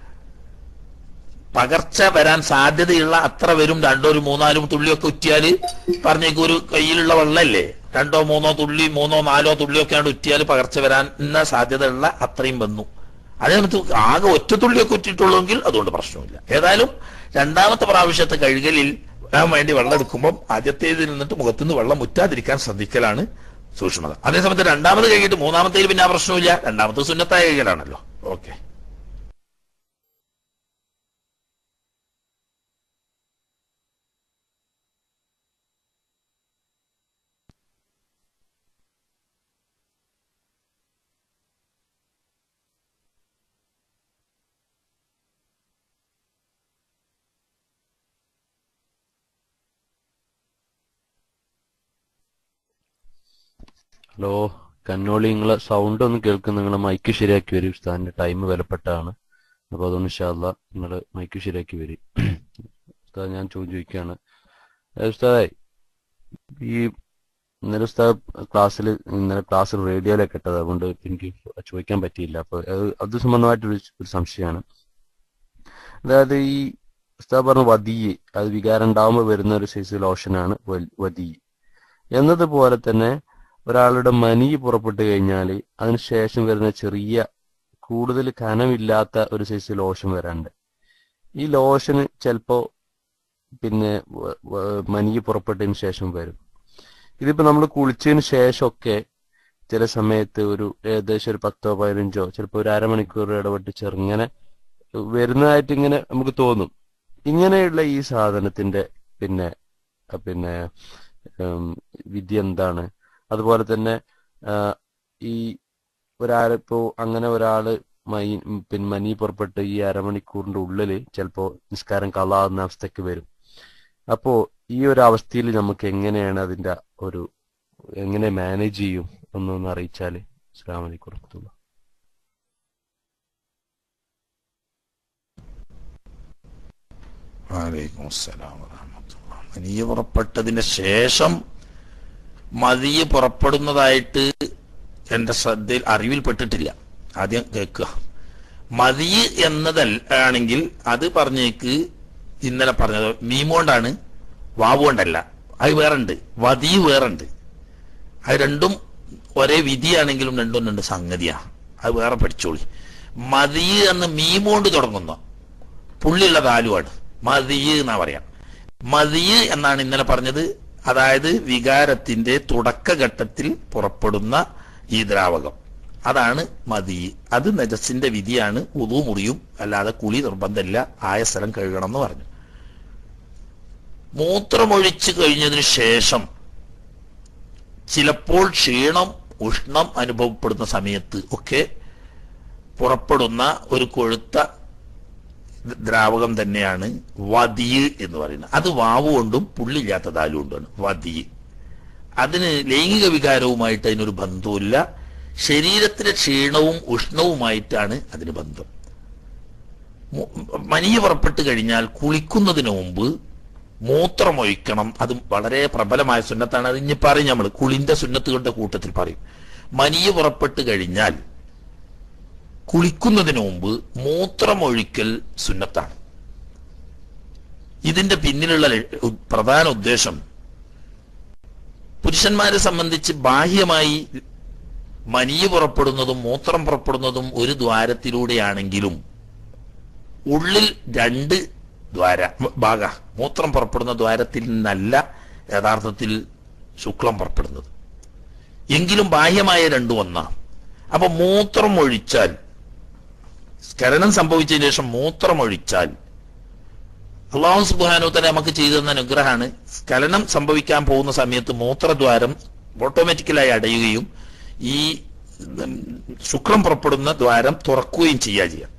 പകർച്ച വരാൻ സാധ്യതയുള്ള അത്ര വരും രണ്ടോ ഒരു മൂന്നാലും തുള്ളിയൊക്കെ ഉറ്റിയാല് പറഞ്ഞേക്ക് ഒരു കയ്യിലുള്ള വെള്ളമല്ലേ രണ്ടോ മൂന്നോ തുള്ളി മൂന്നോ നാലോ തുള്ളിയൊക്കെ ആണ് ഉറ്റിയാൽ പകർച്ച വരാൻ സാധ്യതയുള്ള അത്രയും വന്നു അതേ സമയത്ത് ആകെ ഒറ്റ തുള്ളിയൊക്കെ ഉറ്റിട്ടുള്ളെങ്കിൽ അതുകൊണ്ട് പ്രശ്നമില്ല ഏതായാലും രണ്ടാമത്തെ പ്രാവശ്യത്തെ കഴുകലിൽ വരാൻ വേണ്ടി വെള്ളം എടുക്കുമ്പോൾ ആദ്യത്തേതിൽ നിന്നിട്ട് മുഖത്തുനിന്ന് വെള്ളം മുറ്റാതിരിക്കാൻ ശ്രദ്ധിക്കലാണ് സൂക്ഷ്മത അതേസമയത്ത് രണ്ടാമത് കഴിഞ്ഞിട്ട് മൂന്നാമത്തേൽ പിന്നെ ആ പ്രശ്നമില്ല രണ്ടാമത്തെ സുന്നത്തായ കഴുകലാണല്ലോ ഓക്കെ ഹലോ കന്നോളി നിങ്ങളെ സൗണ്ട് ഒന്ന് കേൾക്കുന്ന നിങ്ങളെ മൈക്ക് ശരിയാക്കി വരും ഉസ്താദിന്റെ ടൈം വിലപ്പെട്ടാണ് അപ്പൊ അതുകൊണ്ട് ഇൻഷാല്ല നിങ്ങൾ മൈക്ക് ശരിയാക്കി വരും ഉസ്താദ് ഞാൻ ചോദ്യം ചോദിക്കുകയാണ് ഏ, ഉസ്താദേ ഈ ഇന്നലെ ഉസ്താദ് ക്ലാസ്സിൽ ഇന്നലെ ക്ലാസ്സിൽ റേഡിയോയിലൊക്കെ ഇട്ടത് അതുകൊണ്ട് എനിക്ക് ചോദിക്കാൻ പറ്റിയില്ല അപ്പൊ അത് അത് സംബന്ധമായിട്ടൊരു ഒരു സംശയമാണ് അതായത് ഈ ഉസ്താദ് പറഞ്ഞ വദീ അത് വികാരം ഉണ്ടാവുമ്പോൾ വരുന്ന ഒരു സൈസ് ലോഷനാണ് വദീ എന്നതുപോലെ തന്നെ ഒരാളുടെ മനി പുറപ്പെട്ടു കഴിഞ്ഞാൽ അതിനുശേഷം വരുന്ന ചെറിയ കൂടുതൽ കനമില്ലാത്ത ഒരു സൈസ് ലോഷൻ വരാണ്ട് ഈ ലോഷന് ചിലപ്പോ പിന്നെ വ- വ- മനി പുറപ്പെട്ടതിന് ശേഷം വരും ഇതിപ്പോ നമ്മൾ കുളിച്ചതിന് ശേഷമൊക്കെ ചില സമയത്ത് ഒരു ഏകദേശം ഒരു പത്തോ പതിനഞ്ചോ ചിലപ്പോ ഒരു അരമണിക്കൂർ ഇടപെട്ട് ചെറുങ്ങനെ വരുന്നതായിട്ട് ഇങ്ങനെ നമുക്ക് തോന്നും ഇങ്ങനെയുള്ള ഈ സാധനത്തിന്റെ പിന്നെ അഹ് പിന്നെ ഉം, വിധി എന്താണ് അതുപോലെ തന്നെ ആ, ഈ ഒരാളിപ്പോ അങ്ങനെ ഒരാള് മൈ പിന്നെ മനി പുറപ്പെട്ട് ഈ അരമണിക്കൂറിന്റെ ഉള്ളില് ചിലപ്പോ നിസ്കാരം കളാവുന്ന അവസ്ഥയ്ക്ക് വരും അപ്പോ ഈ ഒരു അവസ്ഥയിൽ നമുക്ക് എങ്ങനെയാണ് അതിന്റെ ഒരു എങ്ങനെ മാനേജ് ചെയ്യും എന്നൊന്ന് അറിയിച്ചാല് അസ്സാം വലൈക്കും വറഹ്മത്തുള്ളാഹി വലൈക്കും അസ്സലാം വറഹ്മത്തുള്ളാഹി. മനിയ് പുറപ്പെട്ടതിന് ശേഷം മതിയ് പുറപ്പെടുന്നതായിട്ട് എന്റെ ശ്രദ്ധയിൽ അറിവിൽപ്പെട്ടിട്ടില്ല ആദ്യം കേൾക്കുക മതിയ് എന്നതല്ല ആണെങ്കിൽ അത് പറഞ്ഞേക്ക് ഇന്നലെ പറഞ്ഞത് മീമോണ്ടാണ് വാവ് കൊണ്ടല്ല അത് വേറുണ്ട് വതി വേറുണ്ട് അത് രണ്ടും ഒരേ വിധിയാണെങ്കിലും രണ്ടും രണ്ട് സംഗതിയാ അത് വേറെ പഠിച്ചോളി മതിയ് എന്ന് മീമോണ്ട് തുടങ്ങുന്ന പുള്ളിയുള്ള താലുവാണ് മതിയ് എന്നാ പറയാം മതിയ് എന്നാണ് ഇന്നലെ പറഞ്ഞത് അതായത് വികാരത്തിന്റെ തുടക്കഘട്ടത്തിൽ പുറപ്പെടുന്ന ഈ ദ്രാവകം അതാണ് മതി അത് നജസിന്റെ വിധിയാണ് ഉതു മുറിയും അല്ലാതെ കുളി നിർബന്ധമില്ല ആയ സ്ഥലം കഴുകണം എന്ന് പറഞ്ഞു മൂത്രമൊഴിച്ചു കഴിഞ്ഞതിന് ശേഷം ചിലപ്പോൾ ക്ഷീണം ഉഷ്ണം അനുഭവപ്പെടുന്ന സമയത്ത് ഒക്കെ പുറപ്പെടുന്ന ഒരു കൊഴുത്ത ദ്രാവകം തന്നെയാണ് വതിയ് എന്ന് പറയുന്നത് അത് വാവ് കൊണ്ടും പുള്ളില്ലാത്ത താലു കൊണ്ടുമാണ് വതിയ് അതിന് ലൈംഗിക വികാരവുമായിട്ട് അതിനൊരു ബന്ധവുമില്ല ശരീരത്തിലെ ക്ഷീണവും ഉഷ്ണവുമായിട്ടാണ് അതിന് ബന്ധം മു- മനിയ പുറപ്പെട്ട് കഴിഞ്ഞാൽ കുളിക്കുന്നതിന് മുമ്പ് മൂത്രമൊഴിക്കണം അത് വളരെ പ്രബലമായ സുന്നത്താണ് അത് ഇനി പറയും നമ്മൾ കുളിന്റെ സുന്നത്തുകളുടെ കൂട്ടത്തിൽ പറയും മനിയ പുറപ്പെട്ട് കഴിഞ്ഞാൽ കുളിക്കുന്നതിന് മുമ്പ് മൂത്രമൊഴിക്കൽ സുന്നത്താണ് ഇതിന്റെ പിന്നിലുള്ള ല- ഉ- പ്രധാന ഉദ്ദേശം പുരുഷന്മാരെ സംബന്ധിച്ച് ബാഹ്യമായി മനിയ പുറപ്പെടുന്നതും മൂത്രം പുറപ്പെടുന്നതും ഒരു ദ്വാരത്തിലൂടെയാണെങ്കിലും ഉള്ളിൽ രണ്ട് ദ്വാര ഭാഗ മൂത്രം പുറപ്പെടുന്ന ദ്വാരത്തിൽ നിന്നല്ല യഥാർത്ഥത്തിൽ ശുക്ലം പുറപ്പെടുന്നത് എങ്കിലും ബാഹ്യമായ രണ്ടും ഒന്നാണ് അപ്പൊ മൂത്രം ഒഴിച്ചാൽ സ്ഖലനം സംഭവിച്ചതിന് ശേഷം മൂത്രം ഒഴിച്ചാൽ അള്ളാഹു സുബാനു തന്നെ നമുക്ക് ചെയ്തു തന്ന അനുഗ്രഹമാണ് സ്ഖലനം സംഭവിക്കാൻ പോകുന്ന സമയത്ത് മൂത്രദ്വാരം ഓട്ടോമാറ്റിക്കലായി അടയുകയും ഈ ഉം, ശുക്രം പുറപ്പെടുന്ന ദ്വാരം തുറക്കുകയും ചെയ്യുക ചെയ്യാം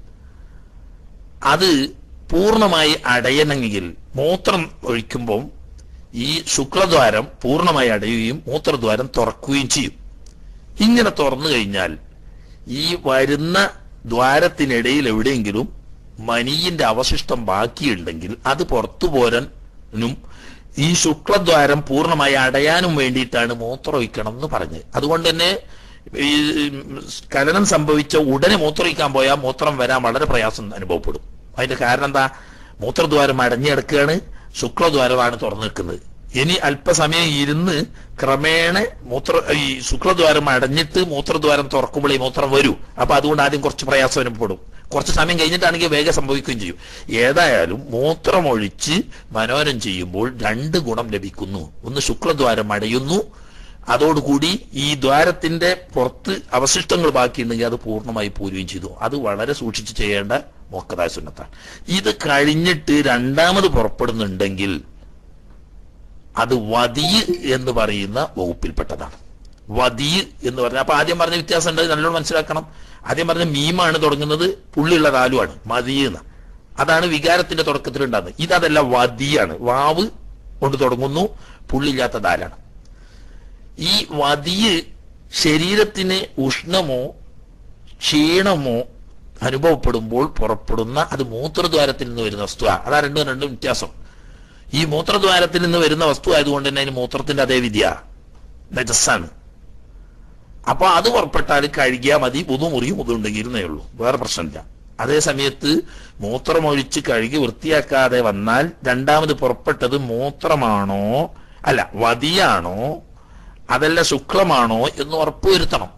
അത് പൂർണ്ണമായി അടയണമെങ്കിൽ മൂത്രം ഒഴിക്കുമ്പോൾ ഈ ശുക്ലദ്വാരം പൂർണ്ണമായി അടയുകയും മൂത്രദ്വാരം തുറക്കുകയും ചെയ്യും ഇങ്ങനെ തുറന്നു കഴിഞ്ഞാൽ ഈ വരുന്ന ദ്വാരത്തിനിടയിൽ എവിടെയെങ്കിലും മനിയിന്റെ അവശിഷ്ടം ബാക്കിയുണ്ടെങ്കിൽ അത് പുറത്തു പോരാനും ഈ ശുക്ലദ്വാരം പൂർണ്ണമായി അടയാനും വേണ്ടിയിട്ടാണ് മൂത്രമൊഴിക്കണം എന്ന് പറഞ്ഞത് അതുകൊണ്ട് തന്നെ ഈ സ്ഖലനം സംഭവിച്ച ഉടനെ മൂത്രമൊഴിക്കാൻ പോയാൽ മൂത്രം വരാൻ വളരെ പ്രയാസം അനുഭവപ്പെടും അതിന്റെ കാരണം എന്താ മൂത്രദ്വാരം അടഞ്ഞെടുക്കുകയാണ് ശുക്ലദ്വാരമാണ് തുറന്നു നിൽക്കുന്നത് ഇനി അല്പസമയം ഇരുന്ന് ക്രമേണ മൂത്ര ഈ ശുക്ലദ്വാരം അടഞ്ഞിട്ട് മൂത്രദ്വാരം തുറക്കുമ്പോൾ ഈ മൂത്രം വരൂ അപ്പൊ അതുകൊണ്ട് ആദ്യം കുറച്ച് പ്രയാസം അനുഭവപ്പെടും കുറച്ച് സമയം കഴിഞ്ഞിട്ടാണെങ്കിൽ വേഗം സംഭവിക്കുകയും ചെയ്യും ഏതായാലും മൂത്രമൊഴിച്ച് മനോരം ചെയ്യുമ്പോൾ രണ്ട് ഗുണം ലഭിക്കുന്നു ഒന്ന് ശുക്ലദ്വാരം അടയുന്നു അതോടുകൂടി ഈ ദ്വാരത്തിന്റെ പുറത്ത് അവശിഷ്ടങ്ങൾ ബാക്കിയുണ്ടെങ്കിൽ അത് പൂർണ്ണമായി പോരുകയും ചെയ്തു അത് വളരെ സൂക്ഷിച്ച് ചെയ്യേണ്ട മോക്കതായ സുന്നത്താണ് ഇത് കഴിഞ്ഞിട്ട് രണ്ടാമത് പുറപ്പെടുന്നുണ്ടെങ്കിൽ അത് വതിയ് എന്ന് പറയുന്ന വകുപ്പിൽപ്പെട്ടതാണ് വതിയ് എന്ന് പറഞ്ഞാൽ അപ്പൊ ആദ്യം പറഞ്ഞ വ്യത്യാസം ഉണ്ട് നല്ലോണം മനസ്സിലാക്കണം ആദ്യം പറഞ്ഞ മീമാണ് തുടങ്ങുന്നത് പുള്ളിയുള്ള താലുവാണ് മതിയ് എന്ന് അതാണ് വികാരത്തിന്റെ തുടക്കത്തിൽ ഉണ്ടാകുന്നത് ഇതല്ല വതിയാണ് വാവ് കൊണ്ട് തുടങ്ങുന്നു പുള്ളില്ലാത്ത ദാലാണ് ഈ വതിയ് ശരീരത്തിന് ഉഷ്ണമോ ക്ഷീണമോ അനുഭവപ്പെടുമ്പോൾ പുറപ്പെടുന്ന അത് മൂത്രദ്വാരത്തിൽ നിന്ന് വരുന്ന വസ്തുവാണ് അതാ രണ്ടും രണ്ടും വ്യത്യാസം ഈ മൂത്രദ്വാരത്തിൽ നിന്ന് വരുന്ന വസ്തു ആയതുകൊണ്ട് തന്നെ അതിന് മൂത്രത്തിന്റെ അതേ വിദ്യ നജസ്സാണ് അപ്പൊ അത് പുറപ്പെട്ടാൽ കഴുകിയാൽ മതി പുതു മുറിയും പുതുണ്ടെങ്കിരുന്നേ ഉള്ളൂ വേറെ പ്രശ്നമില്ല അതേ സമയത്ത് മൂത്രമൊഴിച്ച് കഴുകി വൃത്തിയാക്കാതെ വന്നാൽ രണ്ടാമത് പുറപ്പെട്ടത് മൂത്രമാണോ അല്ല വതിയാണോ അതല്ല ശുക്ലമാണോ എന്ന് ഉറപ്പുവരുത്തണം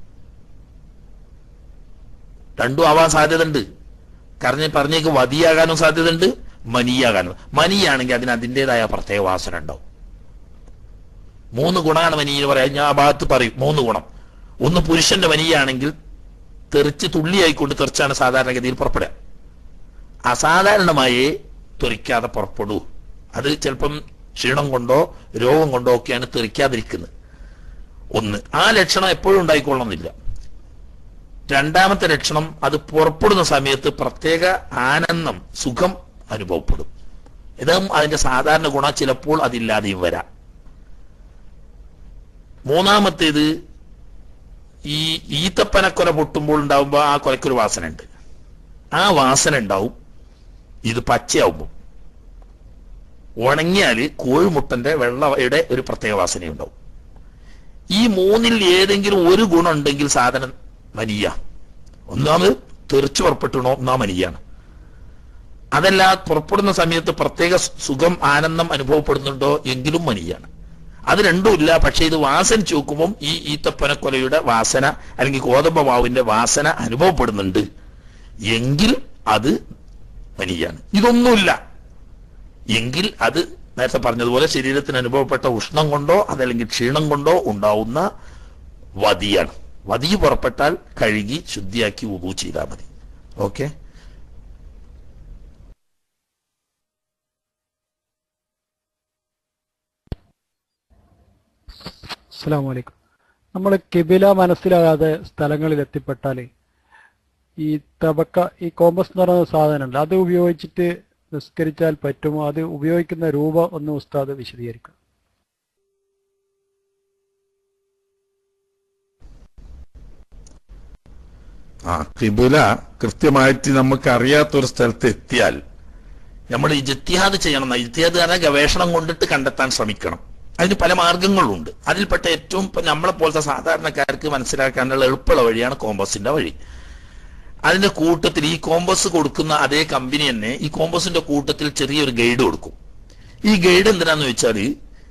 രണ്ടും ആവാൻ സാധ്യതയുണ്ട് കാരണം പറഞ്ഞേക്ക് വതിയാകാനും സാധ്യതയുണ്ട് മനിയാകാനും മനിയാണെങ്കിൽ അതിന് അതിൻ്റെതായ പ്രത്യേക വാസന ഉണ്ടാവും മൂന്ന് ഗുണമാണ് മനിയെന്ന് പറയാം ഞാൻ ആ ഭാഗത്ത് പറയും മൂന്ന് ഗുണം ഒന്ന് പുരുഷന്റെ മനിയാണെങ്കിൽ തെറിച്ച് തുള്ളിയായിക്കൊണ്ട് തെറിച്ചാണ് സാധാരണഗതിയിൽ പുറപ്പെടുക അസാധാരണമായി തെറിക്കാതെ പുറപ്പെടൂ അത് ചിലപ്പം ക്ഷീണം കൊണ്ടോ രോഗം കൊണ്ടോ ഒക്കെയാണ് തെറിക്കാതിരിക്കുന്നത് ഒന്ന് ആ ലക്ഷണം എപ്പോഴും ഉണ്ടായിക്കൊള്ളണമെന്നില്ല രണ്ടാമത്തെ ലക്ഷണം അത് പുറപ്പെടുന്ന സമയത്ത് പ്രത്യേക ആനന്ദം സുഖം അനുഭവപ്പെടും ഇതും അതിന്റെ സാധാരണ ഗുണം ചിലപ്പോൾ അതില്ലാതെയും വരാം മൂന്നാമത്തേത് ഈ ഈത്തപ്പനക്കൊല പൊട്ടുമ്പോൾ ഉണ്ടാവുമ്പോൾ ആ കൊലക്കൊരു വാസന ഉണ്ട് ആ വാസന ഉണ്ടാവും ഇത് പച്ചയാവുമ്പോൾ ഉണങ്ങിയാൽ കോഴിമുട്ടന്റെ വെള്ളയുടെ ഒരു പ്രത്യേക വാസനയുണ്ടാവും ഈ മൂന്നിൽ ഏതെങ്കിലും ഒരു ഗുണം ഉണ്ടെങ്കിൽ സാധനം മനിയ ഒന്നാമത് തെറിച്ചു പുറപ്പെട്ടുണോ ഒന്നാം മനിയാണ് അതല്ല പുറപ്പെടുന്ന സമയത്ത് പ്രത്യേക സുഖം ആനന്ദം അനുഭവപ്പെടുന്നുണ്ടോ എങ്കിലും മനിയാണ് അത് രണ്ടുമില്ല പക്ഷെ ഇത് വാസനിച്ച് നോക്കുമ്പോൾ ഈ ഈത്തപ്പനക്കൊലയുടെ വാസന അല്ലെങ്കിൽ ഗോതമ്പ മാവിന്റെ വാസന അനുഭവപ്പെടുന്നുണ്ട് എങ്കിൽ അത് മനിയാണ് ഇതൊന്നുമില്ല എങ്കിൽ അത് നേരത്തെ പറഞ്ഞതുപോലെ ശരീരത്തിന് അനുഭവപ്പെട്ട ഉഷ്ണം കൊണ്ടോ അതല്ലെങ്കിൽ ക്ഷീണം കൊണ്ടോ ഉണ്ടാവുന്ന വതിയാണ് വതി പുറപ്പെട്ടാൽ കഴുകി ശുദ്ധിയാക്കി ഉതു ചെയ്താൽ മതി ഓക്കെ അസ്സാം വലൈക്കും നമ്മൾ കിബില മനസ്സിലാകാതെ സ്ഥലങ്ങളിൽ എത്തിപ്പെട്ടാൽ ഈ തബക്ക ഈ കോമ്പസ് എന്ന് പറയുന്ന സാധനമുണ്ട് അത് ഉപയോഗിച്ചിട്ട് നിസ്കരിച്ചാൽ പറ്റുമോ അത് ഉപയോഗിക്കുന്ന രൂപ ഒന്ന് ഉസ്താദ് വിശദീകരിക്കും ആ കിബില കൃത്യമായിട്ട് നമുക്ക് അറിയാത്തൊരു സ്ഥലത്ത് എത്തിയാൽ നമ്മൾ ഇജ്തിഹാദ് ചെയ്യണം ഇജ്തിഹാദ് പറഞ്ഞാൽ ഗവേഷണം കൊണ്ടിട്ട് കണ്ടെത്താൻ ശ്രമിക്കണം അതിന് പല മാർഗങ്ങളുണ്ട് അതിൽപ്പെട്ട ഏറ്റവും ഇപ്പൊ നമ്മളെ പോലത്തെ സാധാരണക്കാർക്ക് മനസ്സിലാക്കാനുള്ള എളുപ്പമുള്ള വഴിയാണ് കോമ്പസിന്റെ വഴി അതിന്റെ കൂട്ടത്തിൽ ഈ കോമ്പസ് കൊടുക്കുന്ന അതേ കമ്പനി തന്നെ ഈ കോമ്പസിന്റെ കൂട്ടത്തിൽ ചെറിയൊരു ഗൈഡ് കൊടുക്കും ഈ ഗൈഡ് എന്തിനാന്ന് വെച്ചാൽ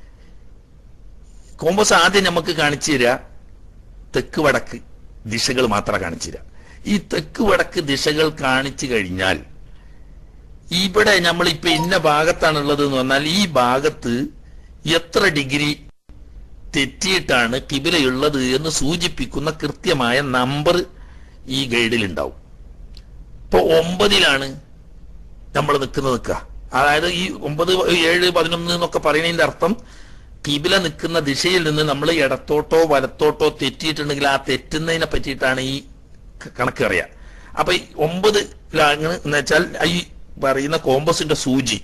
കോമ്പസ് ആദ്യം നമുക്ക് കാണിച്ചു തരിക തെക്ക് വടക്ക് ദിശകൾ മാത്രം കാണിച്ചു തരിക ഈ തെക്ക് വടക്ക് ദിശകൾ കാണിച്ചു കഴിഞ്ഞാൽ ഇവിടെ നമ്മളിപ്പോ ഇന്ന ഭാഗത്താണുള്ളത് എന്ന് പറഞ്ഞാൽ ഈ ഭാഗത്ത് എത്ര ഡിഗ്രി തെറ്റിയിട്ടാണ് കിബിലയുള്ളത് എന്ന് സൂചിപ്പിക്കുന്ന കൃത്യമായ നമ്പർ ഈ ഗൈഡിൽ ഉണ്ടാവും ഇപ്പൊ ഒമ്പതിലാണ് നമ്മൾ നിൽക്കുന്നത് നിൽക്കുക അതായത് ഈ ഒമ്പത് ഏഴ് പതിനൊന്ന് എന്നൊക്കെ പറയുന്നതിന്റെ അർത്ഥം കിബില നിൽക്കുന്ന ദിശയിൽ നിന്ന് നമ്മൾ ഇടത്തോട്ടോ വലത്തോട്ടോ തെറ്റിയിട്ടുണ്ടെങ്കിൽ ആ തെറ്റുന്നതിനെ പറ്റിയിട്ടാണ് ഈ ക- കണക്ക് അറിയാം അപ്പൊ ഈ ഒമ്പതിലാണ് എന്ന് വെച്ചാൽ ഈ പറയുന്ന കോമ്പസിന്റെ സൂചി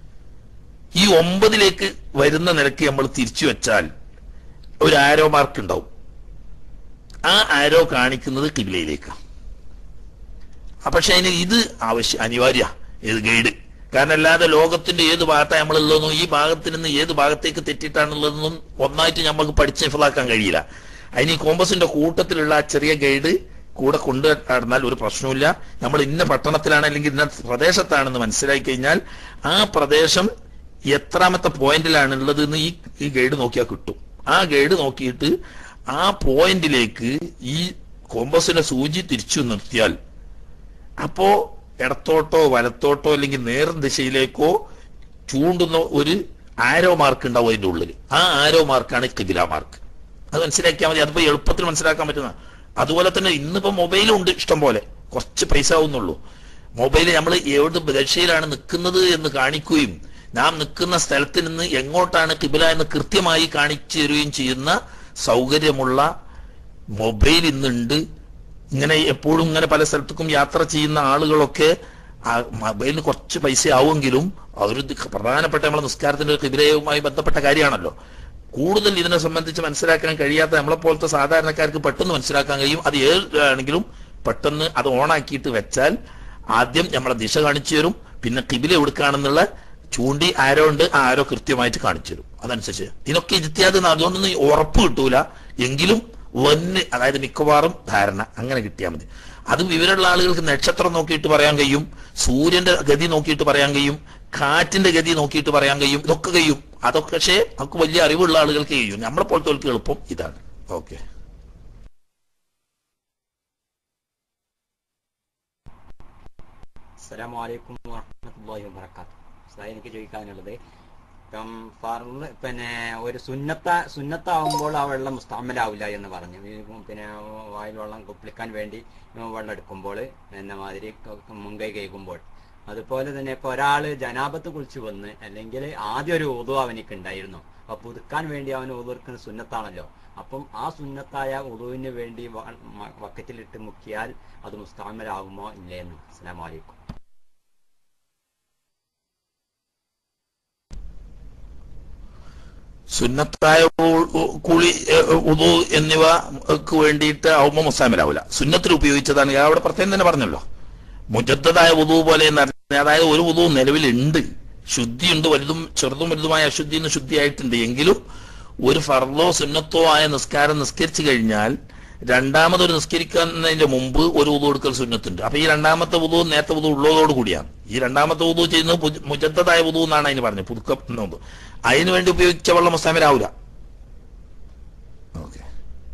ഈ ഒമ്പതിലേക്ക് വരുന്ന നിലയ്ക്ക് നമ്മൾ തിരിച്ചു വെച്ചാൽ ഒരു ആരോ മാർക്ക് ഉണ്ടാവും ആ ആരോ കാണിക്കുന്നത് കിബിലയിലേക്കാണ് ആ പക്ഷെ അതിന് ഇത് ആവശ്യം അനിവാര്യ ഇത് ഗൈഡ് കാരണം അല്ലാതെ ലോകത്തിന്റെ ഏത് ഭാഗത്താണ് നമ്മളുള്ളതെന്നും ഈ ഭാഗത്ത് നിന്ന് ഏത് ഭാഗത്തേക്ക് തെറ്റിട്ടാണുള്ളതെന്നും ഒന്നായിട്ട് നമുക്ക് പഠിച്ച് ഹിഫലാക്കാൻ കഴിയില്ല അതിന് ഈ കോമ്പസിന്റെ കൂട്ടത്തിലുള്ള ആ ചെറിയ ഗൈഡ് കൂടെ കൊണ്ടു നടന്നാൽ ഒരു പ്രശ്നവുമില്ല നമ്മൾ ഇന്ന പട്ടണത്തിലാണ് അല്ലെങ്കിൽ ഇന്ന പ്രദേശത്താണെന്ന് മനസ്സിലാക്കി കഴിഞ്ഞാൽ ആ പ്രദേശം എത്രാമത്തെ പോയിന്റിലാണ് ഉള്ളത് എന്ന് ഈ ഈ ഗൈഡ് നോക്കിയാൽ കിട്ടും ആ ഗൈഡ് നോക്കിയിട്ട് ആ പോയിന്റിലേക്ക് ഈ കോമ്പസിന്റെ സൂചി തിരിച്ചു നിർത്തിയാൽ അപ്പോ ഇടത്തോട്ടോ വലത്തോട്ടോ അല്ലെങ്കിൽ നേർ ദിശയിലേക്കോ ചൂണ്ടുന്ന ഒരു ആരോ മാർക്ക് ഉണ്ടാവും അതിന്റെ ഉള്ളിൽ ആ ആരോ മാർക്കാണ് കിബില മാർക്ക് അത് മനസ്സിലാക്കിയാൽ മതി അതിപ്പോ എളുപ്പത്തിൽ മനസ്സിലാക്കാൻ പറ്റുന്ന അതുപോലെ തന്നെ ഇന്നിപ്പോ മൊബൈലും ഉണ്ട് ഇഷ്ടം പോലെ കുറച്ച് പൈസ ആവുന്നുള്ളൂ മൊബൈൽ നമ്മൾ ഏത് ദിശയിലാണ് നിൽക്കുന്നത് എന്ന് കാണിക്കുകയും നാം നിൽക്കുന്ന സ്ഥലത്ത് നിന്ന് എങ്ങോട്ടാണ് കിബില എന്ന് കൃത്യമായി കാണിച്ചു തരുകയും ചെയ്യുന്ന സൗകര്യമുള്ള മൊബൈൽ ഇന്നുണ്ട് ഇങ്ങനെ എപ്പോഴും ഇങ്ങനെ പല സ്ഥലത്തേക്കും യാത്ര ചെയ്യുന്ന ആളുകളൊക്കെ ആ മൊബൈലിന് കുറച്ച് പൈസ ആവുമെങ്കിലും അതൊരു ദി- പ്രധാനപ്പെട്ട നമ്മളെ നിസ്കാരത്തിന്റെ കിബിലയുമായി ബന്ധപ്പെട്ട കാര്യമാണല്ലോ കൂടുതൽ ഇതിനെ സംബന്ധിച്ച് മനസ്സിലാക്കാൻ കഴിയാത്ത നമ്മളെ പോലത്തെ സാധാരണക്കാർക്ക് പെട്ടെന്ന് മനസ്സിലാക്കാൻ കഴിയും അത് ഏതാണെങ്കിലും പെട്ടെന്ന് അത് ഓണാക്കിയിട്ട് വെച്ചാൽ ആദ്യം നമ്മളെ ദിശ കാണിച്ചു തരും പിന്നെ കിബില എടുക്കുകയാണെന്നുള്ള ചൂണ്ടി ആരോ ഉണ്ട് ആ ആരോ കൃത്യമായിട്ട് കാണിച്ചു തരും അതനുസരിച്ച് ഇതിനൊക്കെ ഇരുത്തിയാത് അതുകൊണ്ടൊന്നും ഉറപ്പ് കിട്ടൂല എങ്കിലും വന്ന് അതായത് മിക്കവാറും ധാരണ അങ്ങനെ കിട്ടിയാൽ മതി അത് വിവരമുള്ള ആളുകൾക്ക് നക്ഷത്രം നോക്കിയിട്ട് പറയാൻ കഴിയും സൂര്യന്റെ ഗതി നോക്കിയിട്ട് പറയാൻ കഴിയും കാറ്റിന്റെ ഗതി നോക്കിയിട്ട് പറയാൻ കഴിയും ഇതൊക്കെ കഴിയും അതൊക്കെ പക്ഷേ നമുക്ക് വലിയ അറിവുള്ള ആളുകൾക്ക് കഴിയും നമ്മളെ പോലത്തെ എളുപ്പം ഇതാണ് ഓക്കെ അസ്സലാമു അലൈക്കും വറഹ്മത്തുള്ളാഹി വബറകാത്ത് ഉസ്താദ് എനിക്ക് ചോദിക്കാനുള്ളത് ഇപ്പം ഫർള് പിന്നെ ഒരു സുന്നത്ത സുന്നത്താവുമ്പോൾ ആ വെള്ളം മുസ്താമലാവില്ല എന്ന് പറഞ്ഞു ഈ പിന്നെ വായിൽ വെള്ളം കുപ്പിളിക്കാൻ വേണ്ടി വെള്ളം എടുക്കുമ്പോൾ എന്ന മാതിരി മുൻകൈ കഴിക്കുമ്പോൾ അതുപോലെ തന്നെ ഇപ്പൊ ഒരാള് ജനാപത്ത് കുളിച്ച് വന്ന് അല്ലെങ്കിൽ ആദ്യം ഒരു ഉതു അവനിക്ക് ഉണ്ടായിരുന്നു അപ്പൊ പുതുക്കാൻ വേണ്ടി അവന് ഉതുർക്കുന്ന സുന്നത്താണല്ലോ അപ്പം ആ സുന്നത്തായ ഉതുവിന് വേണ്ടി വ- മ- വക്കറ്റിലിട്ട് മുക്കിയാൽ അത് മുസ്താമലാകുമോ ഇല്ലേന്ന് അസ്സലാമു അലൈക്കും സുന്നത്തായ ഉ- ഉ- കുളി ഏഹ്, ഉദു എന്നിവക്ക് വേണ്ടിയിട്ട് ആവുമ്പോൾ മുസാമിലാവില്ല സുന്നത്തിൽ ഉപയോഗിച്ചതാണ് ഞാൻ അവിടെ പ്രത്യേകം തന്നെ പറഞ്ഞല്ലോ മുജദ്ദതായ ഉദു പോലെ എന്ന് പറഞ്ഞാൽ അതായത് ഒരു ഉദു നിലവിലുണ്ട് ശുദ്ധിയുണ്ട് വലുതും ചെറുതും വലുതുമായ അശുദ്ധി എന്ന് ശുദ്ധിയായിട്ടുണ്ട് എങ്കിലും ഒരു ഫർദോ സുന്നത്തോ ആയ നിസ്കാരം നിസ്കരിച്ചു കഴിഞ്ഞാൽ രണ്ടാമതൊരു നിസ്കരിക്കുന്നതിന്റെ മുമ്പ് ഒരു ഉദു എടുക്കൽ സുന്നത്തുണ്ട് അപ്പൊ ഈ രണ്ടാമത്തെ ഉദു നേരത്തെ ഉദു ഉള്ളതോട് കൂടിയാണ് ഈ രണ്ടാമത്തെ ഉദു ചെയ്യുന്നത് പുജ- മുജദ്ദതായ ഉദു എന്നാണ് അതിന് പറഞ്ഞത് പുതുക്കം അതിനു വേണ്ടി ഉപയോഗിച്ച വെള്ളം മുസ്താമിലാവൂല ഓക്കെ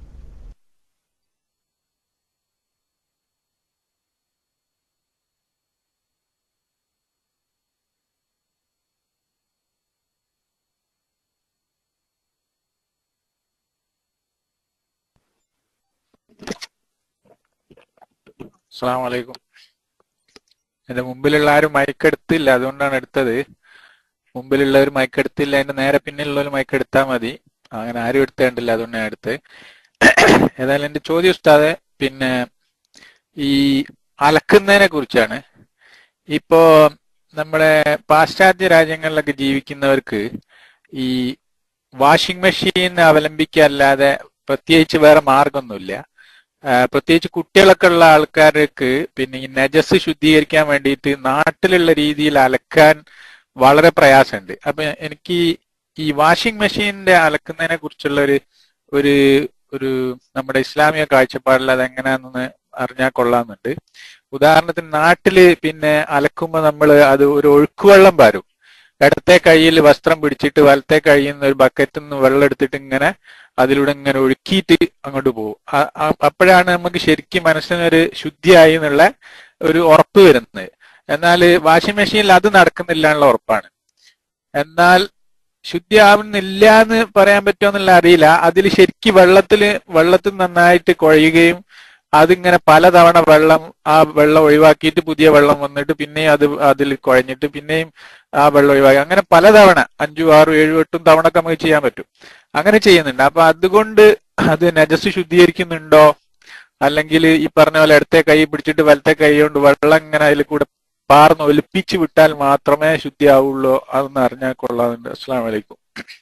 അസ്സാം വലൈക്കും എന്റെ മുമ്പിലുള്ള ആരും മയക്കെടുത്തില്ല അതുകൊണ്ടാണ് എടുത്തത് മുമ്പിലുള്ളവർ മയക്കെടുത്തില്ല അതിന്റെ നേരെ പിന്നിലുള്ളവർ മയക്കെടുത്താൽ മതി അങ്ങനെ ആരും എടുത്തേണ്ടില്ല അതുകൊണ്ട് ഞാൻ എടുത്ത് ഏതായാലും എന്റെ ചോദ്യം ഉസ്താദെ പിന്നെ ഈ അലക്കുന്നതിനെ കുറിച്ചാണ് ഇപ്പോ നമ്മുടെ പാശ്ചാത്യ രാജ്യങ്ങളിലൊക്കെ ജീവിക്കുന്നവർക്ക് ഈ വാഷിംഗ് മെഷീൻ അവലംബിക്കല്ലാതെ പ്രത്യേകിച്ച് വേറെ മാർഗമൊന്നുമില്ല ആ, പ്രത്യേകിച്ച് കുട്ടികളൊക്കെ ഉള്ള ആൾക്കാർക്ക് പിന്നെ ഈ നജസ് ശുദ്ധീകരിക്കാൻ വേണ്ടിയിട്ട് നാട്ടിലുള്ള രീതിയിൽ അലക്കാൻ വളരെ പ്രയാസമുണ്ട് അപ്പൊ എനിക്ക് ഈ വാഷിംഗ് മെഷീനിന്റെ അലക്കുന്നതിനെ കുറിച്ചുള്ള ഒരു ഒരു ഒരു നമ്മുടെ ഇസ്ലാമിക കാഴ്ചപ്പാടിൽ അത് എങ്ങനെയാണെന്ന് അറിഞ്ഞാൽ കൊള്ളാമെന്നുണ്ട് ഉദാഹരണത്തിന് നാട്ടില് പിന്നെ അലക്കുമ്പോൾ നമ്മൾ അത് ഒരു ഒഴുക്കുവെള്ളം പാരും ഇടത്തെ കൈയിൽ വസ്ത്രം പിടിച്ചിട്ട് വലത്തെ കൈയിൽ നിന്ന് ഒരു ബക്കറ്റിൽ നിന്ന് വെള്ളം എടുത്തിട്ട് ഇങ്ങനെ അതിലൂടെ ഇങ്ങനെ ഒഴുക്കിയിട്ട് അങ്ങോട്ട് പോകും ആ- ആ- അപ്പോഴാണ് നമുക്ക് ശരിക്കും മനസ്സിനൊരു ശുദ്ധിയായി എന്നുള്ള ഒരു ഉറപ്പ് വരുന്നത് എന്നാൽ വാഷിംഗ് മെഷീനിൽ അത് നടക്കുന്നില്ല എന്നുള്ള ഉറപ്പാണ് എന്നാൽ ശുദ്ധിയാവുന്നില്ല എന്ന് പറയാൻ പറ്റുമോ എന്നുള്ള അറിയില്ല അതിൽ ശരിക്കും വെള്ളത്തില് വെള്ളത്തിൽ നന്നായിട്ട് കുഴയുകയും അതിങ്ങനെ പലതവണ വെള്ളം ആ വെള്ളം ഒഴിവാക്കിയിട്ട് പുതിയ വെള്ളം വന്നിട്ട് പിന്നെയും അത് അതിൽ കുഴഞ്ഞിട്ട് പിന്നെയും ആ വെള്ളം ഒഴിവാക്കി അങ്ങനെ പലതവണ അഞ്ചു ആറും ഏഴും എട്ടും തവണ ഒക്കെ നമുക്ക് ചെയ്യാൻ പറ്റും അങ്ങനെ ചെയ്യുന്നുണ്ട് അപ്പൊ അതുകൊണ്ട് അത് നജസ് ശുദ്ധീകരിക്കുന്നുണ്ടോ അല്ലെങ്കിൽ ഈ പറഞ്ഞ പോലെ ഇടത്തെ കൈ പിടിച്ചിട്ട് വലത്തെ കൈ കൊണ്ട് വെള്ളം ഇങ്ങനെ അതിൽ കൂടെ പാർന്ന് ഒലിപ്പിച്ച് വിട്ടാൽ മാത്രമേ ശുദ്ധിയാവുള്ളൂ അതൊന്ന് അറിഞ്ഞാൽ കൊള്ളാറുണ്ട് അസ്സാം വലൈക്കും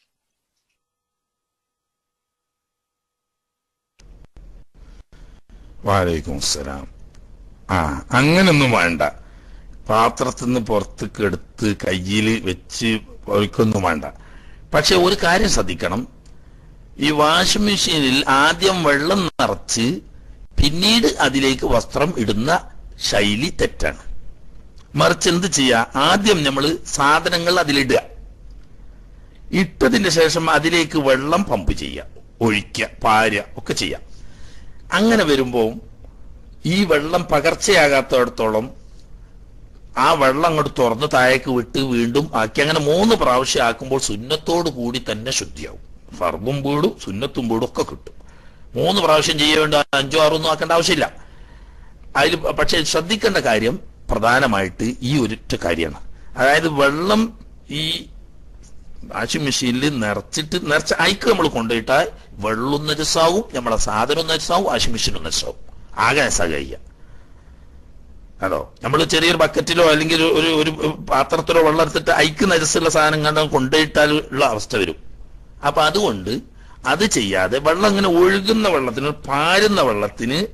വാലൈക്കും അസ്സലാം ആ അങ്ങനൊന്നും വേണ്ട പാത്രത്തിൽ നിന്ന് പുറത്തേക്ക് എടുത്ത് കയ്യിൽ വെച്ച് ഒഴിക്കൊന്നും വേണ്ട പക്ഷെ ഒരു കാര്യം ശ്രദ്ധിക്കണം ഈ വാഷിംഗ് മെഷീനിൽ ആദ്യം വെള്ളം നിറച്ച് പിന്നീട് അതിലേക്ക് വസ്ത്രം ഇടുന്ന ശൈലി തെറ്റാണ് മറിച്ച് എന്ത് ചെയ്യുക ആദ്യം നമ്മൾ സാധനങ്ങൾ അതിലിടുക ഇട്ടതിന്റെ ശേഷം അതിലേക്ക് വെള്ളം പമ്പ് ചെയ്യുക ഒഴിക്കുക പാരുക ഒക്കെ ചെയ്യാം അങ്ങനെ വരുമ്പോൾ ഈ വെള്ളം പകർച്ചയാകാത്തിടത്തോളം ആ വെള്ളം അങ്ങോട്ട് തുറന്ന് താഴേക്ക് വിട്ട് വീണ്ടും ആക്കി അങ്ങനെ മൂന്ന് പ്രാവശ്യം ആക്കുമ്പോൾ സുന്നത്തോട് കൂടി തന്നെ ശുദ്ധിയാവും ഫർബും വീടും സുന്നത്തും വീടും ഒക്കെ കിട്ടും മൂന്ന് പ്രാവശ്യം ചെയ്യേണ്ട അഞ്ചോ ആറോ ഒന്നും ആക്കേണ്ട ആവശ്യമില്ല അതിൽ പക്ഷെ ശ്രദ്ധിക്കേണ്ട കാര്യം പ്രധാനമായിട്ട് ഈ ഒരൊറ്റ കാര്യമാണ് അതായത് വെള്ളം ഈ വാഷിംഗ് മെഷീനിൽ നിറച്ചിട്ട് നിറച്ച അയക്ക് നമ്മൾ കൊണ്ടുപോയിട്ടാൽ വെള്ളം നജസാവും നമ്മളെ സാധനം നജസാവും വാഷിംഗ് മെഷീനും നജസാവും ആകെ നജസാ കഴിയുക അതോ നമ്മൾ ചെറിയൊരു ബക്കറ്റിലോ അല്ലെങ്കിൽ ഒരു ഒരു പാത്രത്തിലോ വെള്ളം എടുത്തിട്ട് അയക്ക് നജസുള്ള സാധനം കണ്ട കൊണ്ടുപോയിട്ടാൽ ഉള്ള അവസ്ഥ വരും അപ്പൊ അതുകൊണ്ട് അത് ചെയ്യാതെ വെള്ളം ഇങ്ങനെ ഒഴുകുന്ന വെള്ളത്തിന് പാരുന്ന വെള്ളത്തിന്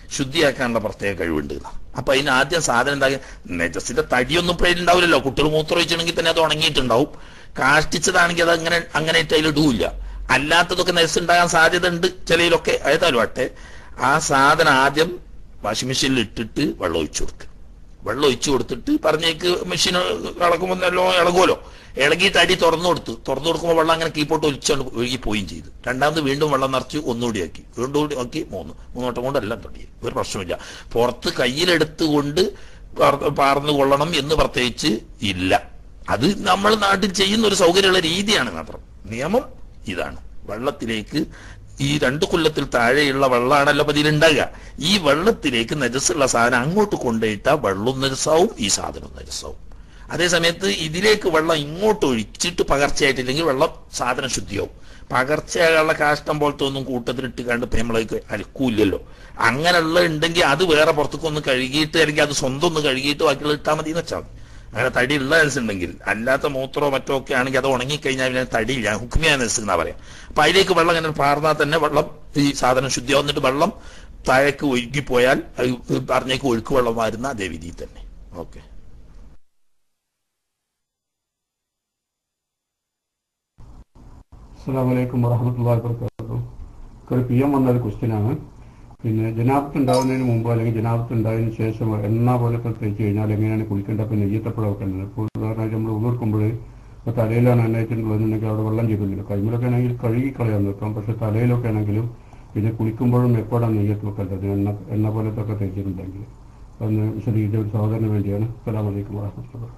ശുദ്ധിയാക്കാനുള്ള പ്രത്യേക കഴിവുണ്ട് എന്നാ. അപ്പൊ അതിന് ആദ്യം സാധനം എന്താ നെജസിന്റെ തടിയൊന്നും ഇപ്പോഴും ഉണ്ടാവില്ലല്ലോ കുട്ടികൾ മൂത്രമൊഴിച്ചിട്ടുണ്ടെങ്കിൽ തന്നെ അത് ഉണങ്ങിയിട്ടുണ്ടാവും കാഷ്ടിച്ചതാണെങ്കിൽ അത് അങ്ങനെ അങ്ങനെ ഇട്ട് അതിൽ ഇടൂല്ല അല്ലാത്തതൊക്കെ നെജസ് ഉണ്ടാകാൻ സാധ്യത ഉണ്ട് ചിലയിലൊക്കെ ഏതായാലും ആട്ടെ ആ സാധനം ആദ്യം വാഷിംഗ് മെഷീനിൽ ഇട്ടിട്ട് വെള്ളം ഒഴിച്ചു കൊടുക്കുക വെള്ളം ഒഴിച്ചു കൊടുത്തിട്ട് പറഞ്ഞേക്ക് മെഷീൻ ഇളകുമ്പോൾ നല്ലോ ഇളകുമല്ലോ ഇളകിയിട്ട് അടി തുറന്നു കൊടുത്തു തുറന്നു കൊടുക്കുമ്പോൾ വെള്ളം അങ്ങനെ കീപ്പോട്ട് ഒലിച്ചുകൊണ്ട് ഒഴുകി പോവുകയും ചെയ്തു രണ്ടാമത് വീണ്ടും വെള്ളം നിറച്ച് ഒന്നുകൂടി ആക്കി വീണ്ടും കൂടി ആക്കി മൂന്ന് മൂന്നോട്ടം കൊണ്ട് എല്ലാം തുടങ്ങി ഒരു പ്രശ്നമില്ല പുറത്ത് കയ്യിലെടുത്തുകൊണ്ട് പാർ- പാർന്നു കൊള്ളണം എന്ന് പ്രത്യേകിച്ച് ഇല്ല അത് നമ്മൾ നാട്ടിൽ ചെയ്യുന്ന ഒരു സൗകര്യമുള്ള രീതിയാണ് മാത്രം നിയമം ഇതാണ് വെള്ളത്തിലേക്ക് ഈ രണ്ട് കൊല്ലത്തിൽ താഴെയുള്ള വെള്ളമാണല്ലോ അപ്പൊ ഇതിലുണ്ടാകുക ഈ വെള്ളത്തിലേക്ക് നജസ്സുള്ള സാധനം അങ്ങോട്ട് കൊണ്ടുപോയിട്ടാ വെള്ളം നജസ്സാവും ഈ സാധനം നജസ്സാവും അതേ സമയത്ത് ഇതിലേക്ക് വെള്ളം ഇങ്ങോട്ട് ഒഴിച്ചിട്ട് പകർച്ചയായിട്ടില്ലെങ്കിൽ വെള്ളം സാധനം ശുദ്ധിയാവും പകർച്ചയുള്ള കാഷ്ടം പോലത്തെ ഒന്നും കൂട്ടത്തിലിട്ട് കണ്ട് ഇപ്പൊ നമ്മളേക്ക് അലക്കൂല്ലല്ലോ അങ്ങനെയുള്ള ഉണ്ടെങ്കിൽ അത് വേറെ പുറത്തേക്ക് ഒന്ന് കഴുകിയിട്ട് അല്ലെങ്കിൽ അത് സ്വന്തം ഒന്ന് കഴുകിയിട്ട് ബാക്കിയുള്ള ഇട്ടാൽ മതി എന്ന് വെച്ചാൽ മതി അങ്ങനെ തടി ഉള്ള ഉണ്ടെങ്കിൽ അല്ലാത്ത മൂത്രമോ മറ്റോ ഒക്കെ ആണെങ്കിൽ അത് ഉണങ്ങിക്കഴിഞ്ഞാൽ പിന്നെ തടിയില്ല ഹുക്മിയ എന്നാ പറയാം അപ്പൊ അതിലേക്ക് വെള്ളം ഇങ്ങനെ പാർന്നാൽ തന്നെ വെള്ളം ഈ സാധനം ശുദ്ധിയാവും എന്നിട്ട് വെള്ളം താഴേക്ക് ഒഴുകിപ്പോയാൽ അത് പറഞ്ഞേക്ക് ഒഴുക്ക് വെള്ളം വരുന്ന അതേ വിധി തന്നെ ഓക്കെ അസ്സാമലൈക്കും വറഹമത്തല്ലാ വർക്കാത്തു ഒരു പി എം വന്ന ഒരു ക്വസ്റ്റ്യനാണ് പിന്നെ ജനാബത്ത് ഉണ്ടാവുന്നതിന് മുമ്പ് അല്ലെങ്കിൽ ജനാബത്ത് ഉണ്ടായതിനു ശേഷം എണ്ണ പോലൊക്കെ തേച്ച് കഴിഞ്ഞാൽ എങ്ങനെയാണ് കുളിക്കേണ്ടത് അപ്പം നെയ്യത്തപ്പഴം വെക്കേണ്ടത് ഇപ്പോൾ ഉദാഹരണമായിട്ട് നമ്മൾ ഉള്ളിറക്കുമ്പോൾ ഇപ്പോൾ തലയിലാണ് എണ്ണയിട്ടുള്ളതെന്നുണ്ടെങ്കിൽ അവിടെ വെള്ളം ചെയ്തില്ല കൈമിലൊക്കെ ആണെങ്കിൽ കഴുകി കളയാൻ വെക്കാം പക്ഷെ തലയിലൊക്കെ ആണെങ്കിലും പിന്നെ കുളിക്കുമ്പോഴും എപ്പോഴാണ് നെയ്യത്ത് വെക്കേണ്ടത് എണ്ണ എണ്ണ പോലത്തെ ഒക്കെ തേച്ചിട്ടുണ്ടെങ്കിൽ അതൊന്ന് വിശദീകരിച്ച ഒരു സഹോദരന് വേണ്ടിയാണ് അസ്സലാമലൈക്കും വറഹമത്തുള്ള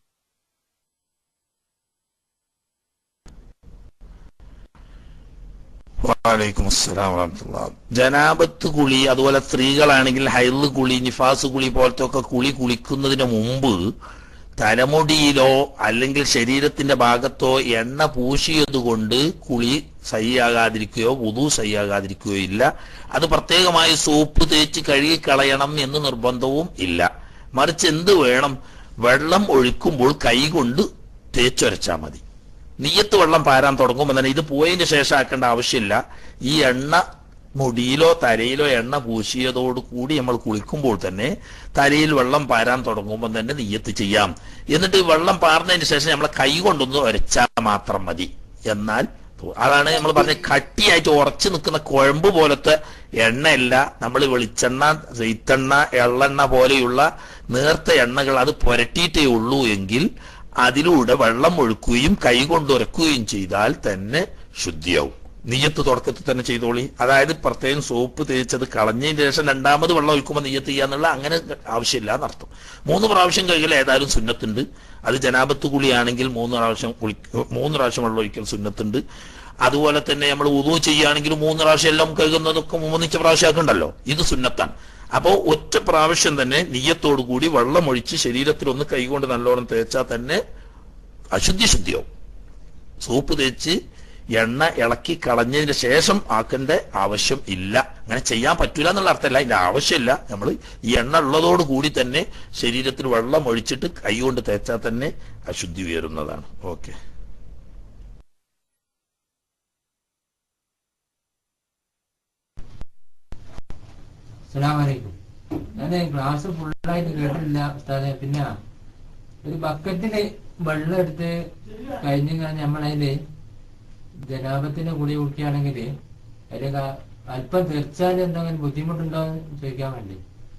വാലൈക്കും അസ്സലാം വറഹമത്തുള്ള ജനാബത്ത് കുളി അതുപോലെ സ്ത്രീകളാണെങ്കിൽ ഹൈല് കുളി നിഫാസ് കുളി പോലത്തെ ഒക്കെ കുളി കുളിക്കുന്നതിന് മുമ്പ് തലമുടിയിലോ അല്ലെങ്കിൽ ശരീരത്തിന്റെ ഭാഗത്തോ എണ്ണ പൂശിയത് കൊണ്ട് കുളി സഹിയാകാതിരിക്കുകയോ വുതു സഹിയാകാതിരിക്കുകയോ ഇല്ല അത് പ്രത്യേകമായി സോപ്പ് തേച്ച് കഴുകിക്കളയണം എന്ന് നിർബന്ധവും ഇല്ല മറിച്ച് എന്ത് വേണം വെള്ളം ഒഴിക്കുമ്പോൾ കൈകൊണ്ട് തേച്ചൊരച്ചാൽ മതി നീയത്ത് വെള്ളം പാരാൻ തുടങ്ങുമ്പോൾ തന്നെ ഇത് പോയതിന് ശേഷം ആക്കേണ്ട ആവശ്യമില്ല ഈ എണ്ണ മുടിയിലോ തലയിലോ എണ്ണ പൂശിയതോട് കൂടി നമ്മൾ കുളിക്കുമ്പോൾ തന്നെ തലയിൽ വെള്ളം പാരാൻ തുടങ്ങുമ്പോൾ തന്നെ നീയത്ത് ചെയ്യാം എന്നിട്ട് ഈ വെള്ളം പാർന്നതിന് ശേഷം നമ്മളെ കൈ കൊണ്ടൊന്ന് ഒരച്ചാൽ മാത്രം മതി എന്നാൽ അതാണ് നമ്മൾ പറഞ്ഞ കട്ടിയായിട്ട് ഉറച്ചു നിൽക്കുന്ന കുഴമ്പ് പോലത്തെ എണ്ണയല്ല നമ്മൾ വെളിച്ചെണ്ണ സെയ്ത്തെണ്ണ എള്ളെണ്ണ പോലെയുള്ള നേർത്ത എണ്ണകൾ അത് പുരട്ടിയിട്ടേ ഉള്ളൂ എങ്കിൽ അതിലൂടെ വെള്ളം ഒഴുക്കുകയും കൈകൊണ്ട് ഉരക്കുകയും ചെയ്താൽ തന്നെ ശുദ്ധിയാവും നീയത്ത് തുടക്കത്തിൽ തന്നെ ചെയ്തോളി അതായത് പ്രത്യേകം സോപ്പ് തേച്ചത് കളഞ്ഞതിന് ശേഷം രണ്ടാമത് വെള്ളം ഒഴിക്കുമ്പോൾ നീയത്ത് ചെയ്യാന്നുള്ള അങ്ങനെ ആവശ്യമില്ല എന്നർത്ഥം മൂന്ന് പ്രാവശ്യം കഴുകൽ ഏതായാലും സുന്നത്തുണ്ട് അത് ജനാപത്ത് കുളിയാണെങ്കിൽ മൂന്ന് പ്രാവശ്യം കുളി മൂന്ന് പ്രാവശ്യം വെള്ളം ഒഴിക്കൽ സുന്നത്തുണ്ട് അതുപോലെ തന്നെ നമ്മൾ ഉദു ചെയ്യുകയാണെങ്കിൽ മൂന്ന് പ്രാവശ്യം എല്ലാം കഴുകുന്നതൊക്കെ മൂന്നിച്ച പ്രാവശ്യമൊക്കെ ഉണ്ടല്ലോ ഇത് സുന്നത്താണ് അപ്പോൾ ഒറ്റ പ്രാവശ്യം തന്നെ നീയത്തോടു കൂടി വെള്ളം ഒഴിച്ച് ശരീരത്തിൽ ഒന്ന് കൈകൊണ്ട് നല്ലോണം തേച്ചാൽ തന്നെ അശുദ്ധി ശുദ്ധിയാവും സോപ്പ് തേച്ച് എണ്ണ ഇളക്കി കളഞ്ഞതിന് ശേഷം ആക്കേണ്ട ആവശ്യം ഇല്ല അങ്ങനെ ചെയ്യാൻ പറ്റൂല എന്നുള്ള അർത്ഥമല്ല അതിന്റെ ആവശ്യമില്ല നമ്മൾ ഈ എണ്ണ ഉള്ളതോട് കൂടി തന്നെ ശരീരത്തിൽ വെള്ളം ഒഴിച്ചിട്ട് കൈകൊണ്ട് തേച്ചാൽ തന്നെ അശുദ്ധി ഉയരുന്നതാണ് ഓക്കെ അസ്സലാമലൈക്കും ഞാൻ ക്ലാസ് ഫുള്ളായിട്ട് കേട്ടിട്ടില്ല ഉസ്താദെ പിന്നെ ഒരു ബക്കറ്റില് വെള്ളം എടുത്ത് കഴിഞ്ഞ് കഴിഞ്ഞ് നമ്മളതില് ജനാപത്തിന്റെ കുടി കുടിക്കുകയാണെങ്കിൽ അതിൽ അല്പം തെറിച്ചാൽ എന്തെങ്കിലും ബുദ്ധിമുട്ടുണ്ടോ എന്ന് ചോദിക്കാൻ വേണ്ടി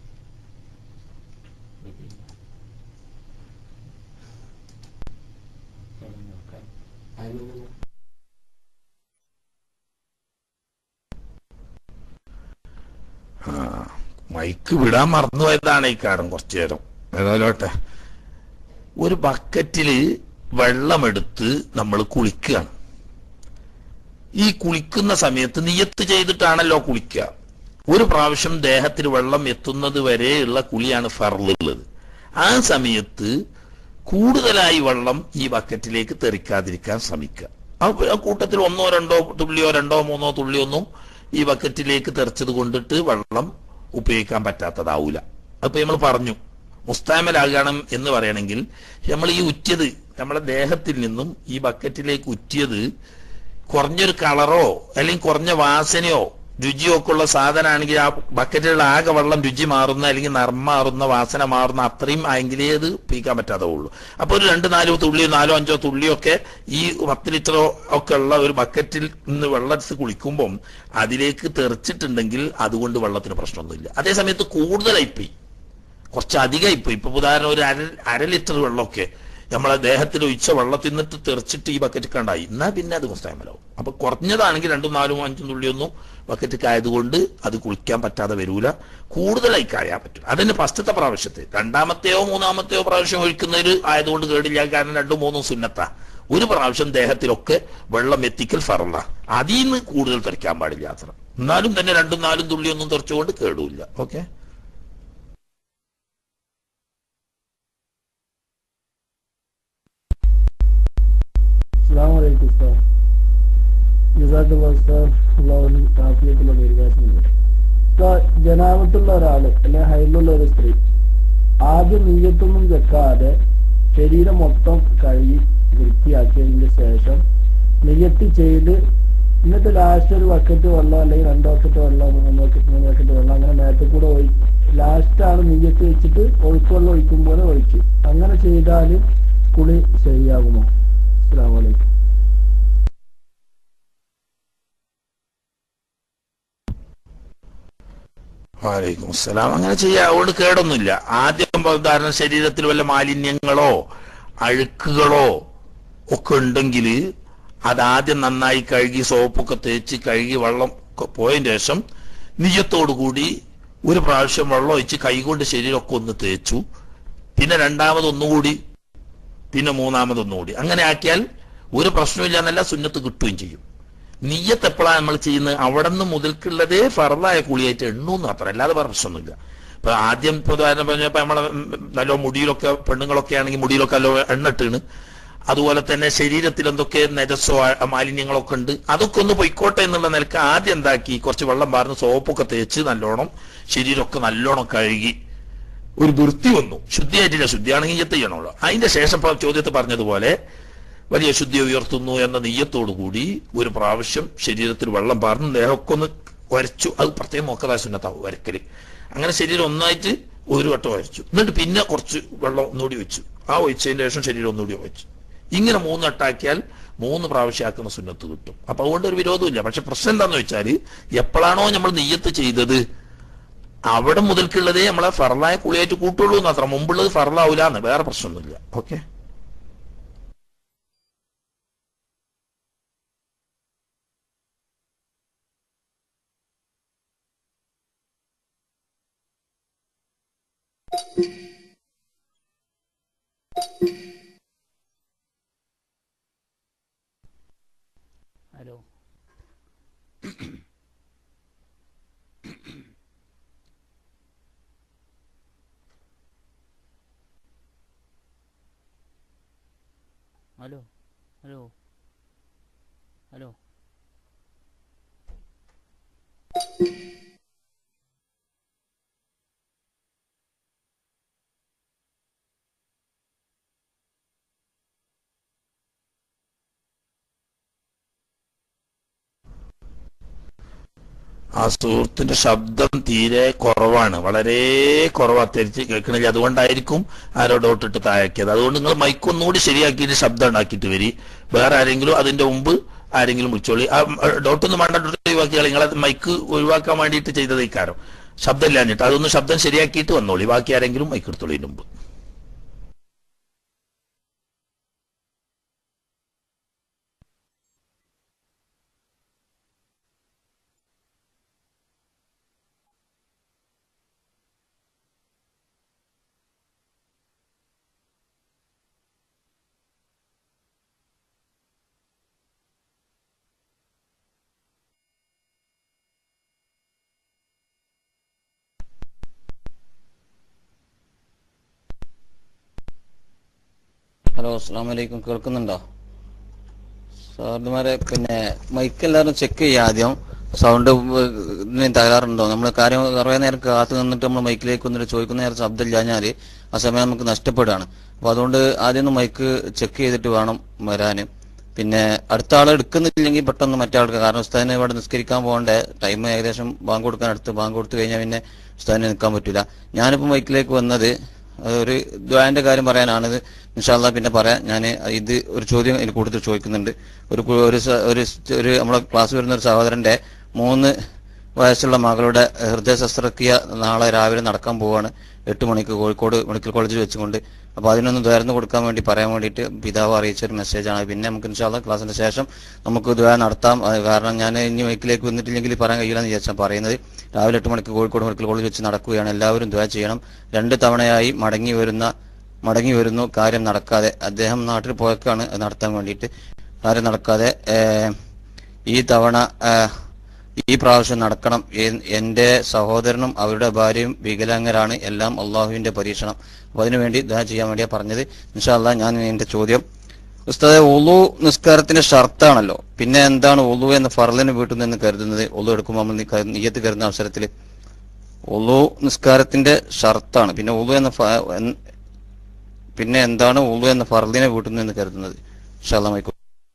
ആ, മൈക്ക് വിടാൻ മറന്നുപോയതാണ് ഈ കാരം കുറച്ചു നേരം ഏതായാലോട്ടെ ഒരു ബക്കറ്റില് വെള്ളമെടുത്ത് നമ്മൾ കുളിക്കുകയാണ് ഈ കുളിക്കുന്ന സമയത്ത് നിയത്ത് ചെയ്തിട്ടാണല്ലോ കുളിക്കുക ഒരു പ്രാവശ്യം ദേഹത്തിൽ വെള്ളം എത്തുന്നത് വരെയുള്ള കുളിയാണ് ഫർളുള്ളത് ആ സമയത്ത് കൂടുതലായി വെള്ളം ഈ ബക്കറ്റിലേക്ക് തെറിക്കാതിരിക്കാൻ ശ്രമിക്കുക ആ ആ കൂട്ടത്തിൽ ഒന്നോ രണ്ടോ തുള്ളിയോ രണ്ടോ മൂന്നോ തുള്ളിയോ ഒന്നും ഈ ബക്കറ്റിലേക്ക് തെറിച്ചത് കൊണ്ടിട്ട് വെള്ളം ഉപയോഗിക്കാൻ പറ്റാത്തതാവൂല അപ്പൊ നമ്മൾ പറഞ്ഞു മുസ്താമലാകണം എന്ന് പറയണമെങ്കിൽ നമ്മൾ ഈ ഉറ്റിയത് നമ്മളെ ദേഹത്തിൽ നിന്നും ഈ ബക്കറ്റിലേക്ക് ഉറ്റിയത് കുറഞ്ഞൊരു കളറോ അല്ലെങ്കിൽ കുറഞ്ഞ വാസനയോ രുചിയൊക്കെ ഉള്ള സാധനമാണെങ്കിൽ ആ ബക്കറ്റിലുള്ള ആകെ വെള്ളം രുചി മാറുന്ന അല്ലെങ്കിൽ നിറം മാറുന്ന വാസന മാറുന്ന അത്രയും ആയെങ്കിലേ അത് പീക്കാൻ പറ്റാതെ ഉള്ളൂ അപ്പൊ ഒരു രണ്ട് നാലോ തുള്ളിയോ നാലോ അഞ്ചോ തുള്ളിയൊക്കെ ഈ പത്ത് ലിറ്ററോ ഒക്കെ ഉള്ള ഒരു ബക്കറ്റിൽ നിന്ന് വെള്ളം എടുത്ത് കുളിക്കുമ്പം അതിലേക്ക് തെറിച്ചിട്ടുണ്ടെങ്കിൽ അതുകൊണ്ട് വെള്ളത്തിന് പ്രശ്നമൊന്നുമില്ല അതേ സമയത്ത് കൂടുതലായിപ്പോയി കുറച്ച് അധികമായിപ്പോയി ഇപ്പൊ ഉദാഹരണം ഒരു അര അര ലിറ്റർ വെള്ളമൊക്കെ നമ്മളെ ദേഹത്തിൽ ഒഴിച്ച വെള്ളത്തിൽ നിന്നിട്ട് തെറിച്ചിട്ട് ഈ ബക്കറ്റ് കണ്ടായി എന്നാ പിന്നെ അത് മുസ്താമലാവും അപ്പൊ കുറഞ്ഞതാണെങ്കിൽ രണ്ടും നാലും അഞ്ചും തുള്ളിയൊന്നും ബക്കറ്റ് ആയതുകൊണ്ട് അത് കുളിക്കാൻ പറ്റാതെ വരൂല കൂടുതലായി കായാൻ പറ്റും അതിന് ഫസ്റ്റത്തെ പ്രാവശ്യത്തെ രണ്ടാമത്തെയോ മൂന്നാമത്തെയോ പ്രാവശ്യം ഒഴിക്കുന്നതിൽ ആയതുകൊണ്ട് കേടില്ല കാരണം രണ്ടും മൂന്നും സുന്നത്താ ഒരു പ്രാവശ്യം ദേഹത്തിലൊക്കെ വെള്ളം എത്തിക്കൽ ഫറല്ല അതിൽ നിന്ന് കൂടുതൽ തെറിക്കാൻ പാടില്ല അത്ര എന്നാലും തന്നെ രണ്ടും നാലും തുള്ളിയൊന്നും തെറിച്ചുകൊണ്ട് കേടുമില്ല ഓക്കെ അസ്സാം വലൈക്കും സാർ ജസാഖുല്ലാ സാർ അള്ളാഹുവിന് കാഫിയത്തുള്ള ദീർഘാസമുണ്ട് സാർ ജനാപത്തുള്ള ഒരാള് അല്ലെ ഹൈലുള്ള ഒരു സ്ത്രീ ആദ്യം നീയത്തൊന്നും വെക്കാതെ ശരീരം മൊത്തം കഴുകി വൃത്തിയാക്കിയതിന് ശേഷം നെയ്യത്ത് ചെയ്ത് എന്നിട്ട് ലാസ്റ്റ് ഒരു ബക്കറ്റ് വെള്ളം അല്ലെങ്കിൽ രണ്ട് ബക്കറ്റ് വെള്ളം മൂന്ന് ബക്കറ്റ് മൂന്ന് ബക്കറ്റ് വെള്ളം അങ്ങനെ നേരത്തെ കൂടെ ഒഴി ലാസ്റ്റാണ് നെയ്യത്ത് വെച്ചിട്ട് ഒഴുക്ക് വെള്ളം ഒഴിക്കും പോലെ ഒഴിച്ച് അങ്ങനെ ചെയ്താൽ കുളി ശരിയാകുമോ അസ്സാം വലൈക്കും വാലൈക്കും അസ്സലാം അങ്ങനെ ചെയ്യാം അതുകൊണ്ട് കേടൊന്നുമില്ല ആദ്യം ഉദാഹരണം ശരീരത്തിൽ വല്ല മാലിന്യങ്ങളോ അഴുക്കുകളോ ഒക്കെ ഉണ്ടെങ്കിൽ അതാദ്യം നന്നായി കഴുകി സോപ്പൊക്കെ തേച്ച് കഴുകി വെള്ളം ഒക്കെ പോയതിന് ശേഷം നിജത്തോടു കൂടി ഒരു പ്രാവശ്യം വെള്ളം ഒഴിച്ച് കൈകൊണ്ട് ശരീരമൊക്കെ ഒന്ന് തേച്ചു പിന്നെ രണ്ടാമത് ഒന്നുകൂടി പിന്നെ മൂന്നാമത് ഒന്നുകൂടി അങ്ങനെ ആക്കിയാൽ ഒരു പ്രശ്നമില്ല എന്നല്ല സുന്നത്ത് കിട്ടുകയും ചെയ്യും നീയത്ത് എപ്പോഴാണ് നമ്മൾ ചെയ്യുന്നത് അവിടെ നിന്ന് മുതൽക്കുള്ളതേ ഫറലായ കുളിയായിട്ട് എണ്ണൂന്ന് അത്ര അല്ലാതെ വേറെ പ്രശ്നമൊന്നുമില്ല ഇപ്പൊ ആദ്യം ഇപ്പൊ ഉദാഹരണം പറഞ്ഞപ്പോ നമ്മളെ ഉം, നല്ലോ മുടിയിലൊക്കെ പെണ്ണുങ്ങളൊക്കെ ആണെങ്കിൽ മുടിയിലൊക്കെ നല്ലോ എണ്ണ ഇട്ടാണ് അതുപോലെ തന്നെ ശരീരത്തിൽ എന്തൊക്കെ നജസോ ആ, മാലിന്യങ്ങളൊക്കെ ഉണ്ട് അതൊക്കെ ഒന്ന് പൊയ്ക്കോട്ടെ എന്നുള്ള നിലക്ക് ആദ്യം എന്താക്കി കുറച്ച് വെള്ളം പാർന്ന് സോപ്പൊക്കെ തേച്ച് നല്ലോണം ശരീരമൊക്കെ നല്ലോണം കഴുകി ഒരു വൃത്തി വന്നു ശുദ്ധിയായിട്ടില്ല ശുദ്ധിയാണെങ്കിൽ ഇയ്യത്ത് ചെയ്യണമല്ലോ അതിന്റെ ശേഷം ഇപ്പൊ ചോദ്യത്തിൽ പറഞ്ഞതുപോലെ വലിയ ശുദ്ധി ഉയർത്തുന്നു എന്ന നെയ്യത്തോടു കൂടി ഒരു പ്രാവശ്യം ശരീരത്തിൽ വെള്ളം പാർന്ന് ദേഹമൊക്കെ ഒന്ന് വരച്ചു അത് പ്രത്യേകം നോക്കതാ സുന്നത്താവും വരക്കല് അങ്ങനെ ശരീരം ഒന്നായിട്ട് ഒരു വട്ടം വരച്ചു എന്നിട്ട് പിന്നെ കുറച്ച് വെള്ളം ഒന്നുകൂടി വെച്ചു ആ ഒഴിച്ചതിന് ശേഷം ശരീരം ഒന്നുകൂടി വെച്ചു ഇങ്ങനെ മൂന്ന് വട്ടാക്കിയാൽ മൂന്ന് പ്രാവശ്യം ആക്കുന്ന സുന്നത്ത് കിട്ടും അപ്പൊ അതുകൊണ്ട് ഒരു വിരോധമില്ല പക്ഷെ പ്രശ്നം എന്താന്ന് വെച്ചാൽ എപ്പോഴാണോ നമ്മൾ നെയ്യത്ത് ചെയ്തത് അവിടെ മുതൽക്കുള്ളതേ നമ്മളെ ഫറലായ കുളിയായിട്ട് കൂട്ടുള്ളൂ എന്നത്ര മുമ്പുള്ളത് ഫറലാവൂലെന്ന് വേറെ പ്രശ്നമൊന്നുമില്ല okay hello hello hello hello ആ സുഹൃത്തിന്റെ ശബ്ദം തീരെ കുറവാണ് വളരെ കുറവാ തിരിച്ച് കേൾക്കണില്ല അതുകൊണ്ടായിരിക്കും ആരോ ഡോട്ട് ഇട്ട് താഴാക്കിയത് അതുകൊണ്ട് നിങ്ങൾ മൈക്ക് ഒന്നുകൂടി ശരിയാക്കിയിട്ട് ശബ്ദം ഉണ്ടാക്കിയിട്ട് വരി വേറെ ആരെങ്കിലും അതിന്റെ മുമ്പ് ആരെങ്കിലും വിളിച്ചോളി ആ ഡോട്ട് ഒന്നും വേണ്ട ഡോട്ട് ഒഴിവാക്കിയാൽ നിങ്ങളത് മൈക്ക് ഒഴിവാക്കാൻ വേണ്ടിയിട്ട് ചെയ്തത് ഇക്കാരം ശബ്ദം ഇല്ലാഞ്ഞിട്ട് അതൊന്ന് ശബ്ദം ശരിയാക്കിയിട്ട് വന്നോളി ബാക്കി ആരെങ്കിലും മൈക്ക് എടുത്തോളി ഇതിന് മുമ്പ് ഹലോ അസ്സാം വലൈക്കും കേൾക്കുന്നുണ്ടോ സാറിന്മാരെ പിന്നെ മൈക്ക് എല്ലാവരും ചെക്ക് ചെയ്യുക ആദ്യം സൗണ്ട് തകരാറുണ്ടോ നമ്മൾ കാര്യം കുറേ നേരം കാത്തു നിന്നിട്ട് നമ്മൾ മൈക്കിലേക്ക് വന്നിട്ട് ചോദിക്കുന്ന നേരം ശബ്ദം ഇല്ലാഞ്ഞാൽ ആ സമയം നമുക്ക് നഷ്ടപ്പെടുകയാണ് അപ്പോൾ അതുകൊണ്ട് ആദ്യം ഒന്ന് മൈക്ക് ചെക്ക് ചെയ്തിട്ട് വേണം വരാൻ പിന്നെ അടുത്ത ആൾ എടുക്കുന്നില്ലെങ്കിൽ പെട്ടെന്ന് മറ്റേ ആൾക്ക് കാരണം ഉസ്താദിന് ഇവിടെ നിസ്കരിക്കാൻ പോകണ്ടേ ടൈം ഏകദേശം ബാങ്ക് കൊടുക്കാൻ അടുത്ത് ബാങ്ക് കൊടുത്തു കഴിഞ്ഞാൽ പിന്നെ ഉസ്താദിന് നിൽക്കാൻ പറ്റില്ല ഞാനിപ്പോൾ ബൈക്കിലേക്ക് വന്നത് അത് ഒരു ദ്വാന്റെ കാര്യം പറയാനാണിത് ഇൻഷാല്ല പിന്നെ പറയാം ഞാൻ ഇത് ഒരു ചോദ്യം എനിക്ക് കൂടുതൽ ചോദിക്കുന്നുണ്ട് ഒരു കു- ഒരു സ- ഒരു സ്- ഒരു നമ്മളെ ക്ലാസ് വരുന്ന ഒരു സഹോദരന്റെ മൂന്ന് വയസ്സുള്ള മകളുടെ ഹൃദയ ശസ്ത്രക്രിയ നാളെ രാവിലെ നടക്കാൻ പോവാണ് എട്ട് മണിക്ക് കോഴിക്കോട് മെഡിക്കൽ കോളേജിൽ വെച്ചുകൊണ്ട് അപ്പോൾ അതിനൊന്ന് ദ്വാരന്ന് കൊടുക്കാൻ വേണ്ടി പറയാൻ വേണ്ടിയിട്ട് പിതാവ് അറിയിച്ച ഒരു മെസ്സേജാണ് പിന്നെ നമുക്ക് ഇൻഷാല്ല ക്ലാസ്സിന്റെ ശേഷം നമുക്ക് ദ്വാര നടത്താം അത് കാരണം ഞാൻ ഇനി മൈക്കിലേക്ക് വന്നിട്ടില്ലെങ്കിൽ പറയാൻ കഴിയില്ലെന്ന് വിചാരിച്ചാൽ പറയുന്നത് രാവിലെ എട്ട് മണിക്ക് കോഴിക്കോട് മെഡിക്കൽ കോളേജിൽ വെച്ച് നടക്കുകയാണ് എല്ലാവരും ദ്വാര ചെയ്യണം രണ്ട് തവണയായി മടങ്ങി വരുന്ന മടങ്ങി വരുന്നു കാര്യം നടക്കാതെ അദ്ദേഹം നാട്ടിൽ പോയേക്കാണ് അത് നടത്താൻ വേണ്ടിയിട്ട് കാര്യം നടക്കാതെ ഏഹ്, ഈ തവണ ഏഹ്, ഈ പ്രാവശ്യം നടക്കണം എൻ- എന്റെ സഹോദരനും അവരുടെ ഭാര്യയും വികലാംഗരാണ് എല്ലാം അള്ളാഹുവിന്റെ പരീക്ഷണം അപ്പൊ അതിനുവേണ്ടി ദുആ ചെയ്യാൻ വേണ്ടിയാ പറഞ്ഞത് ഇൻഷാല്ല ഞാൻ എന്റെ ചോദ്യം ഉസ്താദെ ഒളു നിസ്കാരത്തിന്റെ ഷർത്താണല്ലോ പിന്നെ എന്താണ് ഒളു എന്ന ഫർലിന് വീട്ടിൽ നിന്ന് കരുതുന്നത് ഒളു എടുക്കുമ്പോൾ നമ്മൾ നി- നീയത്ത് കരുതുന്ന അവസരത്തിൽ ഒളു നിസ്കാരത്തിന്റെ ഷർത്താണ് പിന്നെ ഒളു എന്ന ഫ- എൻ- പിന്നെ എന്താണ് ഒളു എന്ന ഫർലിനെ വീട്ടിൽ നിന്ന് കരുതുന്നത് ഇൻഷാല്ലാ മൈക്കോ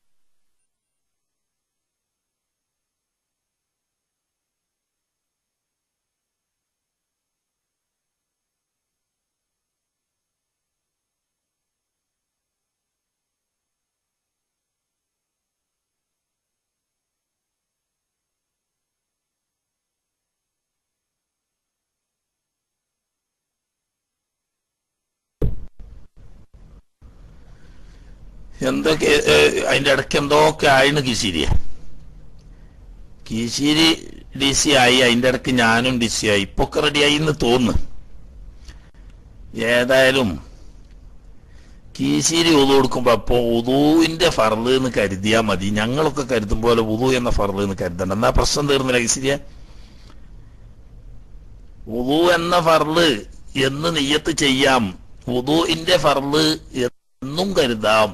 എന്തൊക്കെ ഏഹ്, അതിന്റെ ഇടയ്ക്ക് എന്തൊക്കെ ആയിന്ന് കിശിരിയ കിശിരി ഡി സി ആയി അതിന്റെ ഇടയ്ക്ക് ഞാനും ഡി സി ആയി ഇപ്പൊക്കെ റെഡിയായി എന്ന് തോന്നുന്നു ഏതായാലും കീശിരി ഉതു കൊടുക്കുമ്പോ അപ്പൊ ഉദുവിന്റെ ഫർള് എന്ന് കരുതിയാ മതി ഞങ്ങളൊക്കെ കരുതും പോലെ ഉദു എന്ന ഫർള് എന്ന് കരുതണ്ട എന്നാ പ്രശ്നം തീർന്നില്ല കീശിരിയ ഉദു എന്ന ഫർള് എന്ന് നെയ്യത്ത് ചെയ്യാം ഉദുവിന്റെ ഫർള് എന്നും കരുതാം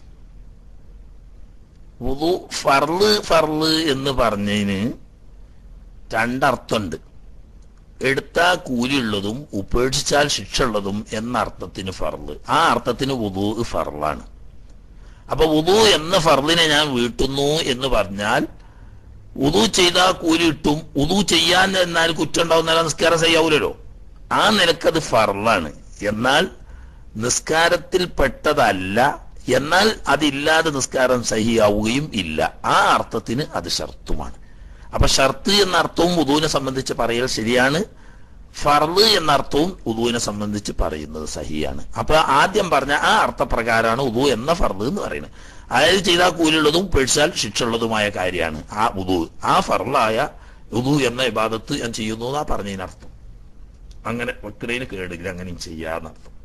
ഉദു ഫർള് ഫർള് എന്ന് പറഞ്ഞതിന് രണ്ടർത്ഥമുണ്ട് എടുത്താൽ കൂലിയുള്ളതും ഉപേക്ഷിച്ചാൽ ശിക്ഷ ഉള്ളതും എന്ന അർത്ഥത്തിന് ഫർള് ആ അർത്ഥത്തിന് ഉദു ഫർളാണ് അപ്പൊ ഉദു എന്ന ഫർളിനെ ഞാൻ വീട്ടുന്നു എന്ന് പറഞ്ഞാൽ ഉദു ചെയ്താൽ കൂലി കിട്ടും ഉദു ചെയ്യാൻ എന്നാൽ കുറ്റം ഉണ്ടാവുന്ന നിസ്കാരം ചെയ്യാവൂലല്ലോ ആ നിലക്കത് ഫർളാണ് എന്നാൽ നിസ്കാരത്തിൽ പെട്ടതല്ല എന്നാൽ അതില്ലാതെ നിസ്കാരം സഹിയാവുകയും ഇല്ല ആ അർത്ഥത്തിന് അത് ഷർത്തുമാണ് അപ്പൊ ഷർത്ത് എന്ന അർത്ഥവും ഉദുവിനെ സംബന്ധിച്ച് പറയൽ ശരിയാണ് ഫർള് എന്ന അർത്ഥവും ഉദുവിനെ സംബന്ധിച്ച് പറയുന്നത് സഹിയാണ് അപ്പൊ ആദ്യം പറഞ്ഞ ആ അർത്ഥപ്രകാരമാണ് ഉദു എന്ന ഫർള് എന്ന് പറയുന്നത് അതായത് ചെയ്താൽ കൂലിയുള്ളതും പേഴ്സാൽ ശിക്ഷയുള്ളതുമായ കാര്യമാണ് ആ ഉദു ആ ഫർളായ ഉദു എന്ന ഇബാദത്ത് ഞാൻ ചെയ്യുന്നു എന്നാ പറഞ്ഞതിനർത്ഥം അങ്ങനെ ഒത്തിരേന് കേടില്ല അങ്ങനെയും ചെയ്യാന്നർത്ഥം